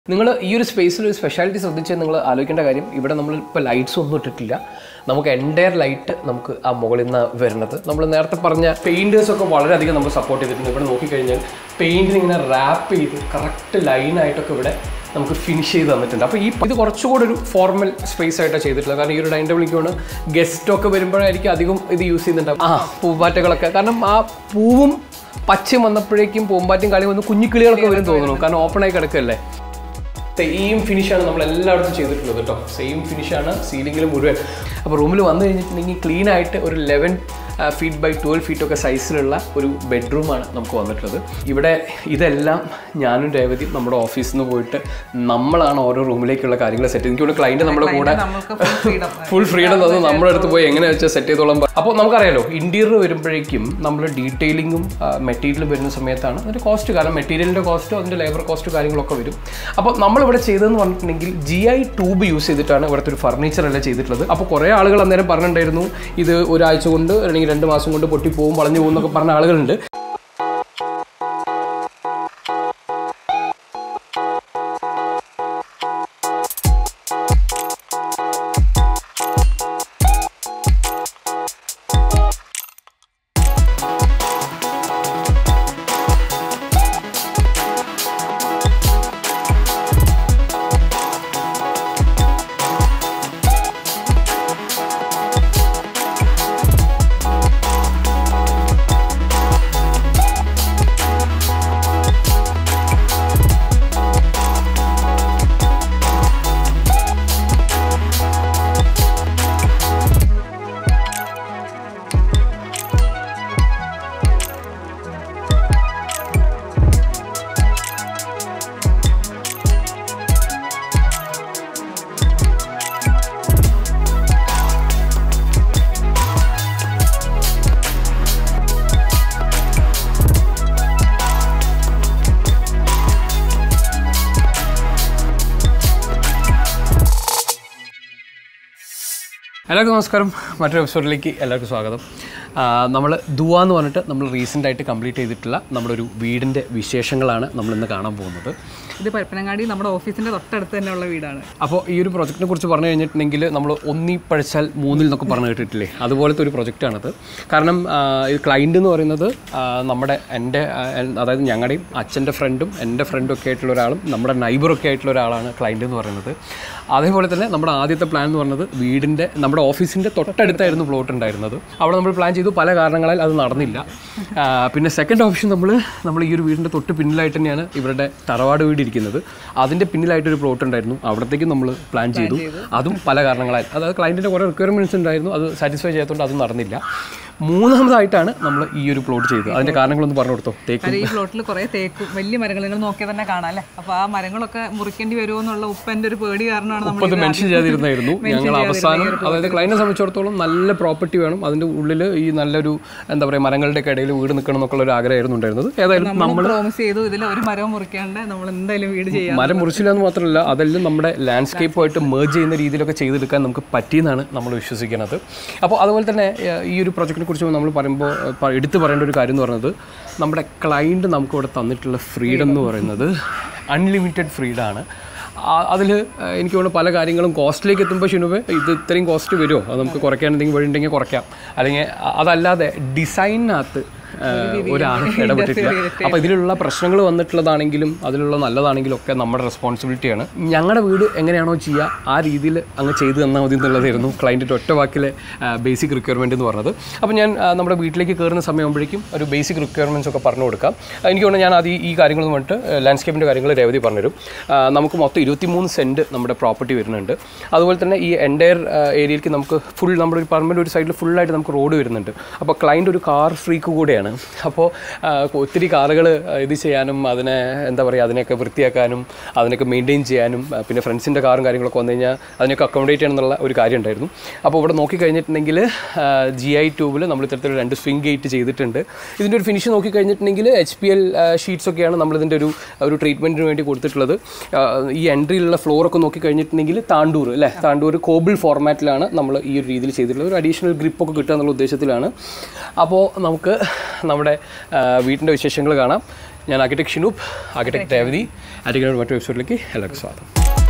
നിങ്ങൾ ഈ ഒരു സ്പേസിൽ ഒരു സ്പെഷ്യാലിറ്റി ശ്രദ്ധിച്ച് നിങ്ങൾ ആലോചിക്കേണ്ട കാര്യം ഇവിടെ നമ്മൾ ഇപ്പോൾ ലൈറ്റ്സ് ഒന്നും ഇട്ടിട്ടില്ല നമുക്ക് എൻറ്റയർ ലൈറ്റ് നമുക്ക് ആ മുകളിൽ നിന്ന് വരുന്നത് നമ്മൾ നേരത്തെ പറഞ്ഞ പെയിൻറ്റേഴ്സ് ഒക്കെ വളരെയധികം നമ്മൾ സപ്പോർട്ട് ചെയ്തിട്ടുണ്ട് ഇവിടെ നോക്കിക്കഴിഞ്ഞാൽ പെയിൻറ്റിന് ഇങ്ങനെ റാപ്പ് ചെയ്ത് കറക്റ്റ് ലൈനായിട്ടൊക്കെ ഇവിടെ നമുക്ക് ഫിനിഷ് ചെയ്ത് തന്നിട്ടുണ്ട് അപ്പോൾ ഈ ഇത് കുറച്ചുകൂടി ഒരു ഫോർമൽ സ്പേസ് ആയിട്ടാണ് ചെയ്തിട്ടുള്ളത് കാരണം ഈ ഒരു ഡൈനിങ് ടേബിളിലേക്കാണ് ഗസ്റ്റ് ഒക്കെ വരുമ്പോഴായിരിക്കും അധികം ഇത് യൂസ് ചെയ്യുന്നുണ്ടാവും ആ പൂമ്പാറ്റകളൊക്കെ കാരണം ആ പൂവും പച്ചയും വന്നപ്പോഴേക്കും പൂമ്പാറ്റയും കളി വന്ന് കുഞ്ഞിക്കിളികളൊക്കെ വരും തോന്നുന്നു കാരണം ഓപ്പൺ ആയി കിടക്കല്ലേ സെയിം ഫിനിഷാണ് നമ്മൾ എല്ലായിടത്തും ചെയ്തിട്ടുള്ളത് കേട്ടോ സെയിം ഫിനിഷാണ് സീലിംഗിൽ മുഴുവൻ അപ്പോൾ റൂമിൽ വന്നു കഴിഞ്ഞിട്ടുണ്ടെങ്കിൽ ക്ലീൻ ആയിട്ട് ഒരു eleven feet by twelve feet ഒക്കെ സൈസിലുള്ള ഒരു ബെഡ്റൂമാണ് നമുക്ക് വന്നിട്ടുള്ളത് ഇവിടെ ഇതെല്ലാം ഞാനും രേവതി നമ്മുടെ ഓഫീസിൽ നിന്ന് പോയിട്ട് നമ്മളാണ് ഓരോ റൂമിലേക്കുള്ള കാര്യങ്ങൾ സെറ്റ് എനിക്ക് തോന്നുന്നു ക്ലൈൻറ്റ് നമ്മുടെ കൂടെ നമ്മൾക്ക് full freedom. ഫുൾ ഫ്രീഡം തന്നു നമ്മുടെ അടുത്ത് പോയി എങ്ങനെ വെച്ചാൽ സെറ്റ് ചെയ്തോളാം അപ്പോൾ നമുക്കറിയാലോ ഇന്റീരിയർ വരുമ്പോഴേക്കും നമ്മൾ ഡീറ്റെയിലിങ്ങും മെറ്റീരിയൽ വരുന്ന സമയത്താണ് അതിൻ്റെ കോസ്റ്റ് കാരണം മെറ്റീരിയലിൻ്റെ കോസ്റ്റോ അതിൻ്റെ ലേബർ കോസ്റ്റ് കാര്യങ്ങളൊക്കെ വരും അപ്പോൾ നമ്മളിവിടെ ചെയ്തതെന്ന് പറഞ്ഞിട്ടുണ്ടെങ്കിൽ ജി ഐ ട്യൂബ് യൂസ് ചെയ്തിട്ടാണ് ഇവിടുത്തെ ഒരു ഫർണിച്ചർ എല്ലാം ചെയ്തിട്ടുള്ളത് അപ്പോൾ കുറേ ആളുകൾ അന്നേരം പറഞ്ഞിട്ടുണ്ടായിരുന്നു ഇത് ഒരാഴ്ച കൊണ്ട് അല്ലെങ്കിൽ രണ്ട് മാസം കൊണ്ട് പൊട്ടിപ്പോവും വളഞ്ഞു പോകും എന്നൊക്കെ പറഞ്ഞ ആളുകളുണ്ട് എല്ലാവർക്കും നമസ്കാരം മറ്റൊരു എപ്പിസോഡിലേക്ക് എല്ലാവർക്കും സ്വാഗതം നമ്മൾ ദുവ എന്ന് പറഞ്ഞിട്ട് നമ്മൾ റീസെൻ്റ് ആയിട്ട് കംപ്ലീറ്റ് ചെയ്തിട്ടുള്ള നമ്മുടെ ഒരു വീടിൻ്റെ വിശേഷങ്ങളാണ് നമ്മൾ ഇന്ന് കാണാൻ പോകുന്നത് ഇത് പരപ്പനങ്ങാടി നമ്മുടെ ഓഫീസിന്റെ തൊട്ടടുത്ത് തന്നെയുള്ള വീടാണ് അപ്പോൾ ഈ ഒരു പ്രൊജക്റ്റിനെ കുറിച്ച് പറഞ്ഞു കഴിഞ്ഞിട്ടുണ്ടെങ്കിൽ നമ്മൾ ഒന്നി പഴിച്ചാൽ മൂന്നിൽ എന്നൊക്കെ പറഞ്ഞു കേട്ടിട്ടില്ലേ അതുപോലത്തെ ഒരു പ്രൊജക്റ്റാണത് കാരണം ആ, ഇത് ക്ലൈൻ്റ് എന്ന് പറയുന്നത് ആ, നമ്മുടെ എൻ്റെ ആ, എൻ- അതായത് ഞങ്ങളുടെയും അച്ഛൻ്റെ ഫ്രണ്ടും എൻ്റെ ഫ്രണ്ടും ഒക്കെ ആയിട്ടുള്ള ഒരാളും നമ്മുടെ നൈബറൊക്കെ ആയിട്ടുള്ള ഒരാളാണ് ക്ലൈൻ്റ് എന്ന് പറയുന്നത് അതേപോലെ തന്നെ നമ്മുടെ ആദ്യത്തെ പ്ലാൻ എന്ന് പറയുന്നത് വീടിൻ്റെ നമ്മുടെ ഓഫീസിൻ്റെ തൊട്ടടുത്തായിരുന്നു പ്ലോട്ട് ഉണ്ടായിരുന്നത് അവിടെ നമ്മൾ പ്ലാൻ ചെയ്തു പല കാരണങ്ങളാൽ അത് നടന്നില്ല ആ, പിന്നെ സെക്കൻഡ് ഓപ്ഷൻ നമ്മൾ നമ്മൾ ഈ ഒരു വീടിൻ്റെ തൊട്ട് പിന്നിലായിട്ട് തന്നെയാണ് ഇവരുടെ തറവാട് വീട് ഇരിക്കുന്നത് അതിൻ്റെ പിന്നിലായിട്ടൊരു പ്ലോട്ട് ഉണ്ടായിരുന്നു അവിടത്തേക്കും നമ്മൾ പ്ലാൻ ചെയ്തു അതും പല കാരണങ്ങളാൽ അതായത് ക്ലയൻറ്റിൻ്റെ കുറേ റിക്വയർമെൻറ്റ്സ് ഉണ്ടായിരുന്നു അത് സാറ്റിസ്ഫൈ ചെയ്യാത്തതുകൊണ്ട് അത് നടന്നില്ല മൂന്നാമതായിട്ടാണ് നമ്മൾ ഈ ഒരു പ്ലോട്ട് ചെയ്തത് അതിൻ്റെ കാരണങ്ങളൊന്ന് പറഞ്ഞു കൊടുത്തോ തേക്ക് കാരണം ഈ പ്ലോട്ടിൽ കുറേ തേക്കും വലിയ മരങ്ങൾ നിങ്ങൾ നോക്കിയാൽ തന്നെ കാണാം അല്ലേ അപ്പോൾ ആ മരങ്ങളൊക്കെ മുറിക്കേണ്ടി വരുമോ എന്നുള്ള ഉപ്പൻ്റെ ഒരു പേടി കാരണമാണ് നമ്മൾ മുപ്പത് മെൻഷൻ ചെയ്തിരുന്നായിരുന്നു ഞങ്ങൾ അവസാനം അതായത് ക്ലൈൻറ്റിനെ സംബന്ധിച്ചിടത്തോളം നല്ല പ്രോപ്പർട്ടി വേണം അതിൻ്റെ ഉള്ളിൽ ഈ നല്ലൊരു എന്താ പറയുക മരങ്ങളുടെ ഇടയിൽ വീട് നിൽക്കണം എന്നൊക്കെയുള്ള ഒരു ആഗ്രഹമായിരുന്നു ഉണ്ടായിരുന്നത് ഏതായാലും നമ്മൾ പ്രോമിസ് ചെയ്തു ഇതിൽ ഒരു മരവും മുറിക്കാണ്ട് നമ്മൾ എന്തായാലും വീട് ചെയ്യാം മരം മുറിച്ചില്ല എന്ന് മാത്രമല്ല അതെല്ലാം നമ്മുടെ ലാൻഡ്സ്കേപ്പുമായിട്ട് മേർജ് ചെയ്യുന്ന രീതിയിലൊക്കെ ചെയ്തെടുക്കാൻ നമുക്ക് പറ്റിയെന്നാണ് നമ്മൾ വിശ്വസിക്കുന്നത് അപ്പോൾ അതുപോലെ തന്നെ ഏഹ്, ഈ ഒരു പ്രൊജക്റ്റിനെ കുറിച്ച് നമ്മൾ പറയുമ്പോൾ ഏഹ്, പ- എടുത്തു പറയേണ്ട ഒരു കാര്യം എന്ന് പറയുന്നത് നമ്മുടെ ക്ലയൻറ്റ് നമുക്ക് ഇവിടെ തന്നിട്ടുള്ള ഫ്രീഡം എന്ന് പറയുന്നത് അൺലിമിറ്റഡ് ഫ്രീഡമാണ് അതിൽ എനിക്ക് തോന്നുന്നു പല കാര്യങ്ങളും കോസ്റ്റിലേക്ക് എത്തുമ്പോൾ ഷിനുവെ ഇത് ഇത്രയും കോസ്റ്റ് വരുമോ അത് നമുക്ക് കുറയ്ക്കാൻ എന്തെങ്കിലും വഴി ഉണ്ടെങ്കിൽ കുറയ്ക്കാം അല്ലെങ്കിൽ അ- അതല്ലാതെ ഡിസൈനിനകത്ത് ഒരാൾ ഇടപെട്ടിട്ടില്ല അപ്പോൾ ഇതിലുള്ള പ്രശ്നങ്ങൾ വന്നിട്ടുള്ളതാണെങ്കിലും അതിലുള്ള നല്ലതാണെങ്കിലും ഒക്കെ നമ്മുടെ റെസ്പോൺസിബിലിറ്റിയാണ് ഞങ്ങളുടെ വീട് എങ്ങനെയാണോ ചെയ്യുക ആ രീതിയിൽ അങ്ങ് ചെയ്തു തന്നാൽ മതി എന്നുള്ളതായിരുന്നു ക്ലയൻറ്റിൻ്റെ ഒറ്റ വാക്കിലെ ബേസിക് റിക്വയർമെൻറ്റ് എന്ന് പറഞ്ഞത് അപ്പോൾ ഞാൻ ആ, നമ്മുടെ വീട്ടിലേക്ക് കയറുന്ന സമയമാകുമ്പോഴേക്കും ഒരു ബേസിക് റിക്വയർമെൻറ്റ്സ് ഒക്കെ പറഞ്ഞു കൊടുക്കാം ആ, എനിക്ക് തോന്നുന്നു ഞാൻ അത് ഈ- ഈ കാര്യങ്ങൾ വന്നിട്ട് ലാൻഡ്സ്കേപ്പിൻ്റെ കാര്യങ്ങൾ രേവതി പറഞ്ഞുതരും ആ, നമുക്ക് മൊത്തം ഇരുപത്തിമൂന്ന് സെൻറ്റ് നമ്മുടെ പ്രോപ്പർട്ടി വരുന്നുണ്ട് അതുപോലെ തന്നെ ഈ എൻറ്റയർ ഏരിയയിലേക്ക് നമുക്ക് ഫുൾ നമ്മുടെ ഒരു പെർമനൻറ്റ് ഒരു സൈഡിൽ ഫുള്ളായിട്ട് നമുക്ക് റോഡ് വരുന്നുണ്ട് അപ്പോൾ ക്ലയൻറ്റ് ഒരു കാർ ഫ്രീക്ക് കൂടെയാണ് അപ്പോൾ ഒത്തിരി കാറുകൾ ഇത് ചെയ്യാനും അതിനെ എന്താ പറയുക അതിനെയൊക്കെ വൃത്തിയാക്കാനും അതിനൊക്കെ മെയിൻറ്റെയിൻ ചെയ്യാനും ആ, പിന്നെ ഫ്രണ്ട്സിൻ്റെ കാറും കാര്യങ്ങളൊക്കെ വന്നു കഴിഞ്ഞാൽ അതിനൊക്കെ അക്കോമഡേറ്റ് ചെയ്യണം എന്നുള്ള ഒരു കാര്യം ഉണ്ടായിരുന്നു അപ്പോൾ ഇവിടെ നോക്കിക്കഴിഞ്ഞിട്ടുണ്ടെങ്കിൽ ജി ഐ ട്യൂബിൽ നമ്മൾ ഇത്തരത്തിൽ രണ്ട് സ്വിംഗ് ഗേറ്റ് ചെയ്തിട്ടുണ്ട് ഇതിൻ്റെ ഒരു ഫിനിഷ് നോക്കിക്കഴിഞ്ഞിട്ടുണ്ടെങ്കിൽ എച്ച് പി എൽ ഷീറ്റ്സ് ഒക്കെയാണ് നമ്മളിതിൻ്റെ ഒരു ഒരു ട്രീറ്റ്മെൻറ്റിന് വേണ്ടി കൊടുത്തിട്ടുള്ളത് ആ, ഈ എൻട്രിയിലുള്ള ഫ്ലോറൊക്കെ നോക്കിക്കഴിഞ്ഞിട്ടുണ്ടെങ്കിൽ താണ്ടൂർ അല്ലേ താണ്ടൂർ കോബിൾ ഫോർമാറ്റിലാണ് നമ്മൾ ഈ ഒരു രീതിയിൽ ചെയ്തിട്ടുള്ളത് ഒരു അഡീഷണൽ ഗ്രിപ്പൊക്കെ കിട്ടുക എന്നുള്ള ഉദ്ദേശത്തിലാണ് അപ്പോൾ നമുക്ക് നമ്മുടെ ആ, വീട്ടിൻ്റെ വിശേഷങ്ങൾ കാണാം ഞാൻ architect Shinoop architect Revathi architect മറ്റൊരു എപ്പിസോഡിലേക്ക് എല്ലാവർക്കും സ്വാഗതം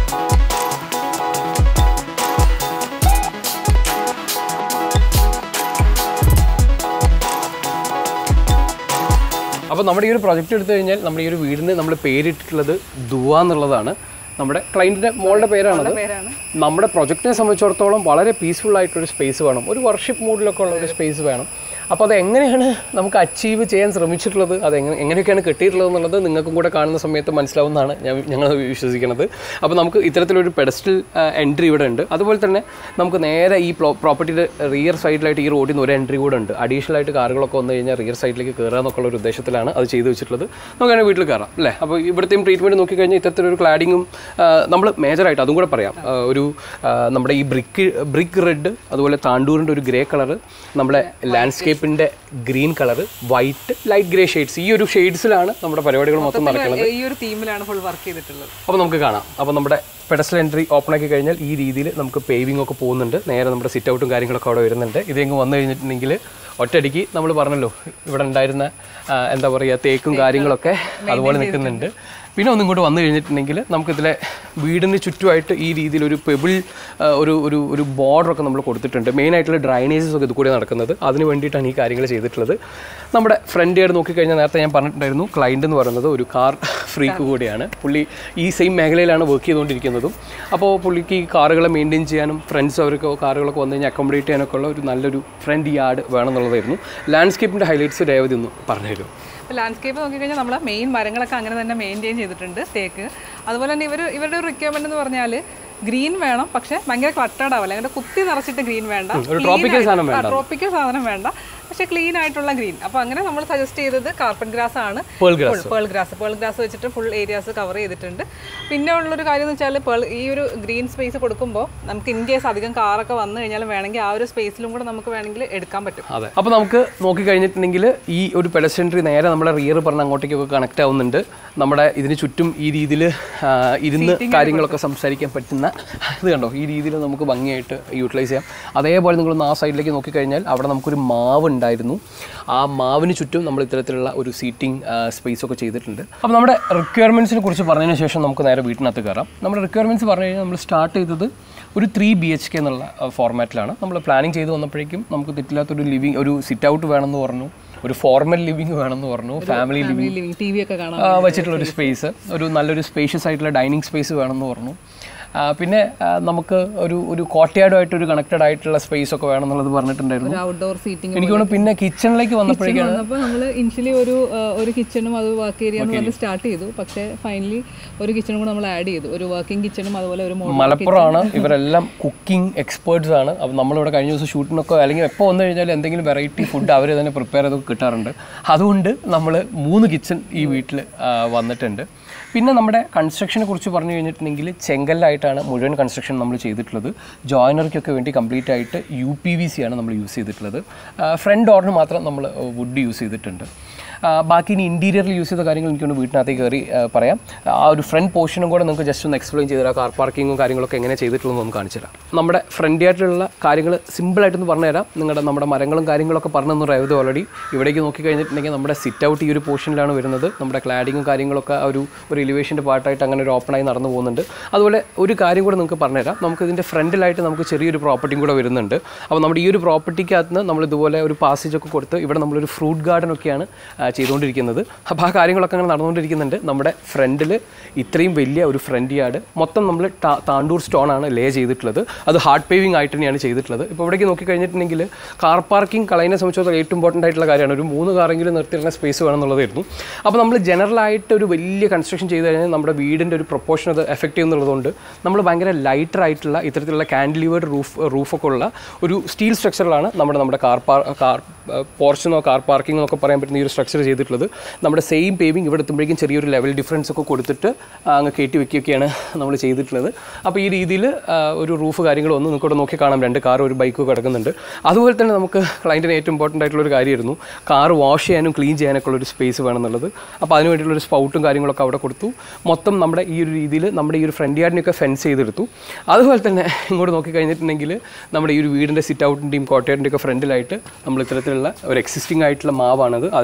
അപ്പോൾ നമ്മുടെ ഈ ഒരു പ്രൊജക്റ്റ് എടുത്തു കഴിഞ്ഞാൽ നമ്മുടെ ഈ ഒരു വീടിന് നമ്മൾ പേരിട്ടിട്ടുള്ളത് ദുവ എന്നുള്ളതാണ് നമ്മുടെ ക്ലയൻറ്റിൻ്റെ മോളുടെ പേരാണത് പേരാണ് നമ്മുടെ പ്രൊജക്റ്റിനെ സംബന്ധിച്ചിടത്തോളം വളരെ പീസ്ഫുൾ ആയിട്ടൊരു സ്പേസ് വേണം ഒരു വർഷിപ്പ് മൂഡിലൊക്കെ ഉള്ള ഒരു സ്പേസ് വേണം അപ്പോൾ അത് എങ്ങനെയാണ് നമുക്ക് അച്ചീവ് ചെയ്യാൻ ശ്രമിച്ചിട്ടുള്ളത് അത് എങ്ങനെ എങ്ങനെയൊക്കെയാണ് കിട്ടിയിട്ടുള്ളത് എന്നുള്ളത് നിങ്ങൾക്കും കൂടെ കാണുന്ന സമയത്ത് മനസ്സിലാവുന്നതാണ് ഞാൻ ഞങ്ങൾ വിശ്വസിക്കുന്നത് അപ്പോൾ നമുക്ക് ഇത്തരത്തിലൊരു പെഡസ്റ്റൽ എൻട്രി ഇവിടെ ഉണ്ട് അതുപോലെ തന്നെ നമുക്ക് നേരെ ഈ പ്രോപ്പർട്ടിയുടെ റിയർ സൈഡിലായിട്ട് ഈ റോഡിൽ നിന്ന് ഒരു എൻട്രി കൂടെ ഉണ്ട് അഡീഷണൽ ആയിട്ട് കാറുകളൊക്കെ വന്നു കഴിഞ്ഞാൽ റിയർ സൈഡിലേക്ക് കയറുക എന്നൊക്കെ ഒരു ഉദ്ദേശത്തിലാണ് അത് ചെയ്തു വെച്ചിട്ടുള്ളത് നമുക്ക് അങ്ങനെ വീട്ടിൽ കയറാം അല്ലേ അപ്പോൾ ഇവിടുത്തെയും ട്രീറ്റ്മെൻറ്റ് നോക്കിക്കഴിഞ്ഞാൽ ഇത്തരത്തിലൊരു ക്ലാഡിങ്ങും നമ്മൾ മേജറായിട്ട് അതും കൂടെ പറയാം ആ, ഒരു ആ, നമ്മുടെ ഈ ബ്രിക്ക് ബ്രിക്ക് റെഡ് അതുപോലെ താണ്ടൂരിൻ്റെ ഒരു ഗ്രേ കളർ നമ്മുടെ ലാൻഡ്സ്കേപ്പിൻ്റെ green colour white light grey shades ഈ ഒരു ഷെയ്ഡ്സിലാണ് നമ്മുടെ പരിപാടികൾ മൊത്തം നടക്കുന്നത് ഈ ഒരു തീമിലാണ് ഫുൾ വർക്ക് ചെയ്തിട്ടുള്ളത് അപ്പോൾ നമുക്ക് കാണാം അപ്പോൾ നമ്മുടെ പെഡസ്റ്റൽ എൻട്രി ഓപ്പൺ ആക്കി കഴിഞ്ഞാൽ ഈ രീതിയിൽ നമുക്ക് പേവിംഗ് ഒക്കെ പോകുന്നുണ്ട് നേരെ നമ്മുടെ സിറ്റ് ഔട്ടും കാര്യങ്ങളൊക്കെ അവിടെ വരുന്നുണ്ട് ഇതെങ്ങ് വന്നു കഴിഞ്ഞിട്ടുണ്ടെങ്കിൽ ഒറ്റയടിക്ക് നമ്മൾ പറഞ്ഞല്ലോ ഇവിടെ ഉണ്ടായിരുന്ന ആ, എന്താ പറയുക തേക്കും കാര്യങ്ങളൊക്കെ അതുപോലെ നിൽക്കുന്നുണ്ട് പിന്നെ ഒന്നും ഇങ്ങോട്ട് വന്നു കഴിഞ്ഞിട്ടുണ്ടെങ്കിൽ നമുക്കിതിലെ വീടിന് ചുറ്റുമായിട്ട് ഈ രീതിയിൽ ഒരു പെബിൾ ഒരു ഒരു ഒരു ബോർഡറൊക്കെ നമ്മൾ കൊടുത്തിട്ടുണ്ട് മെയിനായിട്ടുള്ള ഡ്രൈനേജസ് ഒക്കെ ഇത് കൂടെ നടക്കുന്നത് അതിന് വേണ്ടിയിട്ടാണ് ഈ കാര്യങ്ങൾ ചെയ്തിട്ടുള്ളത് നമ്മുടെ ഫ്രണ്ട് ഇയർ നോക്കിക്കഴിഞ്ഞാൽ നേരത്തെ ഞാൻ പറഞ്ഞിട്ടുണ്ടായിരുന്നു ക്ലൈൻറ്റ് എന്ന് പറയുന്നത് ഒരു കാർ ഫ്രീക്ക് കൂടിയാണ് പുള്ളി ഈ സെയിം മേഖലയിലാണ് വർക്ക് ചെയ്തുകൊണ്ടിരിക്കുന്നതും അപ്പോൾ പുള്ളിക്ക് ഈ കാറുകളെ മെയിൻറ്റെയിൻ ചെയ്യാനും ഫ്രണ്ട്സ് അവർക്ക് കാറുകളൊക്കെ വന്നു കഴിഞ്ഞാൽ അക്കോമഡേറ്റ് ചെയ്യാനൊക്കെ ഉള്ള ഒരു നല്ലൊരു ഫ്രണ്ട് യാർഡ് വേണമെന്നുള്ളതായിരുന്നു ലാൻഡ്സ്കേപ്പിൻ്റെ ഹൈലൈറ്റ്സ് രേവതി ഒന്ന് പറഞ്ഞു അപ്പോൾ ലാൻഡ്സ്കേപ്പ് നോക്കിക്കഴിഞ്ഞാൽ നമ്മൾ മെയിൻ മരങ്ങളൊക്കെ അങ്ങനെ തന്നെ മെയിൻറ്റെയിൻ ചെയ്തിട്ടുണ്ട് തേക്ക് അതുപോലെ തന്നെ ഇവർ ഇവരുടെ ഒരു റിക്വയർമെന്റ് എന്ന് പറഞ്ഞാൽ ഗ്രീൻ വേണം പക്ഷേ ഭയങ്കര ക്ലട്ടേഡ് ആവില്ല അങ്ങനെ കുത്തി നിറച്ചിട്ട് ഗ്രീൻ വേണ്ട ഒരു tropical സാധനം വേണ്ട. ട്രോപ്പിക്കൽ സാധനം വേണ്ട പക്ഷേ ക്ലീൻ ആയിട്ടുള്ള ഗ്രീൻ അപ്പോൾ അങ്ങനെ നമ്മൾ സജസ്റ്റ് ചെയ്തത് കാർപ്പറ്റ് ഗ്രാസ് ആണ് pearl grass pearl grass pearl grass വെച്ചിട്ട് ഫുൾ ഏരിയാസ് കവർ ചെയ്തിട്ടുണ്ട് പിന്നെ ഉള്ളൊരു കാര്യം എന്ന് വെച്ചാൽ പേൾ ഈ ഒരു ഗ്രീൻ സ്പേസ് കൊടുക്കുമ്പോൾ നമുക്ക് ഇൻ കേസ് അധികം കാറൊക്കെ വന്നു കഴിഞ്ഞാൽ വേണമെങ്കിൽ ആ ഒരു സ്പേസിലും കൂടെ നമുക്ക് വേണമെങ്കിൽ എടുക്കാൻ പറ്റും അതെ അപ്പോൾ നമുക്ക് നോക്കി കഴിഞ്ഞിട്ടുണ്ടെങ്കിൽ ഈ ഒരു പെഡസ്ട്രി നേരെ നമ്മുടെ റിയർ പറഞ്ഞ അങ്ങോട്ടേക്കൊക്കെ കണക്ട് ആവുന്നുണ്ട് നമ്മുടെ ഇതിന് ചുറ്റും ഈ രീതിയിൽ ഇരുന്ന് കാര്യങ്ങളൊക്കെ സംസാരിക്കാൻ പറ്റുന്ന ഇത് കണ്ടോ ഈ രീതിയിൽ നമുക്ക് ഭംഗിയായിട്ട് യൂട്ടിലൈസ് ചെയ്യാം അതേപോലെ നിങ്ങളൊന്ന് ആ സൈഡിലേക്ക് നോക്കിക്കഴിഞ്ഞാൽ അവിടെ നമുക്കൊരു മാവ് ഉണ്ടായിരുന്നു ആ മാവിന് ചുറ്റും നമ്മൾ ഇത്തരത്തിലുള്ള ഒരു സീറ്റിംഗ് സ്പേസ് ഒക്കെ ചെയ്തിട്ടുണ്ട് അപ്പോൾ നമ്മുടെ റിക്വയർമെൻറ്റ്സിനെ കുറിച്ച് പറഞ്ഞതിന് ശേഷം നമുക്ക് നേരെ വീട്ടിനകത്ത് കയറാം നമ്മുടെ റിക്വയർമെൻറ്റ്സ് പറഞ്ഞു കഴിഞ്ഞാൽ നമ്മൾ സ്റ്റാർട്ട് ചെയ്തത് ഒരു ത്രീ ബി എച്ച് കെ എന്നുള്ള ഫോർമാറ്റിലാണ് നമ്മൾ പ്ലാനിങ് ചെയ്ത് വന്നപ്പോഴേക്കും നമുക്ക് തെറ്റില്ലാത്തൊരു ലിവിങ് ഒരു സിറ്റ് ഔട്ട് വേണമെന്ന് പറഞ്ഞു ഒരു ഫോർമൽ ലിവിങ് വേണമെന്ന് പറഞ്ഞു family living living T V ഒക്കെ കാണാം വെച്ചിട്ടുള്ള ഒരു സ്പേസ് ഒരു നല്ലൊരു സ്പേഷ്യസ് ആയിട്ടുള്ള ഡൈനിങ് സ്പേസ് വേണമെന്ന് പറഞ്ഞു ആ, പിന്നെ ആ, നമുക്ക് ഒരു ഒരു കോട്ടയാടുമായിട്ട് ഒരു കണക്റ്റഡ് ആയിട്ടുള്ള സ്പേസ് ഒക്കെ വേണമെന്നുള്ളത് പറഞ്ഞിട്ടുണ്ടായിരുന്നു ഔട്ട്ഡോർ സീറ്റിംഗ് എനിക്ക് തോന്നുന്നു പിന്നെ കിച്ചണിലേക്ക് വന്നപ്പോഴേക്കാണ് വന്നപ്പോൾ നമ്മൾ ഇനിഷ്യലി ഒരു ആ, ഒരു കിച്ചണും അത് വർക്ക് ഏരിയ എന്ന് പറഞ്ഞ് സ്റ്റാർട്ട് ചെയ്തു പക്ഷേ ഫൈനലി ഒരു കിച്ചണും കൂടെ നമ്മൾ ആഡ് ചെയ്തു ഒരു വർക്കിംഗ് കിച്ചണും അതുപോലെ ഒരു മോഡൽ മലപ്പുറമാണ് ഇവരെല്ലാം കുക്കിംഗ് എക്സ്പേർട്സ് ആണ് അപ്പോൾ നമ്മളിവിടെ കഴിഞ്ഞ ദിവസം ഷൂട്ടിനൊക്കെ അല്ലെങ്കിൽ എപ്പോൾ വന്നു കഴിഞ്ഞാൽ എന്തെങ്കിലും വെറൈറ്റി ഫുഡ് അവർ തന്നെ പ്രിപ്പയർ ചെയ്തൊക്കെ കിട്ടാറുണ്ട് അതുകൊണ്ട് നമ്മൾ മൂന്ന് കിച്ചൺ ഈ വീട്ടിൽ വന്നിട്ടുണ്ട് പിന്നെ നമ്മുടെ കൺസ്ട്രക്ഷനെ കുറിച്ച് പറഞ്ഞു കഴിഞ്ഞിട്ടുണ്ടെങ്കിൽ ചെങ്കല്ലായിട്ടാണ് മുഴുവൻ കൺസ്ട്രക്ഷൻ നമ്മൾ ചെയ്തിട്ടുള്ളത് ജോയിനറിക്കൊക്കെ വേണ്ടി കംപ്ലീറ്റ് ആയിട്ട് യു പി വി സി ആണ് നമ്മൾ യൂസ് ചെയ്തിട്ടുള്ളത് ഫ്രണ്ട് ഡോറിന് മാത്രം നമ്മൾ വുഡ് യൂസ് ചെയ്തിട്ടുണ്ട് ആ, ബാക്കി ഇനി ഇൻറ്റീരിയറിൽ യൂസ് ചെയ്ത കാര്യങ്ങൾ എനിക്കൊന്ന് വീട്ടിനകത്തേക്ക് കയറി ആ, പറയാം ആ ഒരു ഫ്രണ്ട് പോർഷനും കൂടെ നിങ്ങൾക്ക് ജസ്റ്റ് ഒന്ന് എക്സ്പ്ലെയിൻ ചെയ്തുതരാം കാർ പാർക്കിങ്ങും കാര്യങ്ങളൊക്കെ എങ്ങനെ ചെയ്തിട്ടുള്ളതെന്ന് ഒന്ന് കാണിച്ചു തരാം നമ്മുടെ ഫ്രണ്ട് ആയിട്ടുള്ള കാര്യങ്ങൾ സിമ്പിളായിട്ടൊന്ന് പറഞ്ഞുതരാം നിങ്ങളുടെ നമ്മുടെ മരങ്ങളും കാര്യങ്ങളൊക്കെ പറഞ്ഞു റേവത് ഓൾറെഡി ഇവിടേക്ക് നോക്കി കഴിഞ്ഞിട്ടുണ്ടെങ്കിൽ നമ്മുടെ സിറ്റ് ഔട്ട് ഈ ഒരു പോർഷനിലാണ് വരുന്നത് നമ്മുടെ ക്ലാഡിങ്ങും കാര്യങ്ങളൊക്കെ ആ ഒരു ഒരു എലിവേഷൻ്റെ പാർട്ടായിട്ട് അങ്ങനെ ഒരു ഓപ്പണായി നടന്നു പോകുന്നുണ്ട് അതുപോലെ ഒരു കാര്യം കൂടെ നിങ്ങൾക്ക് പറഞ്ഞുതരാം നമുക്ക് ഇതിൻ്റെ ഫ്രണ്ടിലായിട്ട് നമുക്ക് ചെറിയൊരു പ്രോപ്പർട്ടിയും കൂടെ വരുന്നുണ്ട് അപ്പോൾ നമ്മുടെ ഈ ഒരു പ്രോപ്പർട്ടിക്കകത്ത് നിന്ന് നമ്മൾ ഇതുപോലെ ഒരു പാസേജ് ഒക്കെ കൊടുത്ത് ഇവിടെ നമ്മളൊരു ഫ്രൂട്ട് ഗാർഡൻ ഒക്കെയാണ് ആ, ചെയ്തുകൊണ്ടിരിക്കുന്നത് അപ്പോൾ ആ കാര്യങ്ങളൊക്കെ അങ്ങനെ നടന്നുകൊണ്ടിരിക്കുന്നുണ്ട് നമ്മുടെ ഫ്രണ്ടിൽ ഇത്രയും വലിയ ഒരു ഫ്രണ്ട് യാർഡ് മൊത്തം നമ്മൾ താണ്ടൂർ സ്റ്റോൺ ആണ് ലേ ചെയ്തിട്ടുള്ളത് അത് ഹാർഡ് പേവിംഗ് ആയിട്ട് തന്നെയാണ് ചെയ്തിട്ടുള്ളത് ഇപ്പോൾ ഇവിടേക്ക് നോക്കി കഴിഞ്ഞിട്ടുണ്ടെങ്കിൽ കാർ പാർക്കിംഗ് കളയിനെ സംബന്ധിച്ചിടത്തോളം ഏറ്റവും ഇമ്പോർട്ടൻ്റ് ആയിട്ടുള്ള കാര്യമാണ് ഒരു മൂന്ന് കാറെങ്കിലും നിർത്തിയിരുന്ന സ്പേസ് വേണമെന്നുള്ളതായിരുന്നു അപ്പോൾ നമ്മൾ ജനറലായിട്ട് ഒരു വലിയ കൺസ്ട്രക്ഷൻ ചെയ്ത് കഴിഞ്ഞാൽ നമ്മുടെ വീടിൻ്റെ ഒരു പ്രൊപ്പോർഷൻ അത് എഫക്റ്റ് ചെയ്യുന്നുള്ളതുകൊണ്ട് നമ്മൾ ഭയങ്കര ലൈറ്റർ ആയിട്ടുള്ള ഇത്തരത്തിലുള്ള കാൻഡിലിവേർഡ് റൂഫ് റൂഫൊക്കെ ഉള്ള ഒരു സ്റ്റീൽ സ്ട്രക്ചറിലാണ് നമ്മുടെ നമ്മുടെ കാർ പാർ കാർ പോർഷനോ കാർ പാർക്കിംഗ് എന്നൊക്കെ പറയാൻ പറ്റുന്ന ഈ ഒരു സ്ട്രക്ചർ ചെയ്തിട്ടുള്ളത് നമ്മുടെ സെയിം പേവിംഗ് ഇവിടെ എത്തുമ്പോഴേക്കും ചെറിയൊരു ലെവൽ ഡിഫറൻസ് ഒക്കെ കൊടുത്തിട്ട് ആ, അങ്ങ് കയറ്റി വെക്കുകയൊക്കെയാണ് നമ്മൾ ചെയ്തിട്ടുള്ളത് അപ്പോൾ ഈ രീതിയിൽ ഒരു റൂഫ് കാര്യങ്ങളൊന്നും നിങ്ങൾക്ക് ഇവിടെ നോക്കി കാണാം രണ്ട് കാർ ഒരു ബൈക്കും കിടക്കുന്നുണ്ട് അതുപോലെ തന്നെ നമുക്ക് ക്ലയൻറ്റിന് ഏറ്റവും ഇമ്പോർട്ടൻ്റ് ആയിട്ടുള്ള ഒരു കാര്യമായിരുന്നു കാർ വാഷ് ചെയ്യാനും ക്ലീൻ ചെയ്യാനൊക്കെ ഉള്ള ഒരു സ്പേസ് വേണമെന്നുള്ളത് അപ്പോൾ അതിന് വേണ്ടിയിട്ടുള്ള ഒരു സ്പൗട്ടും കാര്യങ്ങളൊക്കെ അവിടെ കൊടുത്തു മൊത്തം നമ്മുടെ ഈ ഒരു രീതിയിൽ നമ്മുടെ ഈ ഒരു ഫ്രണ്ട് യാർഡിനെയൊക്കെ ഫെൻസ് ചെയ്തെടുത്തു അതുപോലെ തന്നെ ഇങ്ങോട്ട് നോക്കി കഴിഞ്ഞിട്ടുണ്ടെങ്കിൽ നമ്മുടെ ഈ ഒരു വീടിൻ്റെ സിറ്റ് ഔട്ടിൻ്റെയും കോട്ടയാടിൻ്റെയും ഒക്കെ ഫ്രണ്ടിലായിട്ട് നമ്മൾ ഇത്തരത്തിലുള്ള ഒരു എക്സിസ്റ്റിംഗ് ആയിട്ടുള്ള മാവാണത് അതിന് ചുറ്റും ഇങ്ങനെ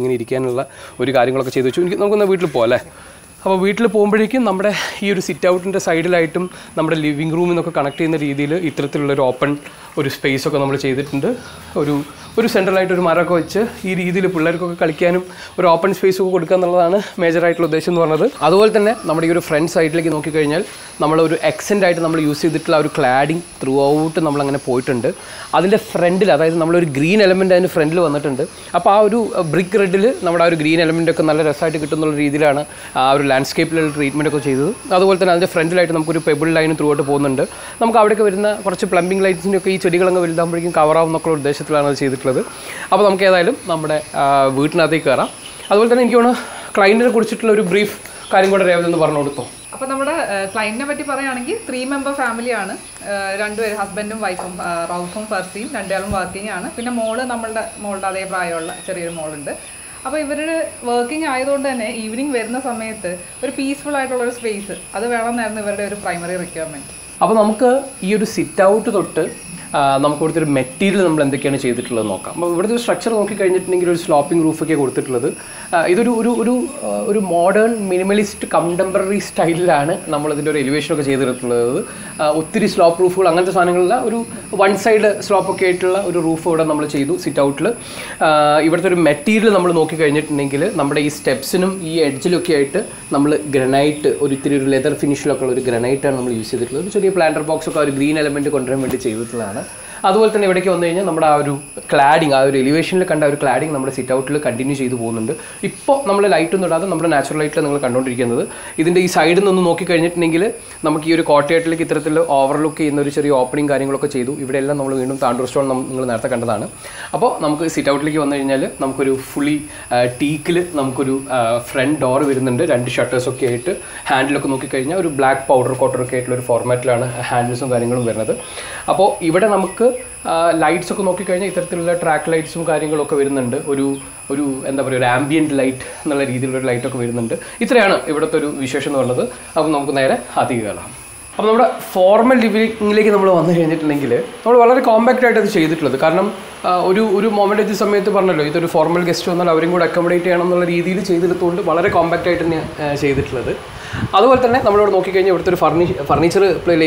ഇങ്ങനെ ഇരിക്കാനുള്ള ഒരു കാര്യങ്ങളൊക്കെ ചെയ്തു വെച്ചു എനിക്ക് നമുക്കൊന്ന് വീട്ടിൽ പോകാം അല്ലേ അപ്പോൾ വീട്ടിൽ പോകുമ്പോഴേക്കും നമ്മുടെ ഈ ഒരു സിറ്റ് ഔട്ടിൻ്റെ സൈഡിലായിട്ടും നമ്മുടെ ലിവിങ് റൂമിൽ നിന്നൊക്കെ കണക്ട് ചെയ്യുന്ന രീതിയിൽ ഇത്തരത്തിലുള്ളൊരു ഓപ്പൺ ഒരു സ്പേസ് ഒക്കെ നമ്മൾ ചെയ്തിട്ടുണ്ട് ഒരു ഒരു സെൻട്രലായിട്ട് ഒരു മരമൊക്കെ വെച്ച് ഈ രീതിയിൽ പിള്ളേർക്കൊക്കെ കളിക്കാനും ഒരു ഓപ്പൺ സ്പേസ് ഒക്കെ കൊടുക്കുക എന്നുള്ളതാണ് മേജറായിട്ടുള്ള ഉദ്ദേശം എന്ന് പറഞ്ഞത് അതുപോലെ തന്നെ നമ്മുടെ ഈ ഒരു ഫ്രണ്ട് സൈഡിലേക്ക് നോക്കിക്കഴിഞ്ഞാൽ നമ്മൾ ഒരു എക്സെൻ്റ് ആയിട്ട് നമ്മൾ യൂസ് ചെയ്തിട്ടുള്ള ആ ഒരു ക്ലാഡിങ് ത്രൂ ഔട്ട് നമ്മളങ്ങനെ പോയിട്ടുണ്ട് അതിൻ്റെ ഫ്രണ്ടിൽ അതായത് നമ്മളൊരു ഗ്രീൻ എലമെൻ്റ് അതിന് ഫ്രണ്ടിൽ വന്നിട്ടുണ്ട് അപ്പോൾ ആ ഒരു ബ്രിക്ക് റെഡിൽ നമ്മുടെ ആ ഒരു ഗ്രീൻ എലമെൻ്റ് ഒക്കെ നല്ല രസമായിട്ട് കിട്ടുന്നുള്ള രീതിയിലാണ് ആ ഒരു ലാൻഡ്സ്കേപ്പിലുള്ള ട്രീറ്റ്മെൻ്റ് ഒക്കെ ചെയ്തത് അതുപോലെ തന്നെ അതിൻ്റെ ഫ്രണ്ടിലായിട്ട് നമുക്കൊരു പെബിൾ ലൈൻ ത്രൂ ഔട്ട് പോകുന്നുണ്ട് നമുക്ക് അവിടെയൊക്കെ വരുന്ന കുറച്ച് പ്ലംബിംഗ് ലൈറ്റ്സിൻ്റെ ഒക്കെ ഈ ചെടികളങ്ങ് വലുതാകുമ്പോഴേക്കും കവറാവും എന്നൊക്കെ ഉദ്ദേശത്തിലാണ് അത് ചെയ്തിട്ടുള്ളത് അപ്പോൾ നമുക്ക് ഏതായാലും നമ്മുടെ ആ, വീട്ടിനകത്തേക്ക് കയറാം അതുപോലെ തന്നെ എനിക്ക് തോന്നുന്നു ക്ലൈൻറ്റിനെ കുറിച്ചിട്ടുള്ള ഒരു ബ്രീഫ് കാര്യം കൂടെ രേവതി ഒന്ന് പറഞ്ഞു കൊടുത്തോ അപ്പോൾ നമ്മുടെ ക്ലയൻറ്റിനെ പറ്റി പറയുകയാണെങ്കിൽ ത്രീ മെമ്പർ ഫാമിലിയാണ് രണ്ടുപേരും ഹസ്ബൻഡും വൈഫും റൗഫും ഫർസിയും രണ്ടാളും വർക്കിംഗ് ആണ് പിന്നെ മോള് നമ്മളുടെ മോളുടെ അതേ പ്രായമുള്ള ചെറിയൊരു മോളുണ്ട് അപ്പോൾ ഇവർ വർക്കിംഗ് ആയതുകൊണ്ട് തന്നെ ഈവനിങ് വരുന്ന സമയത്ത് ഒരു പീസ്ഫുൾ ആയിട്ടുള്ള ഒരു സ്പേസ് അത് വേണമെന്നായിരുന്നു ഇവരുടെ ഒരു പ്രൈമറി റിക്വയർമെൻറ്റ് അപ്പോൾ നമുക്ക് ഈ ഒരു സിറ്റ് ഔട്ട് തൊട്ട് ആ, നമുക്ക് ഇവിടുത്തെ ഒരു മെറ്റീരിയൽ നമ്മൾ എന്തൊക്കെയാണ് ചെയ്തിട്ടുള്ളത് നോക്കാം അപ്പോൾ ഇവിടുത്തെ ഒരു സ്ട്രക്ചർ നോക്കിക്കഴിഞ്ഞിട്ടുണ്ടെങ്കിൽ ഒരു സ്ലോപ്പിംഗ് റൂഫൊക്കെ കൊടുത്തിട്ടുള്ളത് ആ, ഇതൊരു ഒരു ഒരു ആ, ഒരു മോഡേൺ മിനിമലിസ്റ്റ് കണ്ടംപററി സ്റ്റൈലിലാണ് നമ്മൾ ഇതിൻ്റെ ഒരു എലിവേഷനൊക്കെ ചെയ്തിട്ടുള്ളത് ആ, ഒത്തിരി സ്ലോപ്പ് റൂഫുകൾ അങ്ങനത്തെ സാധനങ്ങളില്ല ഒരു വൺ സൈഡ് സ്ലോപ്പൊക്കെ ആയിട്ടുള്ള ഒരു റൂഫ് ഇവിടെ നമ്മൾ ചെയ്തു സിറ്റ് ഔട്ടിൽ ഇവിടുത്തെ ഒരു മെറ്റീരിയൽ നമ്മൾ നോക്കിക്കഴിഞ്ഞിട്ടുണ്ടെങ്കിൽ നമ്മുടെ ഈ സ്റ്റെപ്സിനും ഈ എഡ്ജിലൊക്കെ ആയിട്ട് നമ്മൾ ഗ്രനൈറ്റ് ഒരു ഇത്തിരി ഒരു ലെതർ ഫിനിഷിലൊക്കെ ഉള്ള ഒരു ഗ്രനൈറ്റാണ് നമ്മൾ യൂസ് ചെയ്തിട്ടുള്ളത് ഒരു ചെറിയ പ്ലാന്റർ ബോക്സ് ഒക്കെ ഒരു ഗ്രീൻ എലമെൻറ്റ് കൊണ്ടുവരാൻ വേണ്ടി ചെയ്തിട്ടുള്ളതാണ് അതുപോലെ തന്നെ ഇവിടേക്ക് വന്നു കഴിഞ്ഞാൽ നമ്മുടെ ആ ഒരു ക്ലാഡിങ് ആ ഒരു എലിവേഷനിൽ കണ്ട ആ ഒരു ക്ലാഡിങ് നമ്മുടെ സിറ്റ് ഔട്ടിൽ കണ്ടിന്യൂ ചെയ്തു പോകുന്നുണ്ട് ഇപ്പോൾ നമ്മൾ ലൈറ്റ് ഒന്നും ഇടാതെ നമ്മുടെ നാച്ചുറൽ ലൈറ്റിൽ നിങ്ങൾ കണ്ടുകൊണ്ടിരിക്കുന്നത് ഇതിൻ്റെ ഈ സൈഡിൽ നിന്ന് നോക്കിക്കഴിഞ്ഞിട്ടുണ്ടെങ്കിൽ നമുക്ക് ഈ ഒരു കോട്ടയാട്ടിലേക്ക് ഇത്തരത്തിൽ ഓവർലുക്ക് ചെയ്യുന്ന ഒരു ചെറിയ ഓപ്പണിംഗ് കാര്യങ്ങളൊക്കെ ചെയ്തു ഇവിടെ എല്ലാം നമ്മൾ വീണ്ടും താണ്ടൂർ സ്റ്റോൺ നിങ്ങൾ നേരത്തെ കണ്ടതാണ് അപ്പോൾ നമുക്ക് സിറ്റ് ഔട്ടിലേക്ക് വന്നു കഴിഞ്ഞാൽ നമുക്കൊരു ഫുള്ളി ടീക്കിൽ നമുക്കൊരു ഫ്രണ്ട് ഡോർ വരുന്നുണ്ട് രണ്ട് ഷട്ടേഴ്സൊക്കെ ആയിട്ട് ഹാൻഡിലൊക്കെ നോക്കിക്കഴിഞ്ഞാൽ ഒരു ബ്ലാക്ക് പൗഡർ കോട്ടറൊക്കെ ആയിട്ടുള്ള ഒരു ഫോർമാറ്റിലാണ് ഹാൻഡിൽസും കാര്യങ്ങളും വരുന്നത് അപ്പോൾ ഇവിടെ നമുക്ക് ലൈറ്റ്സ് ഒക്കെ നോക്കിക്കഴിഞ്ഞാൽ ഇത്തരത്തിലുള്ള ട്രാക്ക് ലൈറ്റ്സും കാര്യങ്ങളൊക്കെ വരുന്നുണ്ട് ഒരു ഒരു എന്താ പറയുക ഒരു ആംബിയൻറ്റ് ലൈറ്റ് എന്നുള്ള രീതിയിലുള്ള ഒരു ലൈറ്റൊക്കെ വരുന്നുണ്ട് ഇത്രയാണ് ഇവിടുത്തെ ഒരു വിശേഷം എന്ന് പറയുന്നത് അപ്പോൾ നമുക്ക് നേരെ അധികം കയറാം അപ്പോൾ നമ്മുടെ ഫോർമൽ ലിവിങ്ങിലേക്ക് നമ്മൾ വന്നു കഴിഞ്ഞിട്ടുണ്ടെങ്കിൽ നമ്മൾ വളരെ കോമ്പാക്റ്റ് ആയിട്ട് അത് ചെയ്തിട്ടുള്ളത് കാരണം ആ, ഒരു ഒരു മൊമെൻ്റ് ഇത് സമയത്ത് പറഞ്ഞല്ലോ ഇതൊരു ഫോർമൽ ഗസ്റ്റ് വന്നാൽ അവരും കൂടെ അക്കോമഡേറ്റ് ചെയ്യണം എന്നുള്ള രീതിയിൽ ചെയ്തെടുത്തുകൊണ്ട് വളരെ കോമ്പാക്റ്റ് ആയിട്ട് തന്നെ ആ, ചെയ്തിട്ടുള്ളത് അതുപോലെ തന്നെ നമ്മളിവിടെ നോക്കിക്കഴിഞ്ഞാൽ ഇവിടുത്തെ ഒരു ഫർണി ഫർണിച്ചർ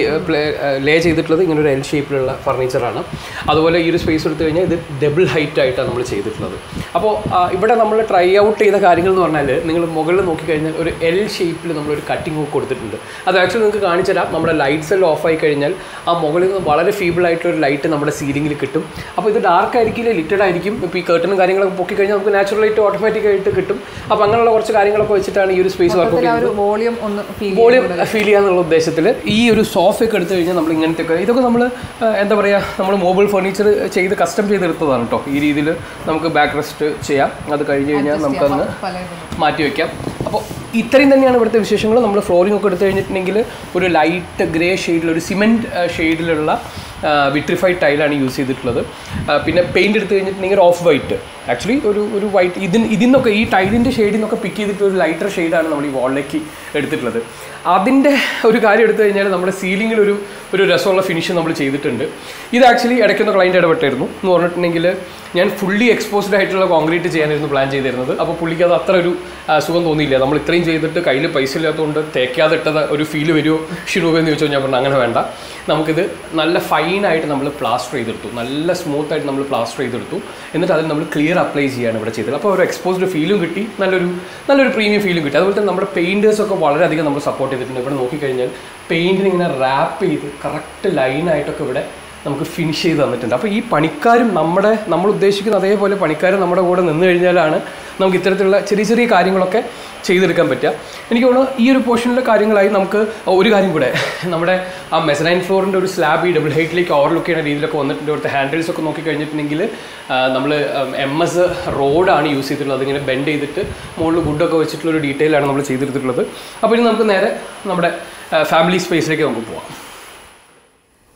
ലേ ചെയ്തിട്ടുള്ളത് ഇങ്ങനെ ഒരു എൽ ഷേപ്പിലുള്ള ഫർണിച്ചറാണ് അതുപോലെ ഈ ഒരു സ്പേസ് എടുത്തു കഴിഞ്ഞാൽ ഇത് ഡബിൾ ഹൈറ്റ് ആയിട്ടാണ് നമ്മൾ ചെയ്തിട്ടുള്ളത് അപ്പോൾ ആ, ഇവിടെ നമ്മൾ ട്രൈ ഔട്ട് ചെയ്ത കാര്യങ്ങൾ എന്ന് പറഞ്ഞാൽ നിങ്ങൾ മുകളിൽ നോക്കിക്കഴിഞ്ഞാൽ ഒരു എൽ ഷേപ്പിൽ നമ്മളൊരു കട്ടിംഗ് ഒക്കെ കൊടുത്തിട്ടുണ്ട് അത് ആക്ച്വലി നിങ്ങൾക്ക് കാണിച്ചു തരാം നമ്മുടെ ലൈറ്റ്സ് എല്ലാം ഓഫ് ആയി കഴിഞ്ഞാൽ ആ മുകളിൽ നിന്ന് വളരെ ഫീബിൾ ആയിട്ടൊരു ലൈറ്റ് നമ്മുടെ സീലിംഗിൽ കിട്ടും അപ്പോൾ ഇത് ഡാർക്ക് ആയിരിക്കില്ല ലിറ്റഡ് ആയിരിക്കും ഇപ്പോൾ ഈ കേട്ടനും കാര്യങ്ങളൊക്കെ പൊക്കി കഴിഞ്ഞാൽ നമുക്ക് നാച്ചുറൽ ലൈറ്റ് ഓട്ടോമാറ്റിക് ആയിട്ട് കിട്ടും അപ്പോൾ അങ്ങനെയുള്ള കുറച്ച് കാര്യങ്ങളൊക്കെ വെച്ചിട്ടാണ് ഈ ഒരു സ്പേസ് വർക്ക് ആ ഒരു വോളിയം ഒന്ന് ഫീൽ വോളിയം ഫീൽ ചെയ്യാന്നുള്ള ഉദ്ദേശത്തിൽ ഈ ഒരു സോഫയൊക്കെ എടുത്തു കഴിഞ്ഞാൽ നമ്മൾ ഇങ്ങനത്തെ ഒക്കെ ഇതൊക്കെ നമ്മൾ എന്താ പറയുക നമ്മൾ മൊബൈൽ ഫർണിച്ചർ ചെയ്ത് കസ്റ്റം ചെയ്തെടുത്തതാണ് കേട്ടോ ഈ രീതിയിൽ നമുക്ക് ബാക്ക് റെസ്റ്റ് ചെയ്യാം അത് കഴിഞ്ഞ് കഴിഞ്ഞാൽ നമുക്കന്ന് പല മാറ്റി വയ്ക്കാം അപ്പോൾ ഇത്രയും തന്നെയാണ് ഇവിടുത്തെ വിശേഷങ്ങൾ നമ്മൾ ഫ്ലോറിംഗ് ഒക്കെ എടുത്തു കഴിഞ്ഞിട്ടുണ്ടെങ്കിൽ ഒരു ലൈറ്റ് ഗ്രേ ഷെയ്ഡിൽ ഒരു സിമെൻറ്റ് ഷെയ്ഡിലുള്ള വിട്രിഫൈഡ് ടൈലാണ് യൂസ് ചെയ്തിട്ടുള്ളത് ആ, പിന്നെ പെയിൻറ് എടുത്തു കഴിഞ്ഞിട്ടുണ്ടെങ്കിൽ ഓഫ് വൈറ്റ് ആക്ച്വലി ഒരു ഒരു വൈറ്റ് ഇതിന് ഇതിൽ നിന്നൊക്കെ ഈ ടൈലിൻ്റെ ഷെയ്ഡിൽ നിന്നൊക്കെ പിക്ക് ചെയ്തിട്ട് ഒരു ലൈറ്റർ ഷെയ്ഡാണ് നമ്മൾ ഈ വാളിലേക്ക് എടുത്തിട്ടുള്ളത് അതിൻ്റെ ഒരു കാര്യം എടുത്തു കഴിഞ്ഞാൽ നമ്മുടെ സീലിങ്ങിൽ ഒരു ഒരു രസമുള്ള ഫിനിഷ് നമ്മൾ ചെയ്തിട്ടുണ്ട് ഇത് ആക്ച്വലി ഇടയ്ക്കൊന്ന് ക്ലൈൻറ്റ് ഇടപെട്ടായിരുന്നു എന്ന് പറഞ്ഞിട്ടുണ്ടെങ്കിൽ ഞാൻ ഫുള്ളി എക്സ്പോസ്ഡ് ആയിട്ടുള്ള കോൺക്രീറ്റ് ചെയ്യാനായിരുന്നു പ്ലാൻ ചെയ്തിരുന്നത് അപ്പോൾ പുള്ളിക്ക് അത് അത്ര ഒരു ആ, സുഖം തോന്നിയില്ല നമ്മൾ ഇത്രയും ചെയ്തിട്ട് കയ്യിൽ പൈസ ഇല്ലാത്തതുകൊണ്ട് തേക്കാതെ ഇട്ടത് ഒരു ഫീൽ വരുമോ ഷിനൂബെന്ന് ചോദിച്ചാൽ ഞാൻ പറഞ്ഞു അങ്ങനെ വേണ്ട നമുക്കിത് നല്ല ഫൈനായിട്ട് നമ്മൾ പ്ലാസ്റ്റർ ചെയ്തെടുത്തു നല്ല സ്മൂത്ത് ആയിട്ട് നമ്മൾ പ്ലാസ്റ്റർ ചെയ്തെടുത്തു എന്നിട്ട് അതിൽ നമ്മൾ ക്ലിയർ അപ്ലൈ ചെയ്യാണ് ഇവിടെ ചെയ്തത് അപ്പോൾ ഒരു എക്സ്പോസ്ഡ് ഫീലും കിട്ടി നല്ലൊരു നല്ലൊരു പ്രീമിയം ഫീലും കിട്ടി അതുപോലെ തന്നെ നമ്മുടെ പെയിൻറ്റേഴ്സ് ഒക്കെ വളരെയധികം നമ്മൾ സപ്പോർട്ട് ചെയ്തിട്ടുണ്ട് ഇവിടെ നോക്കിക്കഴിഞ്ഞാൽ പെയിൻറ്റിന് ഇങ്ങനെ റാപ്പ് ചെയ്ത് കറക്റ്റ് ലൈനായിട്ടൊക്കെ ഇവിടെ നമുക്ക് ഫിനിഷ് ചെയ്ത് തന്നിട്ടുണ്ട് അപ്പോൾ ഈ പണിക്കാരും നമ്മുടെ നമ്മൾ ഉദ്ദേശിക്കുന്ന അതേപോലെ പണിക്കാരും നമ്മുടെ കൂടെ നിന്ന് കഴിഞ്ഞാലാണ് നമുക്ക് ഇത്തരത്തിലുള്ള ചെറിയ ചെറിയ കാര്യങ്ങളൊക്കെ ചെയ്തെടുക്കാൻ പറ്റുക എനിക്ക് തോന്നുന്നു ഈ ഒരു പോർഷനിലെ കാര്യങ്ങളായി നമുക്ക് ഒരു കാര്യം കൂടെ നമ്മുടെ ആ മെസനൈൻ ഫ്ലോറിൻ്റെ ഒരു സ്ലാബ് ഈ ഡബിൾ ഹൈറ്റിലേക്ക് ഓവർലുക്ക് ചെയ്യുന്ന രീതിയിലൊക്കെ വന്നിട്ടുണ്ട് ഇവിടുത്തെ ഹാൻഡിൽസ് ഒക്കെ നോക്കി കഴിഞ്ഞിട്ടുണ്ടെങ്കിൽ നമ്മൾ എം എസ് റോഡാണ് യൂസ് ചെയ്തിട്ടുള്ളത് അതിങ്ങനെ ബെൻഡ് ചെയ്തിട്ട് മുകളിൽ വുഡൊക്കെ വെച്ചിട്ടുള്ള ഒരു ഡീറ്റെയിൽ ആണ് നമ്മൾ ചെയ്തെടുത്തിട്ടുള്ളത് അപ്പോൾ ഇനി നമുക്ക് നേരെ നമ്മുടെ ഫാമിലി സ്പേസിലേക്ക് നമുക്ക് പോവാം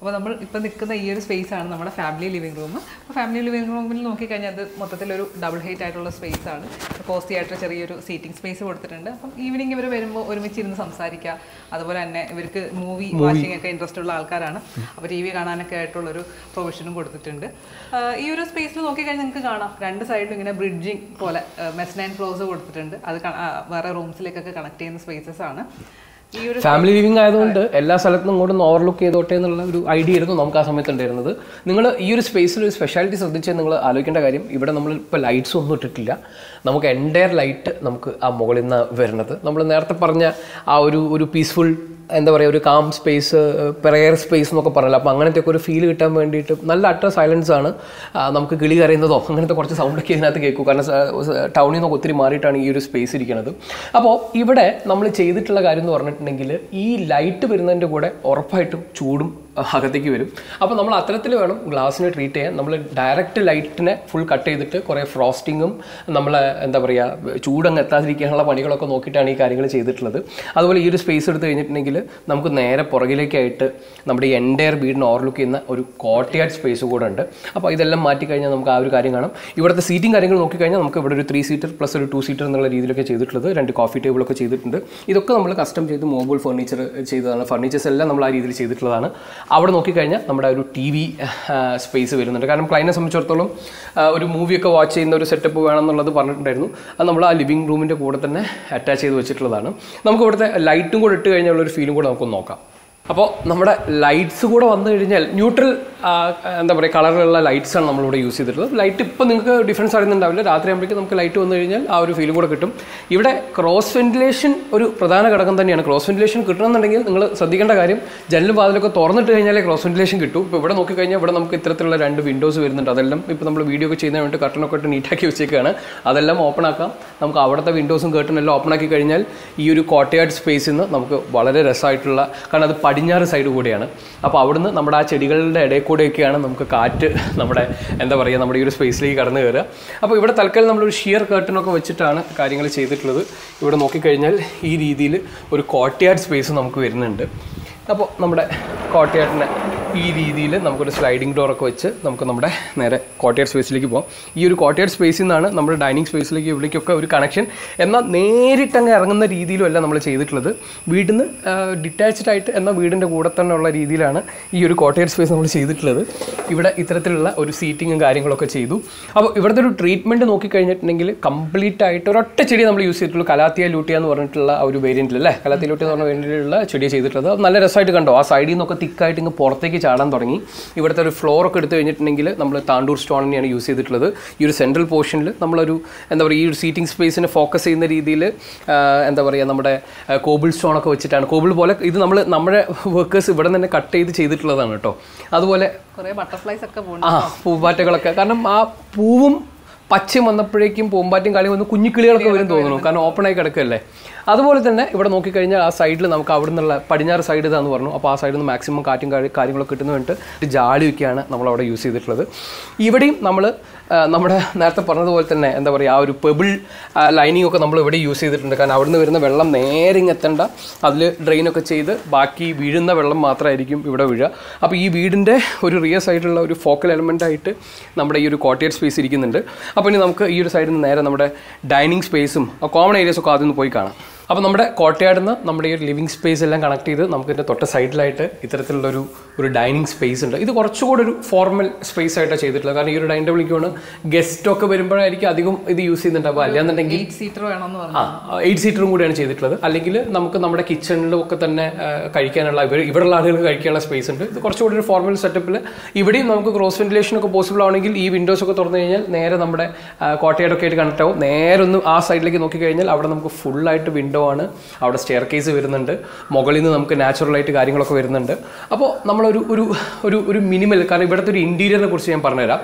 അപ്പോൾ നമ്മൾ ഇപ്പോൾ നിൽക്കുന്ന ഈ ഒരു സ്പേസ് ആണ് നമ്മുടെ ഫാമിലി ലിവിംഗ് റൂം അപ്പോൾ ഫാമിലി ലിവിംഗ് റൂമിൽ നോക്കിക്കഴിഞ്ഞാൽ അത് മൊത്തത്തിലൊരു ഡബിൾ ഹൈറ്റ് ആയിട്ടുള്ള സ്പേസ് ആണ് കോസ്റ്റി ആയിട്ട് ചെറിയൊരു സീറ്റിംഗ് സ്പേസ് കൊടുത്തിട്ടുണ്ട് അപ്പം ഈവനിങ് ഇവർ വരുമ്പോൾ ഒരുമിച്ച് ഇരുന്ന് സംസാരിക്കുക അതുപോലെ തന്നെ ഇവർക്ക് മൂവി വാച്ചിങ് ഒക്കെ ഇൻട്രസ്റ്റ് ഉള്ള ആൾക്കാരാണ് അപ്പോൾ ടി വി കാണാനൊക്കെ ആയിട്ടുള്ളൊരു പ്രൊവിഷനും കൊടുത്തിട്ടുണ്ട് ആ, ഈ ഒരു സ്പേസിൽ നോക്കിക്കഴിഞ്ഞാൽ നിങ്ങൾക്ക് കാണാം രണ്ട് സൈഡിലും ഇങ്ങനെ ബ്രിഡ്ജിങ് പോലെ മെസ് നൈൻ ഫ്ലോസ് കൊടുത്തിട്ടുണ്ട് അത് ക- ആ, വേറെ റൂംസിലേക്കൊക്കെ കണക്ട് ചെയ്യുന്ന സ്പേസസ് ആണ് ഈ ഒരു ഫാമിലി ലിവിംഗ് ആയതുകൊണ്ട് എല്ലാ സ്ഥലത്തും ഇങ്ങോട്ട് ഒന്ന് ഓവർലുക്ക് ചെയ്തോട്ടെ എന്നുള്ള ഒരു ഐഡിയ ആയിരുന്നു നമുക്ക് ആ സമയത്ത് ഉണ്ടായിരുന്നത് നിങ്ങൾ ഈ ഒരു സ്പേസിൽ ഒരു സ്പെഷ്യാലിറ്റി ശ്രദ്ധിച്ച് നിങ്ങൾ ആലോചിക്കേണ്ട കാര്യം ഇവിടെ നമ്മൾ ഇപ്പോൾ ലൈറ്റ്സ് ഒന്നും ഇട്ടിട്ടില്ല നമുക്ക് എൻറ്റയർ ലൈറ്റ് നമുക്ക് ആ മുകളിൽ നിന്ന് വരുന്നത് നമ്മൾ നേരത്തെ പറഞ്ഞ ആ ഒരു ഒരു പീസ്ഫുൾ എന്താ പറയുക ഒരു കാം സ്പേസ് പ്രെയർ സ്പേസ് എന്നൊക്കെ പറഞ്ഞല്ലോ അപ്പോൾ അങ്ങനത്തെ ഒക്കെ ഒരു ഫീൽ കിട്ടാൻ വേണ്ടിയിട്ട് നല്ല അട്ടർ സൈലൻസ് ആണ് ആ, നമുക്ക് കിളി കരയുന്നതോ അങ്ങനത്തെ കുറച്ച് സൗണ്ടൊക്കെ ഇതിനകത്ത് കേൾക്കും കാരണം ടൗണിൽ നിന്നൊക്കെ ഒത്തിരി മാറിയിട്ടാണ് ഈ ഒരു സ്പേസ് ഇരിക്കുന്നത് അപ്പോൾ ഇവിടെ നമ്മൾ ചെയ്തിട്ടുള്ള കാര്യം എന്ന് പറഞ്ഞിട്ടുണ്ടെങ്കിൽ ഈ ലൈറ്റ് വരുന്നതിൻ്റെ കൂടെ ഉറപ്പായിട്ടും ചൂടും അകത്തേക്ക് വരും അപ്പോൾ നമ്മൾ അത്തരത്തിൽ വേണം ഗ്ലാസ്സിനെ ട്രീറ്റ് ചെയ്യാൻ നമ്മൾ ഡയറക്റ്റ് ലൈറ്റിനെ ഫുൾ കട്ട് ചെയ്തിട്ട് കുറേ ഫ്രോസ്റ്റിങ്ങും നമ്മൾ എന്താ പറയുക ചൂടങ്ങ് എത്താതിരിക്കാനുള്ള പണികളൊക്കെ നോക്കിയിട്ടാണ് ഈ കാര്യങ്ങൾ ചെയ്തിട്ടുള്ളത് അതുപോലെ ഈ ഒരു സ്പേസ് എടുത്ത് കഴിഞ്ഞിട്ടുണ്ടെങ്കിൽ നമുക്ക് നേരെ പുറകിലേക്കായിട്ട് നമ്മുടെ ഈ എൻറ്റയർ വീടിന് ഓവർലുക്ക് ചെയ്യുന്ന ഒരു കോട്ടയാർഡ് സ്പേസ് കൂടെ ഉണ്ട് അപ്പോൾ ഇതെല്ലാം മാറ്റി കഴിഞ്ഞാൽ നമുക്ക് ആ ഒരു കാര്യം കാണാം ഇവിടുത്തെ സീറ്റിംഗ് കാര്യങ്ങൾ നോക്കിക്കഴിഞ്ഞാൽ നമുക്ക് ഇവിടെ ഒരു ത്രീ സീറ്റർ പ്ലസ് ഒരു ടു സീറ്റർ എന്നുള്ള രീതിയിലൊക്കെ ചെയ്തിട്ടുള്ളത് രണ്ട് കോഫി ടേബിളൊക്കെ ചെയ്തിട്ടുണ്ട് ഇതൊക്കെ നമ്മൾ കസ്റ്റം ചെയ്ത് മോബിൾ ഫർണിച്ചർ ചെയ്തതാണ് ഫർണിച്ചേഴ്സ് എല്ലാം നമ്മൾ ആ രീതിയിൽ ചെയ്തിട്ടുള്ളതാണ് അവിടെ നോക്കിക്കഴിഞ്ഞാൽ നമ്മുടെ ഒരു ടി വി സ്പേസ് വരുന്നുണ്ട് കാരണം ക്ലൈനെ സംബന്ധിച്ചിടത്തോളം ആ, ഒരു മൂവിയൊക്കെ വാച്ച് ചെയ്യുന്ന ഒരു സെറ്റപ്പ് വേണമെന്നുള്ളത് പറഞ്ഞിട്ടുണ്ടായിരുന്നു അത് നമ്മൾ ആ ലിവിംഗ് റൂമിൻ്റെ കൂടെ തന്നെ അറ്റാച്ച് ചെയ്ത് വെച്ചിട്ടുള്ളതാണ് നമുക്ക് ഇവിടുത്തെ ലൈറ്റും കൂടെ ഇട്ട് കഴിഞ്ഞാൽ ഉള്ള ഒരു ഫീലും കൂടെ നമുക്കൊന്ന് നോക്കാം അപ്പോൾ നമ്മുടെ ലൈറ്റ്സ് കൂടെ വന്നു കഴിഞ്ഞാൽ ന്യൂട്രൽ എന്താ പറയുക കളറിലുള്ള ലൈറ്റ്സ് ആണ് നമ്മളിവിടെ യൂസ് ചെയ്തിട്ടുള്ളത് ലൈറ്റ് ഇപ്പോൾ നിങ്ങൾക്ക് ഡിഫറൻസ് അറിയുന്നുണ്ടാവില്ല രാത്രി ആകുമ്പോഴേക്കും നമുക്ക് ലൈറ്റ് വന്നു കഴിഞ്ഞാൽ ആ ഒരു ഫീലും കൂടെ കിട്ടും ഇവിടെ ക്രോസ് വെന്റിലേഷൻ ഒരു പ്രധാന ഘടകം തന്നെയാണ് ക്രോസ് വെന്റിലേഷൻ കിട്ടണമെന്നുണ്ടെങ്കിൽ നിങ്ങൾ ശ്രദ്ധിക്കേണ്ട കാര്യം ജനലും വാതിലൊക്കെ തുറന്നിട്ട് കഴിഞ്ഞാലേ ക്രോസ് വെന്റിലേഷൻ കിട്ടും ഇപ്പോൾ ഇവിടെ നോക്കിക്കഴിഞ്ഞാൽ ഇവിടെ നമുക്ക് ഇത്തരത്തിലുള്ള രണ്ട് വിൻഡോസ് വരുന്നുണ്ട് അതെല്ലാം ഇപ്പോൾ നമ്മൾ വീഡിയോ ഒക്കെ ചെയ്യുന്നതിന് വേണ്ടി കട്ടനൊക്കെ ഇട്ട് നീറ്റാക്കി വെച്ചേക്കാണ് അതെല്ലാം ഓപ്പൺ ആക്കാം നമുക്ക് അവിടുത്തെ വിൻഡോസും കേട്ടനും എല്ലാം ഓപ്പൺ ആക്കി കഴിഞ്ഞാൽ ഈ ഒരു കോട്ടയാട് സ്പേസിൽ നിന്ന് നമുക്ക് വളരെ രസമായിട്ടുള്ള കാരണം അത് പടിഞ്ഞാറ് സൈഡ് കൂടെയാണ് അപ്പോൾ അവിടുന്ന് നമ്മുടെ ആ ചെടികളുടെ ഇടയിൽ കൂടെയൊക്കെയാണ് നമുക്ക് കാറ്റ് നമ്മുടെ എന്താ പറയുക നമ്മുടെ ഈ ഒരു സ്പേസിലേക്ക് കടന്നു കയറുക അപ്പോൾ ഇവിടെ തൽക്കാലം നമ്മളൊരു ഷിയർ കേർട്ടനൊക്കെ വെച്ചിട്ടാണ് കാര്യങ്ങൾ ചെയ്തിട്ടുള്ളത് ഇവിടെ നോക്കിക്കഴിഞ്ഞാൽ ഈ രീതിയിൽ ഒരു കോട്ടയാട് സ്പേസ് നമുക്ക് വരുന്നുണ്ട് അപ്പോൾ നമ്മുടെ കോട്ടയാട്ടിനെ ഈ രീതിയിൽ നമുക്കൊരു സ്ലൈഡിംഗ് ഡോറൊക്കെ വെച്ച് നമുക്ക് നമ്മുടെ നേരെ കോട്ടയാട് സ്പേസിലേക്ക് പോകാം ഈ ഒരു കോട്ടയാട് സ്പേസിൽ നിന്നാണ് നമ്മുടെ ഡൈനിങ് സ്പേസിലേക്ക് ഇവിടേക്കൊക്കെ ഒരു കണക്ഷൻ എന്നാൽ നേരിട്ടങ്ങ് ഇറങ്ങുന്ന രീതിയിലും അല്ല നമ്മൾ ചെയ്തിട്ടുള്ളത് വീട്ടിൽ നിന്ന് ഡിറ്റാച്ച്ഡ് ആയിട്ട് എന്നാൽ വീടിൻ്റെ കൂടെ തന്നെ ഉള്ള രീതിയിലാണ് ഈ ഒരു കോട്ടയാട് സ്പേസ് നമ്മൾ ചെയ്തിട്ടുള്ളത് ഇവിടെ ഇത്തരത്തിലുള്ള ഒരു സീറ്റിങ്ങും കാര്യങ്ങളൊക്കെ ചെയ്തു അപ്പോൾ ഇവിടുത്തെ ഒരു ട്രീറ്റ്മെൻറ്റ് നോക്കിക്കഴിഞ്ഞിട്ടുണ്ടെങ്കിൽ കംപ്ലീറ്റ് ആയിട്ട് ഒരൊറ്റ ചെടി നമ്മൾ യൂസ് ചെയ്തിട്ടുള്ളൂ കലാത്തിയ ലൂട്ടിയ എന്ന് പറഞ്ഞിട്ടുള്ള ആ ഒരു വേരിയൻറ്റിൽ അല്ലേ കലാത്തിയ ലൂട്ടിയ എന്ന് പറഞ്ഞ വേരിയൻറ്റിലുള്ള ചെടിയെ ചെയ്തിട്ടുള്ളത് അത് നല്ല രസമായിട്ട് കണ്ടോ ആ സൈഡിൽ നിന്നൊക്കെ തിക്കായിട്ട് ഇങ്ങ് പുറത്തേക്ക് ചാടാൻ തുടങ്ങി ഇവിടുത്തെ ഒരു ഫ്ലോർ ഒക്കെ എടുത്തു കഴിഞ്ഞിട്ടുണ്ടെങ്കിൽ നമ്മൾ താണ്ടൂർ സ്റ്റോൺ തന്നെയാണ് യൂസ് ചെയ്തിട്ടുള്ളത് ഈ ഒരു സെൻട്രൽ പോർഷനിൽ നമ്മളൊരു എന്താ പറയുക ഈ ഒരു സീറ്റിംഗ് സ്പേസിനെ ഫോക്കസ് ചെയ്യുന്ന രീതിയിൽ എന്താ പറയുക നമ്മുടെ കോബിൾ സ്റ്റോൺ ഒക്കെ വെച്ചിട്ടാണ് കോബിൾ പോലെ ഇത് നമ്മൾ നമ്മുടെ വർക്കേഴ്സ് ഇവിടെ തന്നെ കട്ട് ചെയ്ത് ചെയ്തിട്ടുള്ളതാണ് കേട്ടോ അതുപോലെ കുറേ ബട്ടർഫ്ലൈസ് ഒക്കെ പോകുന്നുണ്ട് ആ പൂമ്പാറ്റകളൊക്കെ കാരണം ആ പൂവും പച്ചയും വന്നപ്പോഴേക്കും പൂമ്പാറ്റയും കളി വന്ന് കുഞ്ഞിക്കിളികളൊക്കെ വരും തോന്നുന്നു കാരണം ഓപ്പൺ ആയി കിടക്കല്ലേ അതുപോലെ തന്നെ ഇവിടെ നോക്കിക്കഴിഞ്ഞാൽ ആ സൈഡിൽ നമുക്ക് അവിടെ നിന്നുള്ള പടിഞ്ഞാറ് സൈഡ് ഇതാന്ന് പറഞ്ഞു അപ്പോൾ ആ സൈഡിൽ നിന്ന് മാക്സിമം കാറ്റും കാര്യ- കാര്യങ്ങളൊക്കെ കിട്ടുന്ന വേണ്ടിയിട്ട് ഒരു ജാളിയൊക്കെയാണ് നമ്മൾ അവിടെ യൂസ് ചെയ്തിട്ടുള്ളത് ഇവിടെയും നമ്മൾ നമ്മുടെ നേരത്തെ പറഞ്ഞതുപോലെ തന്നെ എന്താ പറയുക ആ ഒരു പെബിൾ ലൈനിങ് ഒക്കെ നമ്മൾ ഇവിടെ യൂസ് ചെയ്തിട്ടുണ്ട് കാരണം അവിടെ നിന്ന് വരുന്ന വെള്ളം നേരെ ഇങ്ങ് എത്തണ്ട അതിൽ ഡ്രെയിനൊക്കെ ചെയ്ത് ബാക്കി വീഴുന്ന വെള്ളം മാത്രമായിരിക്കും ഇവിടെ വീഴുക അപ്പോൾ ഈ വീടിൻ്റെ ഒരു റിയർ സൈഡിലുള്ള ഒരു ഫോക്കൽ എലമെൻ്റ് ആയിട്ട് നമ്മുടെ ഈ ഒരു കോട്ടേജ് സ്പേസ് ഇരിക്കുന്നുണ്ട് അപ്പോൾ ഇനി നമുക്ക് ഈ ഒരു സൈഡിൽ നിന്ന് നേരെ നമ്മുടെ ഡൈനിങ് സ്പേസും കോമൺ ഏരിയസും ഒക്കെ ആദ്യം ഒന്ന് പോയി കാണാം അപ്പോൾ നമ്മുടെ കോട്ടയാട് നിന്ന് നമ്മുടെ ഈ ഒരു ലിവിങ് സ്പേസ് എല്ലാം കണക്ട് ചെയ്ത് നമുക്ക് ഇതിൻ്റെ തൊട്ട സൈഡിലായിട്ട് ഇത്തരത്തിലുള്ള ഒരു ഒരു ഡൈനിങ് സ്പേസ് ഉണ്ട് ഇത് കുറച്ചുകൂടി ഒരു ഫോർമൽ സ്പേസ് ആയിട്ടാണ് ചെയ്തിട്ടുള്ളത് കാരണം ഈ ഒരു ഡൈനിങ് ടേബിളിലേക്ക് വേണം ഗസ്റ്റ് ഒക്കെ വരുമ്പോഴായിരിക്കും അധികം ഇത് യൂസ് ചെയ്യുന്നുണ്ടാവുക അല്ലാന്നുണ്ടെങ്കിൽ എയ്റ്റ് സീറ്റർ വേണമെന്ന് പറഞ്ഞു ആ എയ്റ്റ് സീറ്ററും കൂടിയാണ് ചെയ്തിട്ടുള്ളത് അല്ലെങ്കിൽ നമുക്ക് നമ്മുടെ കിച്ചണിലും ഒക്കെ തന്നെ ആ, കഴിക്കാനുള്ള ഇവർ ഇവിടെയുള്ള ആളുകൾക്ക് കഴിക്കാനുള്ള സ്പേസ് ഉണ്ട് ഇത് കുറച്ചുകൂടി ഒരു ഫോർമൽ സെറ്റപ്പിൽ ഇവിടെയും നമുക്ക് ക്രോസ് വെന്റിലേഷൻ ഒക്കെ പോസിബിൾ ആണെങ്കിൽ ഈ വിൻഡോസ് ഒക്കെ തുറന്നു കഴിഞ്ഞാൽ നേരെ നമ്മുടെ ആ, കോട്ടയാടൊക്കെ ആയിട്ട് കണക്ട് ആവും നേരെ ഒന്ന് ആ സൈഡിലേക്ക് നോക്കിക്കഴിഞ്ഞാൽ അവിടെ നമുക്ക് ഫുള്ളായിട്ട് വിൻഡോ ആണ് അവിടെ സ്റ്റെയർ കേസ് വരുന്നുണ്ട് മുകളിൽ നിന്ന് നമുക്ക് നാച്ചുറലായിട്ട് കാര്യങ്ങളൊക്കെ വരുന്നുണ്ട് അപ്പോൾ നമ്മളൊരു ഒരു ഒരു ഒരു മിനിമൽ കാരണം ഇവിടുത്തെ ഒരു ഇൻറ്റീരിയറിനെ കുറിച്ച് ഞാൻ പറഞ്ഞുതരാം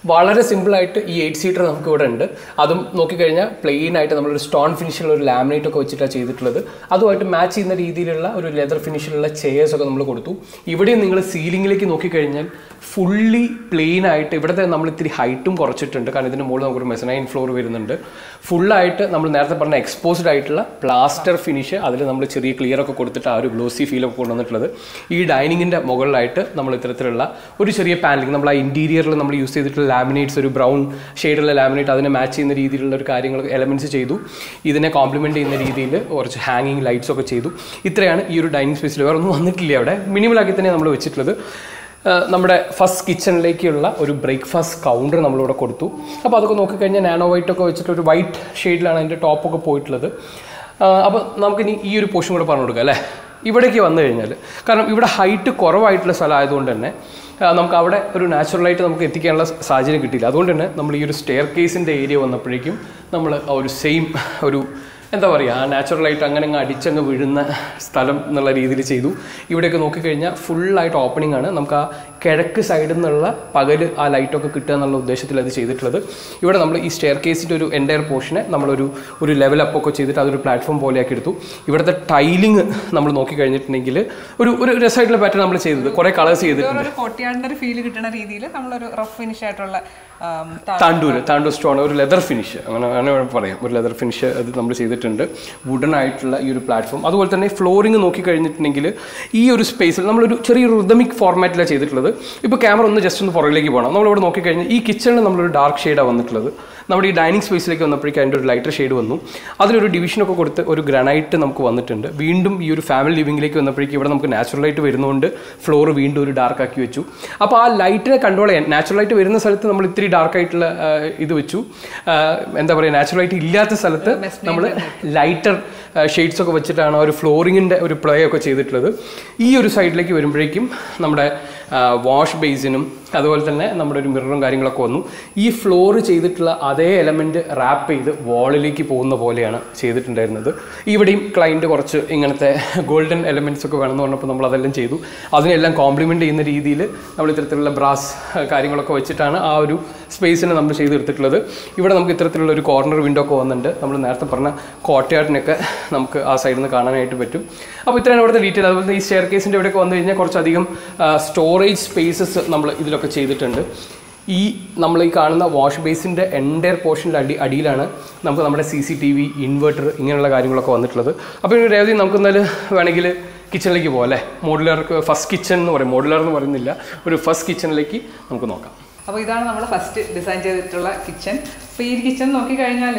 വളരെ സിമ്പിളായിട്ട് ഈ എയ്റ്റ് സീറ്റർ നമുക്ക് ഇവിടെ ഉണ്ട് അതും നോക്കിക്കഴിഞ്ഞാൽ പ്ലെയിൻ ആയിട്ട് നമ്മളൊരു സ്റ്റോൺ ഫിനിഷിലുള്ള ഒരു ലാമിനേറ്റ് ഒക്കെ വെച്ചിട്ടാണ് ചെയ്തിട്ടുള്ളത് അതുമായിട്ട് മാച്ച് ചെയ്യുന്ന രീതിയിലുള്ള ഒരു ലെതർ ഫിനിഷിലുള്ള ചെയേഴ്സ് ഒക്കെ നമ്മൾ കൊടുത്തു ഇവിടെയും നിങ്ങൾ സീലിംഗിലേക്ക് നോക്കിക്കഴിഞ്ഞാൽ ഫുള്ളി പ്ലെയിൻ ആയിട്ട് ഇവിടുത്തെ നമ്മൾ ഇത്തിരി ഹൈറ്റും കുറച്ചിട്ടുണ്ട് കാരണം ഇതിന് മുകളിൽ നമുക്കൊരു മെസനൈൻ ഫ്ലോർ വരുന്നുണ്ട് ഫുള്ളായിട്ട് നമ്മൾ നേരത്തെ പറഞ്ഞ എക്സ്പോസ്ഡ് ആയിട്ടുള്ള പ്ലാസ്റ്റർ ഫിനിഷ് അതിൽ നമ്മൾ ചെറിയ ക്ലിയർ ഒക്കെ കൊടുത്തിട്ട് ആ ഒരു ഗ്ലോസി ഫീൽ ഒക്കെ കൊണ്ടുവന്നിട്ടുള്ളത് ഈ ഡൈനിങ്ങിൻ്റെ മുകളിലായിട്ട് നമ്മൾ ഇത്തരത്തിലുള്ള ഒരു ചെറിയ പാനലിംഗ് നമ്മൾ ആ ഇൻറ്റീരിയറിൽ നമ്മൾ യൂസ് ചെയ്തിട്ടുള്ള ലാമിനേറ്റ്സ് ഒരു ബ്രൗൺ ഷെയ്ഡുള്ള ലാമിനേറ്റ് അതിനെ മാച്ച് ചെയ്യുന്ന രീതിയിലുള്ള ഒരു കാര്യങ്ങൾ എലമെൻറ്റ്സ് ചെയ്തു ഇതിനെ കോംപ്ലിമെൻറ്റ് ചെയ്യുന്ന രീതിയിൽ കുറച്ച് ഹാങ്ങിങ് ലൈറ്റ്സ് ഒക്കെ ചെയ്തു ഇത്രയാണ് ഈ ഒരു ഡൈനിങ് സ്പേസിൽ വേറെ ഒന്നും വന്നിട്ടില്ല അവിടെ മിനിമലാക്കി തന്നെ നമ്മൾ വെച്ചിട്ടുള്ളത് ആ, നമ്മുടെ ഫസ്റ്റ് കിച്ചണിലേക്കുള്ള ഒരു ബ്രേക്ക്ഫാസ്റ്റ് കൗണ്ടർ നമ്മളിവിടെ കൊടുത്തു അപ്പോൾ അതൊക്കെ നോക്കിക്കഴിഞ്ഞാൽ നാനോ വൈറ്റ് ഒക്കെ വെച്ചിട്ട് ഒരു വൈറ്റ് ഷെയ്ഡിലാണ് അതിൻ്റെ ടോപ്പൊക്കെ പോയിട്ടുള്ളത് അപ്പോൾ നമുക്കിനി ഈ ഒരു പോർഷൻ കൂടെ പറഞ്ഞു കൊടുക്കാം അല്ലേ ഇവിടേക്ക് വന്നു കഴിഞ്ഞാൽ കാരണം ഇവിടെ ഹൈറ്റ് കുറവായിട്ടുള്ള സ്ഥലം ആയതുകൊണ്ട് തന്നെ ആ, നമുക്ക് അവിടെ ഒരു നാച്ചുറലായിട്ട് നമുക്ക് എത്തിക്കാനുള്ള സാഹചര്യം കിട്ടിയില്ല അതുകൊണ്ട് തന്നെ നമ്മൾ ഈ ഒരു സ്റ്റെയർ കേസിൻ്റെ ഏരിയ വന്നപ്പോഴേക്കും നമ്മൾ ആ ഒരു സെയിം ഒരു എന്താ പറയുക ആ നാച്ചുറലായിട്ട് അങ്ങനെ അങ്ങ് അടിച്ചങ്ങ് വീഴുന്ന സ്ഥലം എന്നുള്ള രീതിയിൽ ചെയ്തു ഇവിടെയൊക്കെ നോക്കിക്കഴിഞ്ഞാൽ ഫുള്ളായിട്ട് ഓപ്പണിംഗ് ആണ് നമുക്ക് ആ കിഴക്ക് സൈഡിൽ നിന്നുള്ള പകൽ ആ ലൈറ്റൊക്കെ കിട്ടുക എന്നുള്ള ഉദ്ദേശത്തിൽ അത് ചെയ്തിട്ടുള്ളത് ഇവിടെ നമ്മൾ ഈ സ്റ്റെയർ കേസിൻ്റെ ഒരു എൻ്റയർ പോർഷനെ നമ്മളൊരു ഒരു ലെവൽ അപ്പ് ഒക്കെ ചെയ്തിട്ട് അതൊരു പ്ലാറ്റ്ഫോം പോലെയാക്കി എടുത്തു ഇവിടുത്തെ ടൈലിംഗ് നമ്മൾ നോക്കിക്കഴിഞ്ഞിട്ടുണ്ടെങ്കിൽ ഒരു ഒരു രസമായിട്ടുള്ള പാറ്റേൺ നമ്മൾ ചെയ്തത് കുറേ കളേഴ്സ് ചെയ്തിട്ടുണ്ട് ഒരു കോട്ടിയാടിന്റെ ഒരു ഫീൽ കിട്ടുന്ന രീതിയിൽ നമ്മളൊരു റഫ് ഫിനിഷ് ആയിട്ടുള്ള ആം, ത- താണ്ടൂര് താണ്ടൂർ സ്റ്റോൺ ഒരു ലെതർ ഫിനിഷ് അങ്ങനെ അങ്ങനെ വേണം പറയാം ഒരു ലെതർ ഫിനിഷ് അത് നമ്മൾ ചെയ്തിട്ടുണ്ട് വുഡൻ ആയിട്ടുള്ള ഈ ഒരു പ്ലാറ്റ്ഫോം അതുപോലെ തന്നെ ഫ്ലോറിങ് നോക്കിക്കഴിഞ്ഞിട്ടുണ്ടെങ്കിൽ ഈ ഒരു സ്പേസിൽ നമ്മളൊരു ചെറിയൊരു റിതമിക് ഫോർമാറ്റിലാണ് ചെയ്തിട്ടുള്ളത് ഇപ്പോൾ ക്യാമറ ഒന്ന് ജസ്റ്റ് ഒന്ന് പുറകിലേക്ക് പോകണം നമ്മളിവിടെ നോക്കിക്കഴിഞ്ഞാൽ ഈ കിച്ചണിൽ നമ്മളൊരു ഡാർക്ക് ഷെയ്ഡാണ് വന്നിട്ടുള്ളത് നമ്മുടെ ഈ ഡൈനിങ് സ്പേസിലേക്ക് വന്നപ്പോഴേക്കും അതിൻ്റെ ഒരു ലൈറ്റർ ഷെയ്ഡ് വന്നു അതിലൊരു ഡിവിഷനൊക്കെ കൊടുത്ത് ഒരു ഗ്രാനൈറ്റ് നമുക്ക് വന്നിട്ടുണ്ട് വീണ്ടും ഈ ഒരു ഫാമിലി ലിവിംഗിലേക്ക് വന്നപ്പോഴേക്കും ഇവിടെ നമുക്ക് നാച്ചുറലായിട്ട് വരുന്നതുകൊണ്ട് ഫ്ലോർ വീണ്ടും ഒരു ഡാർക്ക് ആക്കി വെച്ചു അപ്പോൾ ആ ലൈറ്റിനെ കൺട്രോൾ ചെയ്യാൻ നാച്ചുറലായിട്ട് വരുന്ന സ്ഥലത്ത് നമ്മൾ ഇത്തിരി ഡാർക്ക് ആയിട്ടുള്ള ആ, ഇത് വെച്ചു ആ, എന്താ പറയുക നാച്ചുറലായിട്ട് ഇല്ലാത്ത സ്ഥലത്ത് നമ്മൾ ലൈറ്റർ ഷെയ്ഡ്സ് ഒക്കെ വെച്ചിട്ടാണ് ആ ഒരു ഫ്ലോറിങ്ങിൻ്റെ ഒരു പ്ലേ ഒക്കെ ചെയ്തിട്ടുള്ളത് ഈ ഒരു സൈഡിലേക്ക് വരുമ്പോഴേക്കും നമ്മുടെ വാഷ് ബേസിനും അതുപോലെ തന്നെ നമ്മുടെ ഒരു മിററും കാര്യങ്ങളൊക്കെ വന്നു ഈ ഫ്ലോർ ചെയ്തിട്ടുള്ള അതേ എലമെൻറ്റ് റാപ്പ് ചെയ്ത് വാളിലേക്ക് പോകുന്ന പോലെയാണ് ചെയ്തിട്ടുണ്ടായിരുന്നത് ഇവിടെയും ക്ലൈൻറ്റ് കുറച്ച് ഇങ്ങനത്തെ ഗോൾഡൻ എലമെൻറ്റ്സ് ഒക്കെ വേണമെന്ന് പറഞ്ഞപ്പോൾ നമ്മൾ അതെല്ലാം ചെയ്തു അതിനെല്ലാം കോംപ്ലിമെൻറ്റ് ചെയ്യുന്ന രീതിയിൽ നമ്മൾ ഇത്തരത്തിലുള്ള ബ്രാസ് കാര്യങ്ങളൊക്കെ വെച്ചിട്ടാണ് ആ ഒരു സ്പേസിനെ നമ്മൾ ചെയ്തെടുത്തിട്ടുള്ളത് ഇവിടെ നമുക്ക് ഇത്തരത്തിലുള്ള ഒരു കോർണർ വിൻഡോ ഒക്കെ വന്നിട്ടുണ്ട് നമ്മൾ നേരത്തെ പറഞ്ഞ കോട്ടയാടിനൊക്കെ നമുക്ക് ആ സൈഡിൽ നിന്ന് കാണാനായിട്ട് പറ്റും അപ്പോൾ ഇത്രയാണ് ഇവിടുത്തെ ഡീറ്റെയിൽ അതുപോലെ തന്നെ ഈ സ്റ്റെയർ കേസിൻ്റെ ഇവിടെയൊക്കെ വന്നു കഴിഞ്ഞാൽ കുറച്ചധികം സ്റ്റോറേജ് സ്പേസസ് നമ്മൾ ഇതിലൊക്കെ ചെയ്തിട്ടുണ്ട് ഈ നമ്മൾ ഈ കാണുന്ന വാഷ് ബേസിൻ്റെ എൻഡയർ പോർഷനിൽ അടി അടിയിലാണ് നമുക്ക് നമ്മുടെ C C T V inverter ഇങ്ങനെയുള്ള കാര്യങ്ങളൊക്കെ വന്നിട്ടുള്ളത് അപ്പോൾ ഇനി രേവതി നമുക്ക് എന്നാലും വേണമെങ്കിൽ കിച്ചണിലേക്ക് പോകാം അല്ലേ മോഡുലർക്ക് ഫസ്റ്റ് കിച്ചൺ എന്ന് പറയും മോഡുലർ എന്ന് പറയുന്നില്ല ഒരു ഫസ്റ്റ് കിച്ചണിലേക്ക് നമുക്ക് നോക്കാം അപ്പോൾ ഇതാണ് നമ്മൾ ഫസ്റ്റ് ഡിസൈൻ ചെയ്തിട്ടുള്ള കിച്ചൺ അപ്പോൾ ഈ കിച്ചൺ നോക്കിക്കഴിഞ്ഞാൽ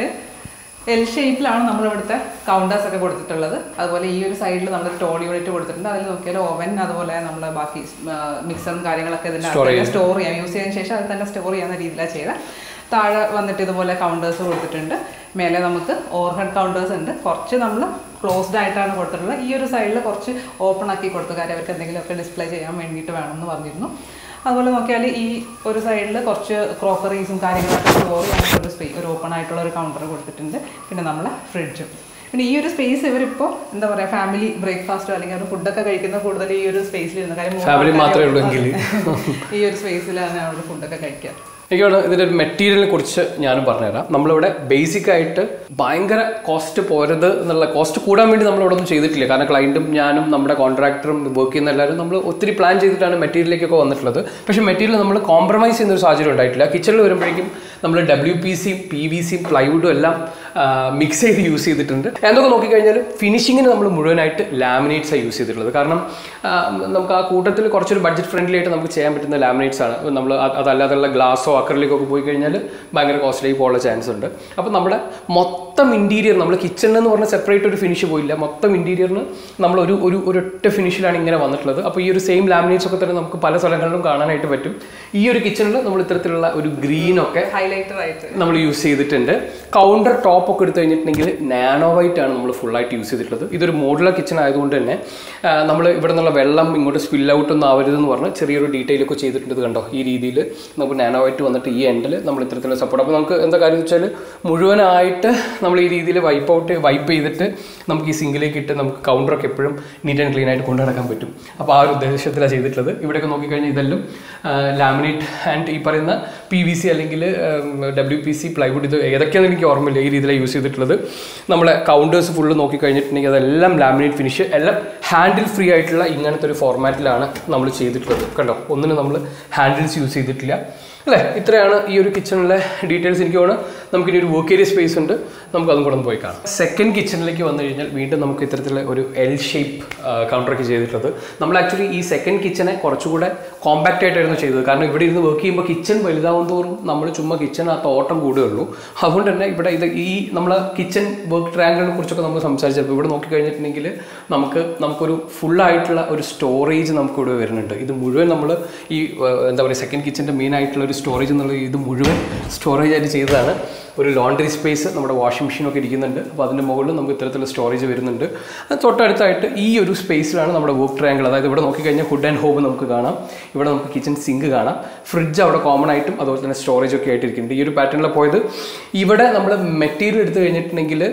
എൽ ഷേപ്പിലാണ് നമ്മൾ ഇവിടുത്തെ കൗണ്ടേഴ്സ് ഒക്കെ കൊടുത്തിട്ടുള്ളത് അതുപോലെ ഈ ഒരു സൈഡിൽ നമ്മൾ ടോൾ യൂണിറ്റ് കൊടുത്തിട്ടുണ്ട് അതിൽ നോക്കിയാൽ ഓവൻ അതുപോലെ നമ്മൾ ബാക്കി മിക്സറും കാര്യങ്ങളൊക്കെ ഇതിൻ്റെ സ്റ്റോർ ചെയ്യാം യൂസ് ചെയ്തതിന് ശേഷം അത് തന്നെ സ്റ്റോർ ചെയ്യാവുന്ന രീതിയിലാണ് ചെയ്തത് താഴെ വന്നിട്ട് ഇതുപോലെ കൗണ്ടേഴ്സ് കൊടുത്തിട്ടുണ്ട് മേലെ നമുക്ക് ഓവർഹെഡ് കൗണ്ടേഴ്സ് ഉണ്ട് കുറച്ച് നമ്മൾ ക്ലോസ്ഡ് ആയിട്ടാണ് കൊടുത്തിട്ടുള്ളത് ഈ ഒരു സൈഡിൽ കുറച്ച് ഓപ്പൺ ആക്കി കൊടുത്തു കാര്യം അവർക്ക് എന്തെങ്കിലുമൊക്കെ ഡിസ്പ്ലേ ചെയ്യാൻ വേണ്ടിയിട്ട് വേണമെന്ന് പറഞ്ഞിരുന്നു അതുപോലെ നോക്കിയാൽ ഈ ഒരു സൈഡിൽ കുറച്ച് ക്രോക്കറീസും കാര്യങ്ങളൊക്കെ സ്റ്റോർ ചെയ്യാനുള്ള ഒരു സ്പേസ് ഒരു ഓപ്പൺ ആയിട്ടുള്ള ഒരു കൗണ്ടർ കൊടുത്തിട്ടുണ്ട് പിന്നെ നമ്മളെ ഫ്രിഡ്ജും പിന്നെ ഈ ഒരു സ്പേസ് ഇവരിപ്പോൾ എന്താ പറയുക ഫാമിലി ബ്രേക്ക്ഫാസ്റ്റോ അല്ലെങ്കിൽ അവർ ഫുഡൊക്കെ കഴിക്കുന്ന കൂടുതൽ ഈ ഒരു സ്പേസിലിരുന്നു കാര്യം മൂന്ന് Family മാത്രമേ ഉള്ളൂ ആൾക്കാരേ എങ്കിൽ. ഉള്ളൂ. ഈ ഒരു സ്പേസിലാണ് അവർ ഫുഡൊക്കെ കഴിക്കുക എനിക്ക് തോന്നുന്നു ഇതിൻ്റെ ഒരു മെറ്റീരിയലിനെ കുറിച്ച് ഞാനും പറഞ്ഞുതരാം നമ്മളിവിടെ ബേസിക് ആയിട്ട് ഭയങ്കര കോസ്റ്റ് പോരുത് എന്നുള്ള കോസ്റ്റ് കൂടാൻ വേണ്ടി നമ്മളിവിടെ ഒന്നും ചെയ്തിട്ടില്ല കാരണം ക്ലയൻറ്റും ഞാനും നമ്മുടെ കോൺട്രാക്ടറും വർക്ക് ചെയ്യുന്ന എല്ലാവരും നമ്മൾ ഒത്തിരി പ്ലാൻ ചെയ്തിട്ടാണ് മെറ്റീരിയലിലേക്കൊക്കെ വന്നിട്ടുള്ളത് പക്ഷേ മെറ്റീരിയൽ നമ്മൾ കോംപ്രമൈസ് ചെയ്യുന്ന ഒരു സാഹചര്യം ഉണ്ടായിട്ടില്ല കിച്ചണിൽ വരുമ്പോഴേക്കും നമ്മൾ ഡബ്ല്യു പി സിയും പി വി സിയും പ്ലൈവുഡും എല്ലാം മിക്സ് ചെയ്ത് യൂസ് ചെയ്തിട്ടുണ്ട് എന്തൊക്കെ നോക്കിക്കഴിഞ്ഞാൽ ഫിനിഷിങ്ങിന് നമ്മൾ മുഴുവനായിട്ട് ലാമിനേറ്റ്സാണ് യൂസ് ചെയ്തിട്ടുള്ളത് കാരണം ആ, നമുക്ക് ആ കൂട്ടത്തിൽ കുറച്ചൊരു ബഡ്ജറ്റ് ഫ്രണ്ട്ലി ആയിട്ട് നമുക്ക് ചെയ്യാൻ പറ്റുന്ന ലാമിനേറ്റ്സ് ആണ് നമ്മൾ അത് അതല്ലാതെയുള്ള ഗ്ലാസോ അക്രലിക്കോ ഒക്കെ പോയി കഴിഞ്ഞാൽ ഭയങ്കര കോസ്റ്റ്ലി പോകാനുള്ള ചാൻസ് ഉണ്ട് അപ്പോൾ നമ്മുടെ മൊത്തം ഇൻറ്റീരിയർ നമ്മൾ കിച്ചണിൽ എന്ന് പറഞ്ഞാൽ സെപ്പറേറ്റ് ഒരു ഫിനിഷ് പോയില്ല മൊത്തം ഇൻറ്റീരിയറിന് നമ്മൾ ഒരു ഒരു ഒരൊറ്റ ഫിനിഷിലാണ് ഇങ്ങനെ വന്നിട്ടുള്ളത് അപ്പോൾ ഈ ഒരു സെയിം ലാമിനേറ്റ്സ് ഒക്കെ തന്നെ നമുക്ക് പല സ്ഥലങ്ങളിലും കാണാനായിട്ട് പറ്റും ഈ ഒരു കിച്ചണിൽ നമ്മൾ ഇത്തരത്തിലുള്ള ഒരു ഗ്രീനൊക്കെ ഹൈലൈറ്റർ ആയിട്ട് നമ്മൾ യൂസ് ചെയ്തിട്ടുണ്ട് കൗണ്ടർ ടോപ്പ് ഒക്കെ എടുത്തു കഴിഞ്ഞിട്ടുണ്ടെങ്കിൽ നാനോ വൈറ്റ് ആണ് നമ്മൾ ഫുള്ളായിട്ട് യൂസ് ചെയ്തിട്ടുള്ളത് ഇതൊരു മോഡുലർ കിച്ചൺ ആയതുകൊണ്ട് തന്നെ നമ്മൾ ഇവിടെ നിന്നുള്ള വെള്ളം ഇങ്ങോട്ട് സ്പിൽ ഔട്ട് ഒന്നും ആവരുതെന്ന് പറഞ്ഞ് ചെറിയൊരു ഡീറ്റെയിൽ ഒക്കെ ചെയ്തിട്ടുണ്ട് ഇത് കണ്ടോ ഈ രീതിയിൽ നമുക്ക് നാനോ വൈറ്റ് വന്നിട്ട് ഈ എൻഡിൽ നമ്മൾ ഇത്തരത്തിലുള്ള സപ്പോർട്ട് അപ്പോൾ നമുക്ക് എന്താ കാര്യം എന്ന് വെച്ചാൽ മുഴുവനായിട്ട് നമ്മൾ ഈ രീതിയിൽ വൈപ്പ് ഔട്ട് വൈപ്പ് ചെയ്തിട്ട് നമുക്ക് ഈ സിങ്കിലേക്ക് ഇട്ട് നമുക്ക് കൗണ്ടറൊക്കെ എപ്പോഴും നീറ്റ് ആൻഡ് ക്ലീൻ ആയിട്ട് കൊണ്ടു നടക്കാൻ പറ്റും അപ്പോൾ ആ ഒരു ഉദ്ദേശത്തിലാണ് ചെയ്തിട്ടുള്ളത് ഇവിടെയൊക്കെ നോക്കിക്കഴിഞ്ഞാൽ ഇതെല്ലാം ലാമിനേറ്റ് ആൻഡ് ഈ പറയുന്ന പി വി സി അല്ലെങ്കിൽ ഡബ്ല്യു പി സി പ്ലൈവുഡ് ഇത് ഏതൊക്കെയാണെന്ന് എനിക്ക് ഓർമ്മയില്ല ഈ രീതിയിലാണ് യൂസ് ചെയ്തിട്ടുള്ളത് നമ്മളെ കൗണ്ടേഴ്സ് ഫുള്ള് നോക്കിക്കഴിഞ്ഞിട്ടുണ്ടെങ്കിൽ അതെല്ലാം ലാമിനേറ്റ് ഫിനിഷ് എല്ലാം ഹാൻഡിൽ ഫ്രീ ആയിട്ടുള്ള ഇങ്ങനത്തെ ഒരു ഫോർമാറ്റിലാണ് നമ്മൾ ചെയ്തിട്ടുള്ളത് കണ്ടോ ഒന്നിനും നമ്മൾ ഹാൻഡിൽസ് യൂസ് ചെയ്തിട്ടില്ല അല്ലേ ഇത്രയാണ് ഈ ഒരു കിച്ചണിലെ ഡീറ്റെയിൽസ് എനിക്ക് തോന്നുന്നു നമുക്കിനി ഒരു വർക്ക് ഏരിയ സ്പേസ് ഉണ്ട് നമുക്ക് അതും കൂടെ ഒന്ന് പോയി കാണാം സെക്കൻഡ് കിച്ചണിലേക്ക് വന്നു കഴിഞ്ഞാൽ വീണ്ടും നമുക്ക് ഇത്തരത്തിലുള്ള ഒരു എൽ ഷേപ്പ് കൗണ്ടറൊക്കെ ചെയ്തിട്ടുള്ളത് നമ്മൾ ആക്ച്വലി ഈ സെക്കൻഡ് കിച്ചനെ കുറച്ചുകൂടെ കോമ്പാക്റ്റ് ആയിട്ടായിരുന്നു ചെയ്തത് കാരണം ഇവിടെ ഇരുന്ന് വർക്ക് ചെയ്യുമ്പോൾ കിച്ചൺ വലുതാവും തോറും നമ്മൾ ചുമ്മാ കിച്ചണകത്ത് ഓട്ടം കൂടുകയുള്ളൂ അതുകൊണ്ട് തന്നെ ഇവിടെ ഇത് ഈ നമ്മൾ കിച്ചൺ വർക്ക് ട്രാങ്കിളിനെ കുറിച്ചൊക്കെ നമ്മൾ സംസാരിച്ചപ്പോൾ ഇവിടെ നോക്കിക്കഴിഞ്ഞിട്ടുണ്ടെങ്കിൽ നമുക്ക് നമുക്കൊരു ഫുള്ളായിട്ടുള്ള ഒരു സ്റ്റോറേജ് നമുക്ക് ഇവിടെ വരുന്നുണ്ട് ഇത് മുഴുവൻ നമ്മൾ ഈ ഏഹ്, എന്താ പറയുക സെക്കൻഡ് കിച്ചൻ്റെ മെയിൻ ആയിട്ടുള്ള ഒരു സ്റ്റോറേജ് എന്നുള്ള ഇത് മുഴുവൻ സ്റ്റോറേജ് ആയിട്ട് ചെയ്തതാണ് ഒരു ലോണ്ടറി സ്പേസ് നമ്മുടെ വാഷിംഗ് മെഷീനൊക്കെ ഇരിക്കുന്നുണ്ട് അപ്പോൾ അതിൻ്റെ മുകളിൽ നമുക്ക് ഇത്തരത്തിലുള്ള സ്റ്റോറേജ് വരുന്നുണ്ട് അത് തൊട്ടടുത്തായിട്ട് ഈ ഒരു സ്പേസിലാണ് നമ്മുടെ വർക്ക് ട്രയാങ്കിൾ അതായത് ഇവിടെ നോക്കിക്കഴിഞ്ഞാൽ ഹുഡ് ആൻഡ് ഹോബ് നമുക്ക് കാണാം ഇവിടെ നമുക്ക് കിച്ചൺ സിങ്ക് കാണാം ഫ്രിഡ്ജ് അവിടെ കോമൺ ആയിട്ടും അതുപോലെ തന്നെ സ്റ്റോറേജ് ഒക്കെ ആയിട്ടിരിക്കുന്നുണ്ട് ഈ ഒരു പാറ്റേണിൽ പോയത് ഇവിടെ നമ്മൾ മെറ്റീരിയൽ എടുത്തു കഴിഞ്ഞിട്ടുണ്ടെങ്കിൽ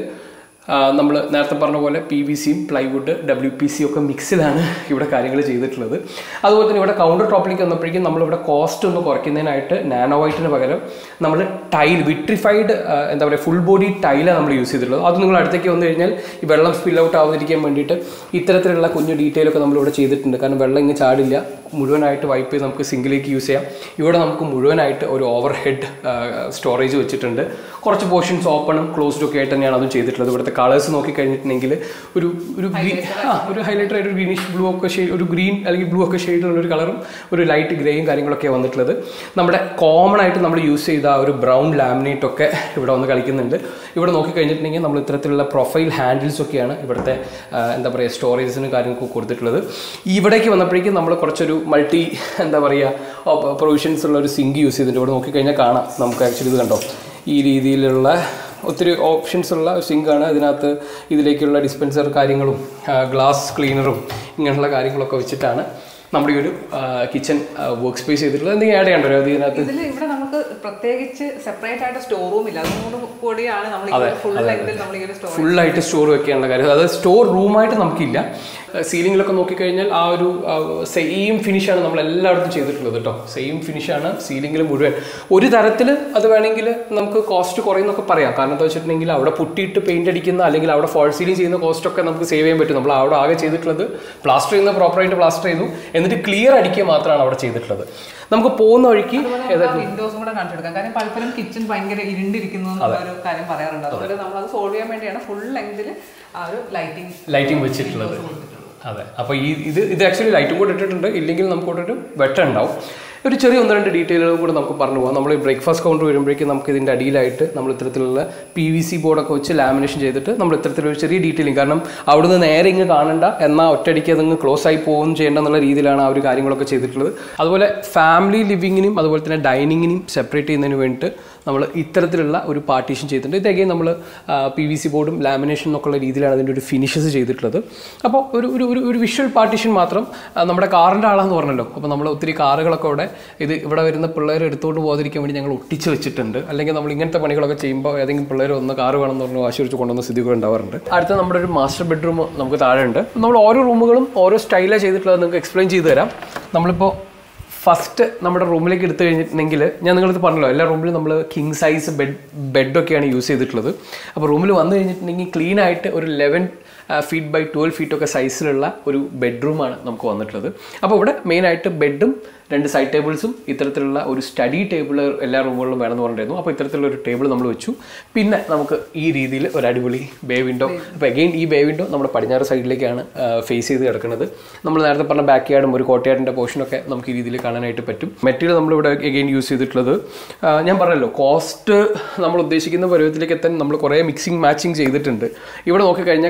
നമ്മൾ നേരത്തെ പറഞ്ഞ പോലെ പി വി സിയും പ്ലൈവുഡ് ഡബ്ല്യു പി സി ഒക്കെ മിക്സിലാണ് ഇവിടെ കാര്യങ്ങൾ ചെയ്തിട്ടുള്ളത് അതുപോലെ തന്നെ ഇവിടെ കൗണ്ടർ ടോപ്പിലേക്ക് വന്നപ്പോഴേക്കും നമ്മളിവിടെ കോസ്റ്റ് ഒന്ന് കുറയ്ക്കുന്നതിനായിട്ട് നാനോ വൈറ്റിന് പകരം നമ്മൾ ടൈൽ വിട്രിഫൈഡ് എന്താ പറയുക ഫുൾ ബോഡി ടൈലാണ് നമ്മൾ യൂസ് ചെയ്തിട്ടുള്ളത് അത് നിങ്ങൾ അടുത്തേക്ക് വന്നു കഴിഞ്ഞാൽ ഈ വെള്ളം സ്പിൽ ഔട്ട് ആവാതിരിക്കാൻ വേണ്ടിയിട്ട് ഇത്തരത്തിലുള്ള കുഞ്ഞു ഡീറ്റെയിൽ ഒക്കെ നമ്മളിവിടെ ചെയ്തിട്ടുണ്ട് കാരണം വെള്ളം ഇങ്ങനെ ചാടില്ല മുഴുവനായിട്ട് വൈപ്പ് ചെയ്ത് നമുക്ക് സിങ്കിലേക്ക് യൂസ് ചെയ്യാം ഇവിടെ നമുക്ക് മുഴുവനായിട്ട് ഒരു ഓവർ ഹെഡ് സ്റ്റോറേജ് വെച്ചിട്ടുണ്ട് കുറച്ച് പോർഷൻസ് ഓപ്പണും ക്ലോസ്ഡും ഒക്കെ ആയിട്ട് തന്നെയാണ് അതും ചെയ്തിട്ടുള്ളത് ഇവിടുത്തെ കളേഴ്സ് നോക്കിക്കഴിഞ്ഞിട്ടുണ്ടെങ്കിൽ ഒരു ഒരു ഗ്രീൻ ആ ഒരു ഹൈലൈറ്റർ ആയിട്ട് ഒരു ഗ്രീനിഷ് ബ്ലൂ ഒക്കെ ഷെയ്ഡ് ഒരു ഗ്രീൻ അല്ലെങ്കിൽ ബ്ലൂ ഒക്കെ ഷെയ്ഡുള്ള ഒരു കളറും ഒരു ലൈറ്റ് ഗ്രേയും കാര്യങ്ങളൊക്കെ വന്നിട്ടുള്ളത് നമ്മുടെ കോമൺ ആയിട്ട് നമ്മൾ യൂസ് ചെയ്ത ആ ഒരു ബ്രൗൺ ലാമിനേറ്റ് ഒക്കെ ഇവിടെ വന്ന് കളിക്കുന്നുണ്ട് ഇവിടെ നോക്കിക്കഴിഞ്ഞിട്ടുണ്ടെങ്കിൽ നമ്മൾ ഇത്തരത്തിലുള്ള പ്രൊഫൈൽ ഹാൻഡിൽസ് ഒക്കെയാണ് ഇവിടുത്തെ ആ, എന്താ പറയുക സ്റ്റോറേജസിന് കാര്യങ്ങൾക്ക് കൊടുത്തിട്ടുള്ളത് ഇവിടേക്ക് വന്നപ്പോഴേക്കും നമ്മൾ കുറച്ചൊരു മൾട്ടി എന്താ പറയുക പ്രൊവിഷൻസ് ഉള്ള ഒരു സിങ്ക് യൂസ് ചെയ്തിട്ടുണ്ട് ഇവിടെ നോക്കിക്കഴിഞ്ഞാൽ കാണാം നമുക്ക് ആക്ച്വലി ഇത് കണ്ടോ ഈ രീതിയിലുള്ള ഒത്തിരി ഓപ്ഷൻസ് ഉള്ള സിങ്കാണ് അതിനകത്ത് ഇതിലേക്കുള്ള ഡിസ്പെൻസർ കാര്യങ്ങളും ഗ്ലാസ് ക്ലീനറും ഇങ്ങനെയുള്ള കാര്യങ്ങളൊക്കെ വെച്ചിട്ടാണ് നമ്മുടെ ഈ ഒരു കിച്ചൺ വർക്ക് സ്പേസ് ചെയ്തിട്ടുള്ളത് എന്തെങ്കിലും ആഡ് ചെയ്യണ്ടോ അത് ഇതിനകത്ത് ഇതിൽ ഇവിടെ നമുക്ക് പ്രത്യേകിച്ച് സെപ്പറേറ്റ് ആയിട്ട് സ്റ്റോർ റൂം ഇല്ല അതുകൊണ്ട് കൂടിയാണ് നമ്മൾ ഫുൾ ലെങ്തിൽ നമ്മൾ ഈ ഒരു സ്റ്റോർ ഫുള്ളായിട്ട് സ്റ്റോർ വെക്കാനുള്ള കാര്യം അതായത് സ്റ്റോർ റൂമായിട്ട് നമുക്കില്ല സീലിങ്ങിലൊക്കെ നോക്കിക്കഴിഞ്ഞാൽ ആ ഒരു സെയിം ഫിനിഷാണ് നമ്മൾ എല്ലായിടത്തും ചെയ്തിട്ടുള്ളത് കേട്ടോ സെയിം ഫിനിഷാണ് സീലിങ്ങിൽ മുഴുവൻ ഒരു തരത്തിൽ അത് വേണമെങ്കിൽ നമുക്ക് കോസ്റ്റ് കുറയുന്നൊക്കെ പറയാം കാരണം എന്താ വെച്ചിട്ടുണ്ടെങ്കിൽ അവിടെ പുട്ടിയിട്ട് പെയിന്റ് അടിക്കുന്ന അല്ലെങ്കിൽ അവിടെ ഫോൾ സീലിംഗ് ചെയ്യുന്ന കോസ്റ്റ് ഒക്കെ നമുക്ക് സേവ് ചെയ്യാൻ പറ്റും നമ്മൾ അവിടെ ആകെ ചെയ്തിട്ടുള്ളത് പ്ലാസ്റ്റർ ചെയ്യുന്ന പ്രോപ്പറായിട്ട് പ്ലാസ്റ്റർ ചെയ്തു എന്നിട്ട് ക്ലിയർ അടിക്കുക മാത്രമാണ് അവിടെ ചെയ്തിട്ടുള്ളത് നമുക്ക് പോകുന്ന വഴിക്ക് വിൻഡോസും കൂടെ കാണിച്ചു കൊടുക്കാം കാരണം പലപ്പോഴും കിച്ചൺ ഭയങ്കര ഇരുണ്ടിരിക്കുന്നു എന്നുള്ളൊരു കാര്യം പറയാറുണ്ട് അതുകൊണ്ട് നമ്മൾ അത് സോൾവ് ചെയ്യാൻ വേണ്ടിയാണ് ഫുൾ ലെങ്തിൽ ആ ഒരു ലൈറ്റിംഗ് ലൈറ്റിംഗ് വെച്ചിട്ടുള്ളത് അതെ അപ്പോൾ ഈ ഇത് ഇത് ആക്ച്വലി ലൈറ്റും കൂടെ ഇട്ടിട്ടുണ്ട് ഇല്ലെങ്കിൽ നമുക്ക് ഇവിടെ ഒരു വെട്ടം ഉണ്ടാവും ഒരു ചെറിയ ഒന്ന് രണ്ട് ഡീറ്റെയിലുകൾ കൂടെ നമുക്ക് പറഞ്ഞു പോകാം നമ്മൾ ബ്രേക്ക്ഫാസ്റ്റ് കൗണ്ടർ വരുമ്പോഴേക്കും നമുക്ക് ഇതിൻ്റെ അടിയിലായിട്ട് നമ്മൾ ഇത്തരത്തിലുള്ള പി വി സി ബോർഡൊക്കെ വെച്ച് ലാമിനേഷൻ ചെയ്തിട്ട് നമ്മൾ ഇത്തരത്തിലൊരു ചെറിയ ഡീറ്റെയിലിംഗ് കാരണം അവിടുന്ന് നേരെ ഇങ്ങ് കാണണ്ട എന്നാൽ ഒറ്റയടിക്ക് അതങ്ങ് ക്ലോസ് ആയി പോകുകയും ചെയ്യേണ്ട എന്നുള്ള രീതിയിലാണ് ആ ഒരു കാര്യങ്ങളൊക്കെ ചെയ്തിട്ടുള്ളത് അതുപോലെ ഫാമിലി ലിവിങ്ങിനും അതുപോലെ തന്നെ ഡൈനിങ്ങിനും സെപ്പറേറ്റ് ചെയ്യുന്നതിന് വേണ്ടിയിട്ട് നമ്മൾ ഇത്തരത്തിലുള്ള ഒരു പാർട്ടീഷൻ ചെയ്തിട്ടുണ്ട് ഇത് അഗൈൻ നമ്മൾ പി വി സി ബോർഡും ലാമിനേഷൻ എന്നൊക്കെ ഉള്ള രീതിയിലാണ് അതിൻ്റെ ഒരു ഫിനിഷസ് ചെയ്തിട്ടുള്ളത് അപ്പോൾ ഒരു ഒരു ഒരു ഒരു വിഷ്വൽ പാർട്ടീഷൻ മാത്രം ആ, നമ്മുടെ കാറിൻ്റെ ആളാന്ന് പറഞ്ഞല്ലോ അപ്പോൾ നമ്മൾ ഒത്തിരി കാറുകളൊക്കെ ഇവിടെ ഇത് ഇവിടെ വരുന്ന പിള്ളേർ എടുത്തുകൊണ്ട് പോകാതിരിക്കാൻ വേണ്ടി ഞങ്ങൾ ഒട്ടിച്ച് വെച്ചിട്ടുണ്ട് അല്ലെങ്കിൽ നമ്മൾ ഇങ്ങനത്തെ പണികളൊക്കെ ചെയ്യുമ്പോൾ ഏതെങ്കിലും പിള്ളേർ ഒന്ന് കാറ് വേണമെന്ന് പറഞ്ഞ് വാശി വെച്ച് കൊണ്ടുവന്ന സ്ഥിതികൾ ഉണ്ടാവാറുണ്ട് അടുത്ത നമ്മുടെ ഒരു മാസ്റ്റർ ബെഡ്റൂം നമുക്ക് താഴെ ഉണ്ട് നമ്മൾ ഓരോ റൂമുകളും ഓരോ സ്റ്റൈലാണ് ചെയ്തിട്ടുള്ളത് നിങ്ങൾക്ക് എക്സ്പ്ലെയിൻ ചെയ്തു തരാം നമ്മളിപ്പോൾ ഫസ്റ്റ് നമ്മുടെ റൂമിലേക്ക് എടുത്തു കഴിഞ്ഞിട്ടുണ്ടെങ്കിൽ ഞാൻ നിങ്ങളത് പറഞ്ഞല്ലോ എല്ലാ റൂമിലും നമ്മൾ കിങ് സൈസ് ബെഡ് ബെഡൊക്കെയാണ് യൂസ് ചെയ്തിട്ടുള്ളത് അപ്പോൾ റൂമിൽ വന്നു കഴിഞ്ഞിട്ടുണ്ടെങ്കിൽ ക്ലീൻ ആയിട്ട് ഒരു eleven feet by twelve feet ഒക്കെ സൈസിലുള്ള ഒരു ബെഡ്റൂമാണ് നമുക്ക് വന്നിട്ടുള്ളത് അപ്പോൾ ഇവിടെ മെയിനായിട്ട് ബെഡും രണ്ട് സൈഡ് ടേബിൾസും ഇത്തരത്തിലുള്ള ഒരു സ്റ്റഡി ടേബിൾ എല്ലാ റൂമുകളിലും വേണമെന്ന് പറഞ്ഞിരുന്നു അപ്പോൾ ഇത്തരത്തിലുള്ള ഒരു ടേബിൾ നമ്മൾ വെച്ചു പിന്നെ നമുക്ക് ഈ രീതിയിൽ ഒരു അടിപൊളി ബേ വിൻഡോ അപ്പോൾ അഗെയിൻ ഈ ബേ വിൻഡോ നമ്മുടെ പടിഞ്ഞാറ് സൈഡിലേക്കാണ് ഫേസ് ചെയ്ത് കിടക്കുന്നത് നമ്മൾ നേരത്തെ പറഞ്ഞ ബാക്ക് യാർഡും ഒരു കോട്ടയാടിൻ്റെ പോർഷനൊക്കെ നമുക്ക് ഈ രീതിയിൽ കാണാനായിട്ട് പറ്റും മെറ്റീരിയൽ നമ്മളിവിടെ അഗെയിൻ യൂസ് ചെയ്തിട്ടുള്ളത് ആ, ഞാൻ പറഞ്ഞല്ലോ കോസ്റ്റ് നമ്മൾ ഉദ്ദേശിക്കുന്ന പരുവത്തിലേക്ക് എത്താൻ നമ്മൾ കുറേ മിക്സിങ് മാച്ചിങ് ചെയ്തിട്ടുണ്ട് ഇവിടെ നോക്കിക്കഴിഞ്ഞാൽ കംപ്ലീറ്റ്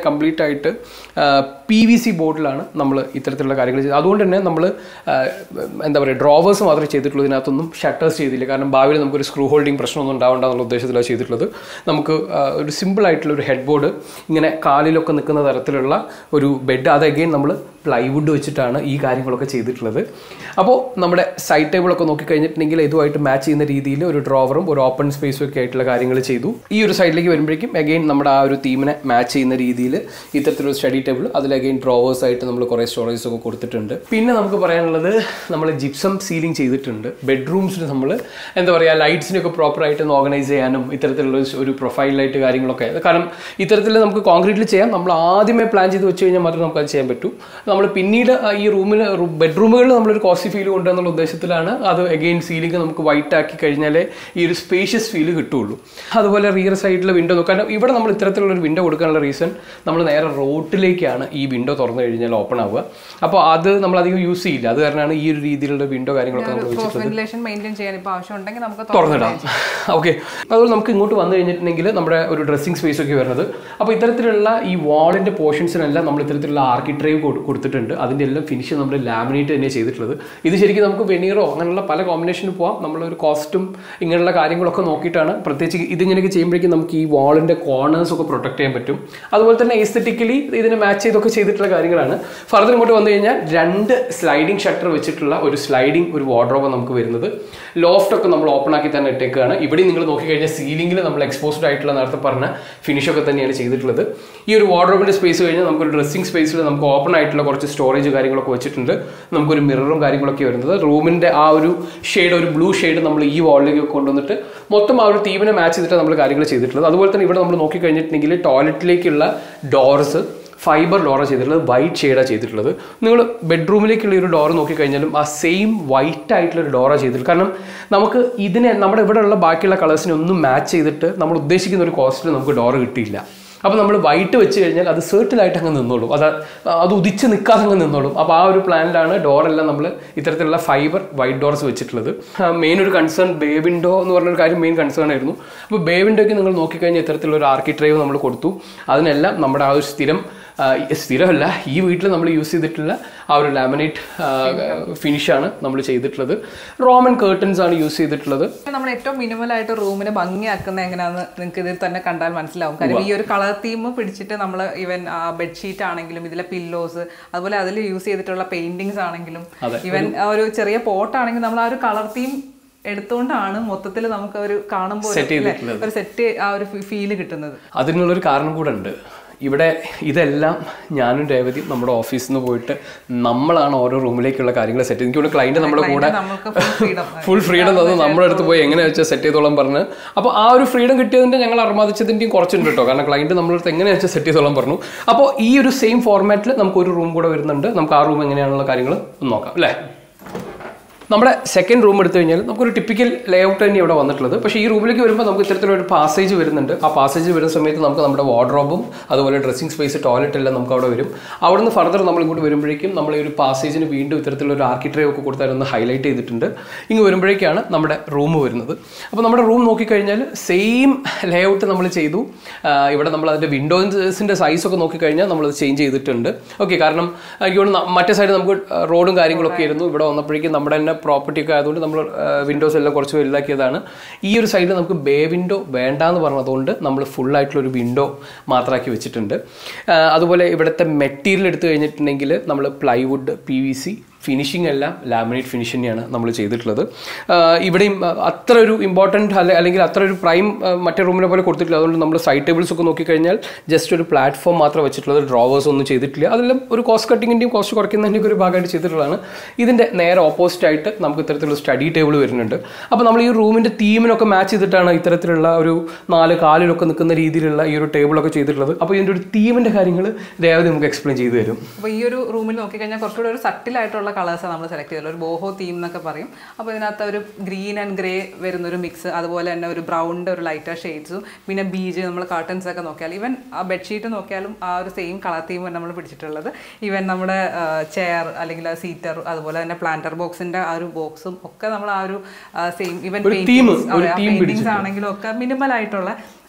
ആയിട്ട് പി വി സി ബോർഡിലാണ് നമ്മൾ ഇത്തരത്തിലുള്ള കാര്യങ്ങൾ ചെയ്തത് അതുകൊണ്ട് തന്നെ നമ്മൾ എന്താ പറയുക ഡ്രോവേഴ്സ് മാത്രമേ ചെയ്തിട്ടുള്ളൂ ഇതിനകത്തൊന്നും ഷട്ടേഴ്സ് ചെയ്തില്ല കാരണം ഭാവിയിൽ നമുക്കൊരു സ്ക്രൂ ഹോൾഡിംഗ് പ്രശ്നമൊന്നും ഉണ്ടാവേണ്ട എന്നുള്ള ഉദ്ദേശത്തിലാണ് ചെയ്തിട്ടുള്ളത് നമുക്ക് ആ, ഒരു സിമ്പിൾ ആയിട്ടുള്ള ഒരു ഹെഡ് ബോർഡ് ഇങ്ങനെ കാലിലൊക്കെ നിൽക്കുന്ന തരത്തിലുള്ള ഒരു ബെഡ് അത് അഗെയിൻ നമ്മൾ പ്ലൈവുഡ് വെച്ചിട്ടാണ് ഈ കാര്യങ്ങളൊക്കെ ചെയ്തിട്ടുള്ളത് അപ്പോൾ നമ്മുടെ സൈഡ് ടേബിളൊക്കെ നോക്കിക്കഴിഞ്ഞിട്ടുണ്ടെങ്കിൽ ഇതുമായിട്ട് മാച്ച് ചെയ്യുന്ന രീതിയിൽ ഒരു ഡ്രോവറും ഒരു ഓപ്പൺ സ്പേസും ഒക്കെ ആയിട്ടുള്ള കാര്യങ്ങൾ ചെയ്തു ഈ ഒരു സൈഡിലേക്ക് വരുമ്പോഴേക്കും അഗെയിൻ നമ്മുടെ ആ ഒരു തീമിനെ മാച്ച് ചെയ്യുന്ന രീതിയിൽ ഇത്തരത്തിലൊരു സ്റ്റഡി ടേബിൾ അതിൽ അഗെയിൻ ഡ്രോവേഴ്സ് ആയിട്ട് നമ്മൾ കുറേ സ്റ്റോറേജസ് ഒക്കെ കൊടുത്തിട്ടുണ്ട് പിന്നെ നമുക്ക് പറയാനുള്ളത് നമ്മൾ ജിപ്സം സീലിംഗ് ചെയ്തിട്ടുണ്ട് ബെഡ്റൂംസിന് നമ്മൾ എന്താ പറയുക ലൈറ്റ്സിനൊക്കെ പ്രോപ്പറായിട്ട് ഒന്ന് ഓർഗനൈസ് ചെയ്യാനും ഇത്തരത്തിലുള്ള ഒരു- ഒരു പ്രൊഫൈലായിട്ട് കാര്യങ്ങളൊക്കെ കാരണം ഇത്തരത്തിൽ നമുക്ക് കോൺക്രീറ്റിൽ ചെയ്യാം നമ്മൾ ആദ്യമേ പ്ലാൻ ചെയ്ത് വെച്ച് കഴിഞ്ഞാൽ മാത്രമേ നമുക്ക് അത് ചെയ്യാൻ പറ്റൂ നമ്മൾ പിന്നീട് ആ ഈ റൂമിൽ ബെഡ്റൂമുകളിൽ നമ്മളൊരു കോസി ഫീൽ കൊണ്ടുവന്നുള്ള ഉദ്ദേശത്തിലാണ് അത് അഗെയിൻ സീലിംഗ് നമുക്ക് വൈറ്റ് ആക്കി കഴിഞ്ഞാലേ ഈ ഒരു സ്പേഷ്യസ് ഫീൽ കിട്ടുള്ളൂ അതുപോലെ റിയർ സൈഡിൽ വിൻഡോ നോക്കാം കാരണം ഇവിടെ നമ്മൾ ഇത്തരത്തിലുള്ള ഒരു വിൻഡോ കൊടുക്കാനുള്ള റീസൺ നമ്മൾ നേരെ റോട്ടിലേക്കാണ് ഈ വിൻഡോ തുറന്നു കഴിഞ്ഞാൽ ഓപ്പൺ ആവുക അപ്പോൾ അത് നമ്മൾ അധികം യൂസ് ചെയ്യില്ല അത് കാരണമാണ് ഈ ഒരു രീതിയിലുള്ള വിൻഡോ കാര്യങ്ങളൊക്കെ നമ്മൾ ക്രോസ് വെന്റിലേഷൻ മെയിൻറ്റെയിൻ ചെയ്യാൻ ഇപ്പോൾ ആവശ്യം ഉണ്ടെങ്കിൽ നമുക്ക് തുറന്നിടാം ഓക്കെ അതുപോലെ നമുക്ക് ഇങ്ങോട്ട് വന്നു കഴിഞ്ഞിട്ടുണ്ടെങ്കിൽ നമ്മുടെ ഒരു ഡ്രസ്സിംഗ് സ്പേസ് ഒക്കെ വരുന്നത് അപ്പോൾ ഇത്തരത്തിലുള്ള ഈ വാളിൻ്റെ പോർഷൻസിനെല്ലാം നമ്മൾ ഇത്തരത്തിലുള്ള ആർക്കിട്രൈവ് കൊടുത്തിട്ടുണ്ട് അതിൻ്റെ എല്ലാം ഫിനിഷ് നമ്മൾ ലാമിനേറ്റ് തന്നെ ചെയ്തിട്ടുള്ളത് ഇത് ശരിക്കും നമുക്ക് വെനീറോ അങ്ങനെയുള്ള പല കോമ്പിനേഷനിൽ പോവാം നമ്മളൊരു കോസ്റ്റും ഇങ്ങനെയുള്ള കാര്യങ്ങളൊക്കെ നോക്കിയിട്ടാണ് പ്രത്യേകിച്ച് ഇതിങ്ങനെയൊക്കെ ചെയ്യുമ്പോഴേക്കും നമുക്ക് ഈ വാളിൻ്റെ കോർണേഴ്സ് ഒക്കെ പ്രൊട്ടക്ട് ചെയ്യാൻ പറ്റും അതുപോലെ തന്നെ എസ്തറ്റിക്കലി ഇതിനെ മാച്ച് ചെയ്തൊക്കെ ചെയ്തിട്ടുള്ള കാര്യങ്ങളാണ് ഫർദർ ഇങ്ങോട്ട് വന്നു കഴിഞ്ഞാൽ രണ്ട് സ്ലൈഡിംഗ് ഷട്ടർ വെച്ചിട്ടുള്ള ഒരു സ്ലൈഡിംഗ് ഒരു വാർഡ്രോബ് നമുക്ക് വരുന്നത് ലോഫ്റ്റ് ഒക്കെ നമ്മൾ ഓപ്പൺ ആക്കി തന്നെ ഇട്ടേക്കാണ് ഇവിടെ നിങ്ങൾ നോക്കിക്കഴിഞ്ഞാൽ സീലിംഗിൽ നമ്മൾ എക്സ്പോസ്ഡ് ആയിട്ടുള്ള നേരത്തെ പറഞ്ഞ ഫിനിഷ് ഒക്കെ തന്നെയാണ് ചെയ്തിട്ടുള്ളത് ഈ ഒരു വാർഡ്രോബിന്റെ സ്പേസ് കഴിഞ്ഞാൽ നമുക്കൊരു ഡ്രസ്സിംഗ് സ്പേസിൽ നമുക്ക് ഓപ്പൺ ആയിട്ടുള്ള കുറച്ച് സ്റ്റോറേജ് കാര്യങ്ങളൊക്കെ വെച്ചിട്ടുണ്ട് നമുക്കൊരു മിററും കാര്യങ്ങളൊക്കെ വരുന്നത് റൂമിന്റെ ആ ഒരു ഷെയ്ഡ് ഒരു ബ്ലൂ ഷെയ്ഡ് നമ്മൾ ഈ വാളിലേക്ക് കൊണ്ടുവന്നിട്ട് മൊത്തം ആ ഒരു തീമിനെ മാച്ച് ചെയ്തിട്ട് നമ്മൾ കാര്യങ്ങൾ ചെയ്തിട്ടുള്ളത് അതുപോലെ തന്നെ ഇവിടെ നമ്മൾ നോക്കിക്കഴിഞ്ഞിട്ടുണ്ടെങ്കിൽ ടോയ്ലറ്റിലേക്കുള്ള ഡോർസ് ഫൈബർ ഡോറാണ് ചെയ്തിട്ടുള്ളത് വൈറ്റ് ഷെയ്ഡാണ് ചെയ്തിട്ടുള്ളത് നിങ്ങൾ ബെഡ്റൂമിലേക്കുള്ള ഈ ഒരു ഡോർ നോക്കിക്കഴിഞ്ഞാലും ആ സെയിം വൈറ്റ് ആയിട്ടുള്ള ഒരു ഡോറാണ് ചെയ്തിട്ടുള്ളത് കാരണം നമുക്ക് ഇതിനെ നമ്മുടെ ഇവിടെയുള്ള ബാക്കിയുള്ള കളേഴ്സിനെ ഒന്നും മാച്ച് ചെയ്തിട്ട് നമ്മൾ ഉദ്ദേശിക്കുന്ന ഒരു കോസ്റ്റിൽ നമുക്ക് ഡോർ കിട്ടിയില്ല അപ്പോൾ നമ്മൾ വൈറ്റ് വെച്ച് കഴിഞ്ഞാൽ അത് സെർട്ടിലായിട്ട് അങ്ങ് നിന്നോളും അത് അത് ഉദിച്ച് നിൽക്കാതെ അങ്ങ് നിന്നോളും അപ്പോൾ ആ ഒരു പ്ലാനിലാണ് ഡോറെല്ലാം നമ്മൾ ഇത്തരത്തിലുള്ള ഫൈബർ വൈറ്റ് ഡോർസ് വെച്ചിട്ടുള്ളത് മെയിൻ ഒരു കൺസേൺ ബേ വിൻഡോ എന്ന് പറഞ്ഞൊരു കാര്യം മെയിൻ കൺസേൺ ആയിരുന്നു അപ്പോൾ ബേ വിൻഡോയ്ക്ക് നിങ്ങൾ നോക്കിക്കഴിഞ്ഞാൽ ഇത്തരത്തിലുള്ള ഒരു ആർക്കിട്രൈവ് നമ്മൾ കൊടുത്തു അതിനെല്ലാം നമ്മുടെ ആ ഒരു സ്ഥിരം ആ, സ്ഥിരമല്ല ഈ വീട്ടിൽ നമ്മൾ യൂസ് ചെയ്തിട്ടുള്ള ആ ഒരു ലാമിനേറ്റ് ഫിനിഷാണ് നമ്മൾ ചെയ്തിട്ടുള്ളത് റോമൻ കേർട്ടൻസ് ആണ് യൂസ് ചെയ്തിട്ടുള്ളത് നമ്മൾ ഏറ്റവും മിനിമൽ ആയിട്ട് റൂമിനെ ഭംഗിയാക്കുന്ന എങ്ങനെയാണെന്ന് നിങ്ങൾക്ക് ഇതിൽ തന്നെ കണ്ടാൽ മനസ്സിലാവും കാര്യം ഈ ഒരു കളർ തീം പിടിച്ചിട്ട് നമ്മൾ ഈവൻ ബെഡ്ഷീറ്റ് ആണെങ്കിലും ഇതിലെ പില്ലോസ് അതുപോലെ അതിൽ യൂസ് ചെയ്തിട്ടുള്ള പെയിന്റിങ്സ് ആണെങ്കിലും ഈവൻ ഒരു ചെറിയ പോട്ട് ആണെങ്കിൽ നമ്മൾ ആ ഒരു കളർ തീം എടുത്തുകൊണ്ടാണ് മൊത്തത്തിൽ നമുക്ക് ഒരു കാണുമ്പോൾ Set ഒരു- ചെയ്തിട്ടുള്ളത്. ഒരു സെറ്റ് ആ ഒരു ഫീല് കിട്ടുന്നത് അതിനുള്ളൊരു കാരണം കൂടെ ഉണ്ട് ഇവിടെ ഇതെല്ലാം ഞാനും രേവതിയും നമ്മുടെ ഓഫീസിൽ നിന്ന് പോയിട്ട് നമ്മളാണ് ഓരോ റൂമിലേക്കുള്ള കാര്യങ്ങൾ സെറ്റ് എനിക്ക് തോന്നുന്നു ക്ലൈൻറ്റ് നമ്മുടെ കൂടെ നമുക്ക് full freedom. ഫുൾ ഫ്രീഡം തന്നു നമ്മുടെ അടുത്ത് പോയി എങ്ങനെ വെച്ചാൽ സെറ്റ് ചെയ്തോളാം പറഞ്ഞ് അപ്പോൾ ആ ഒരു ഫ്രീഡം കിട്ടിയതിൻ്റെ ഞങ്ങൾ അർമാദിച്ചതിൻ്റെയും കുറച്ചുണ്ട് കേട്ടോ കാരണം ക്ലൈൻറ്റ് നമ്മുടെ അടുത്ത് എങ്ങനെ വെച്ചാൽ സെറ്റ് ചെയ്തോളാം പറഞ്ഞു അപ്പോൾ ഈ ഒരു സെയിം ഫോർമാറ്റിൽ നമുക്ക് ഒരു റൂം കൂടെ വരുന്നുണ്ട് നമുക്ക് ആ റൂം എങ്ങനെയാണുള്ള കാര്യങ്ങൾ ഒന്ന് നോക്കാം അല്ലേ നമ്മുടെ സെക്കൻഡ് റൂം എടുത്തു കഴിഞ്ഞാൽ നമുക്കൊരു ടിപ്പിക്കൽ ലേ ഔട്ട് തന്നെ ഇവിടെ വന്നിട്ടുള്ളത് പക്ഷേ ഈ റൂമിലേക്ക് വരുമ്പോൾ നമുക്ക് ഇത്തരത്തിലൊരു പാസേജ് വരുന്നുണ്ട് ആ പാസേജ് വരുന്ന സമയത്ത് നമുക്ക് നമ്മുടെ വാർഡ്രോബും അതുപോലെ ഡ്രസ്സിംഗ് സ്പേസ് ടോയ്ലറ്റ് എല്ലാം നമുക്ക് അവിടെ വരും അവിടുന്ന് ഫർദർ നമ്മൾ ഇങ്ങോട്ട് വരുമ്പോഴേക്കും നമ്മൾ ഈ ഒരു പാസേജിന് വീണ്ടും ഇത്തരത്തിലൊരു ആർക്കിട്രൈവ് ഒക്കെ കൊടുത്താൽ ഒന്ന് ഹൈലൈറ്റ് ചെയ്തിട്ടുണ്ട് ഇങ്ങ് വരുമ്പോഴേക്കാണ് നമ്മുടെ റൂം വരുന്നത് അപ്പോൾ നമ്മുടെ റൂം നോക്കിക്കഴിഞ്ഞാൽ സെയിം ലേ ഔട്ട് നമ്മൾ ചെയ്തു ആ, ഇവിടെ നമ്മൾ അതിൻ്റെ വിൻഡോസിൻ്റെ സൈസ് ഒക്കെ നോക്കിക്കഴിഞ്ഞാൽ നമ്മളത് ചേഞ്ച് ചെയ്തിട്ടുണ്ട് ഓക്കെ കാരണം എനിക്ക് തോന്നുന്നു ന- മറ്റേ സൈഡ് നമുക്ക് റോഡും കാര്യങ്ങളൊക്കെ ആയിരുന്നു ഇവിടെ വന്നപ്പോഴേക്കും നമ്മുടെ തന്നെ പ്രോപ്പർട്ടി ഒക്കെ ആയതുകൊണ്ട് നമ്മൾ വിൻഡോസ് എല്ലാം കുറച്ച് വലുതാക്കിയതാണ് ഈ ഒരു സൈഡിൽ നമുക്ക് ബേ വിൻഡോ വേണ്ടാന്ന് പറഞ്ഞതുകൊണ്ട് നമ്മൾ ഫുൾ ആയിട്ടുള്ള ഒരു വിൻഡോ മാത്രമാക്കി വെച്ചിട്ടുണ്ട് ആ, അതുപോലെ ഇവിടുത്തെ മെറ്റീരിയൽ എടുത്തു കഴിഞ്ഞിട്ടുണ്ടെങ്കിൽ നമ്മൾ plywood P V C finishing എല്ലാം ലാമിനേറ്റ് ഫിനിഷ് തന്നെയാണ് നമ്മൾ ചെയ്തിട്ടുള്ളത് ആ, ഇവിടെയും ആ, അത്ര ഒരു ഇമ്പോർട്ടൻറ്റ് അല്ലെ അല്ലെങ്കിൽ അത്ര ഒരു പ്രൈം ആ, മറ്റേ റൂമിനെ പോലെ കൊടുത്തിട്ടില്ല അതുകൊണ്ട് നമ്മൾ സൈഡ് ടേബിൾസ് ഒക്കെ നോക്കിക്കഴിഞ്ഞാൽ ജസ്റ്റ് ഒരു പ്ലാറ്റ്ഫോം മാത്രം വെച്ചിട്ടുള്ളത് ഡ്രോവേഴ്സ് ഒന്നും ചെയ്തിട്ടില്ല അതെല്ലാം ഒരു കോസ്റ്റ് കട്ടിങ്ങിൻ്റെയും കോസ്റ്റ് കുറയ്ക്കുന്നതിൻ്റെയും ഒരു ഭാഗമായിട്ട് ചെയ്തിട്ടുള്ളതാണ് ഇതിൻ്റെ നേരെ ഓപ്പോസിറ്റ് ആയിട്ട് നമുക്ക് ഇത്തരത്തിലുള്ള സ്റ്റഡി ടേബിൾ വരുന്നുണ്ട് അപ്പോൾ നമ്മൾ ഈ റൂമിൻ്റെ തീമിനൊക്കെ മാച്ച് ചെയ്തിട്ടാണ് ഇത്തരത്തിലുള്ള ഒരു നാല് കാലിലൊക്കെ നിൽക്കുന്ന രീതിയിലുള്ള ഈ ഒരു ടേബിളൊക്കെ ചെയ്തിട്ടുള്ളത് അപ്പോൾ ഇതിൻ്റെ ഒരു തീമിൻ്റെ കാര്യങ്ങൾ രേവതി നമുക്ക് എക്സ്പ്ലെയിൻ ചെയ്തു തരും അപ്പോൾ ഈ ഒരു റൂമിൽ നോക്കിക്കഴിഞ്ഞാൽ കുറച്ചുകൂടെ ഒരു സട്ടിലായിട്ടുള്ള കളേഴ്സാണ് നമ്മൾ സെലക്ട് ചെയ്തത് ഒരു ബോഹോ തീം എന്നൊക്കെ പറയും അപ്പോൾ ഇതിനകത്ത് ഒരു ഗ്രീൻ ആൻഡ് ഗ്രേ വരുന്ന ഒരു മിക്സ് അതുപോലെ തന്നെ ഒരു ബ്രൗണിൻ്റെ ഒരു ലൈറ്റർ ഷെയ്ഡ്സും പിന്നെ ബീജ് നമ്മൾ കർട്ടൻസ് ഒക്കെ നോക്കിയാൽ ഈവൻ ആ ബെഡ്ഷീറ്റ് നോക്കിയാലും ആ ഒരു സെയിം കളർ തീം നമ്മൾ പിടിച്ചിട്ടുള്ളത് ഈവൻ നമ്മുടെ ചെയർ അല്ലെങ്കിൽ ആ സീറ്റർ അതുപോലെ തന്നെ പ്ലാന്റർ ബോക്സിന്റെ ആ ഒരു ബോക്സും ഒക്കെ നമ്മൾ ആ ഒരു സെയിം ഈവൻ ഒരു theme, ഒരു theme പെയിന്റിങ്സ് ആണെങ്കിലും ഒക്കെ മിനിമൽ ആയിട്ടുള്ള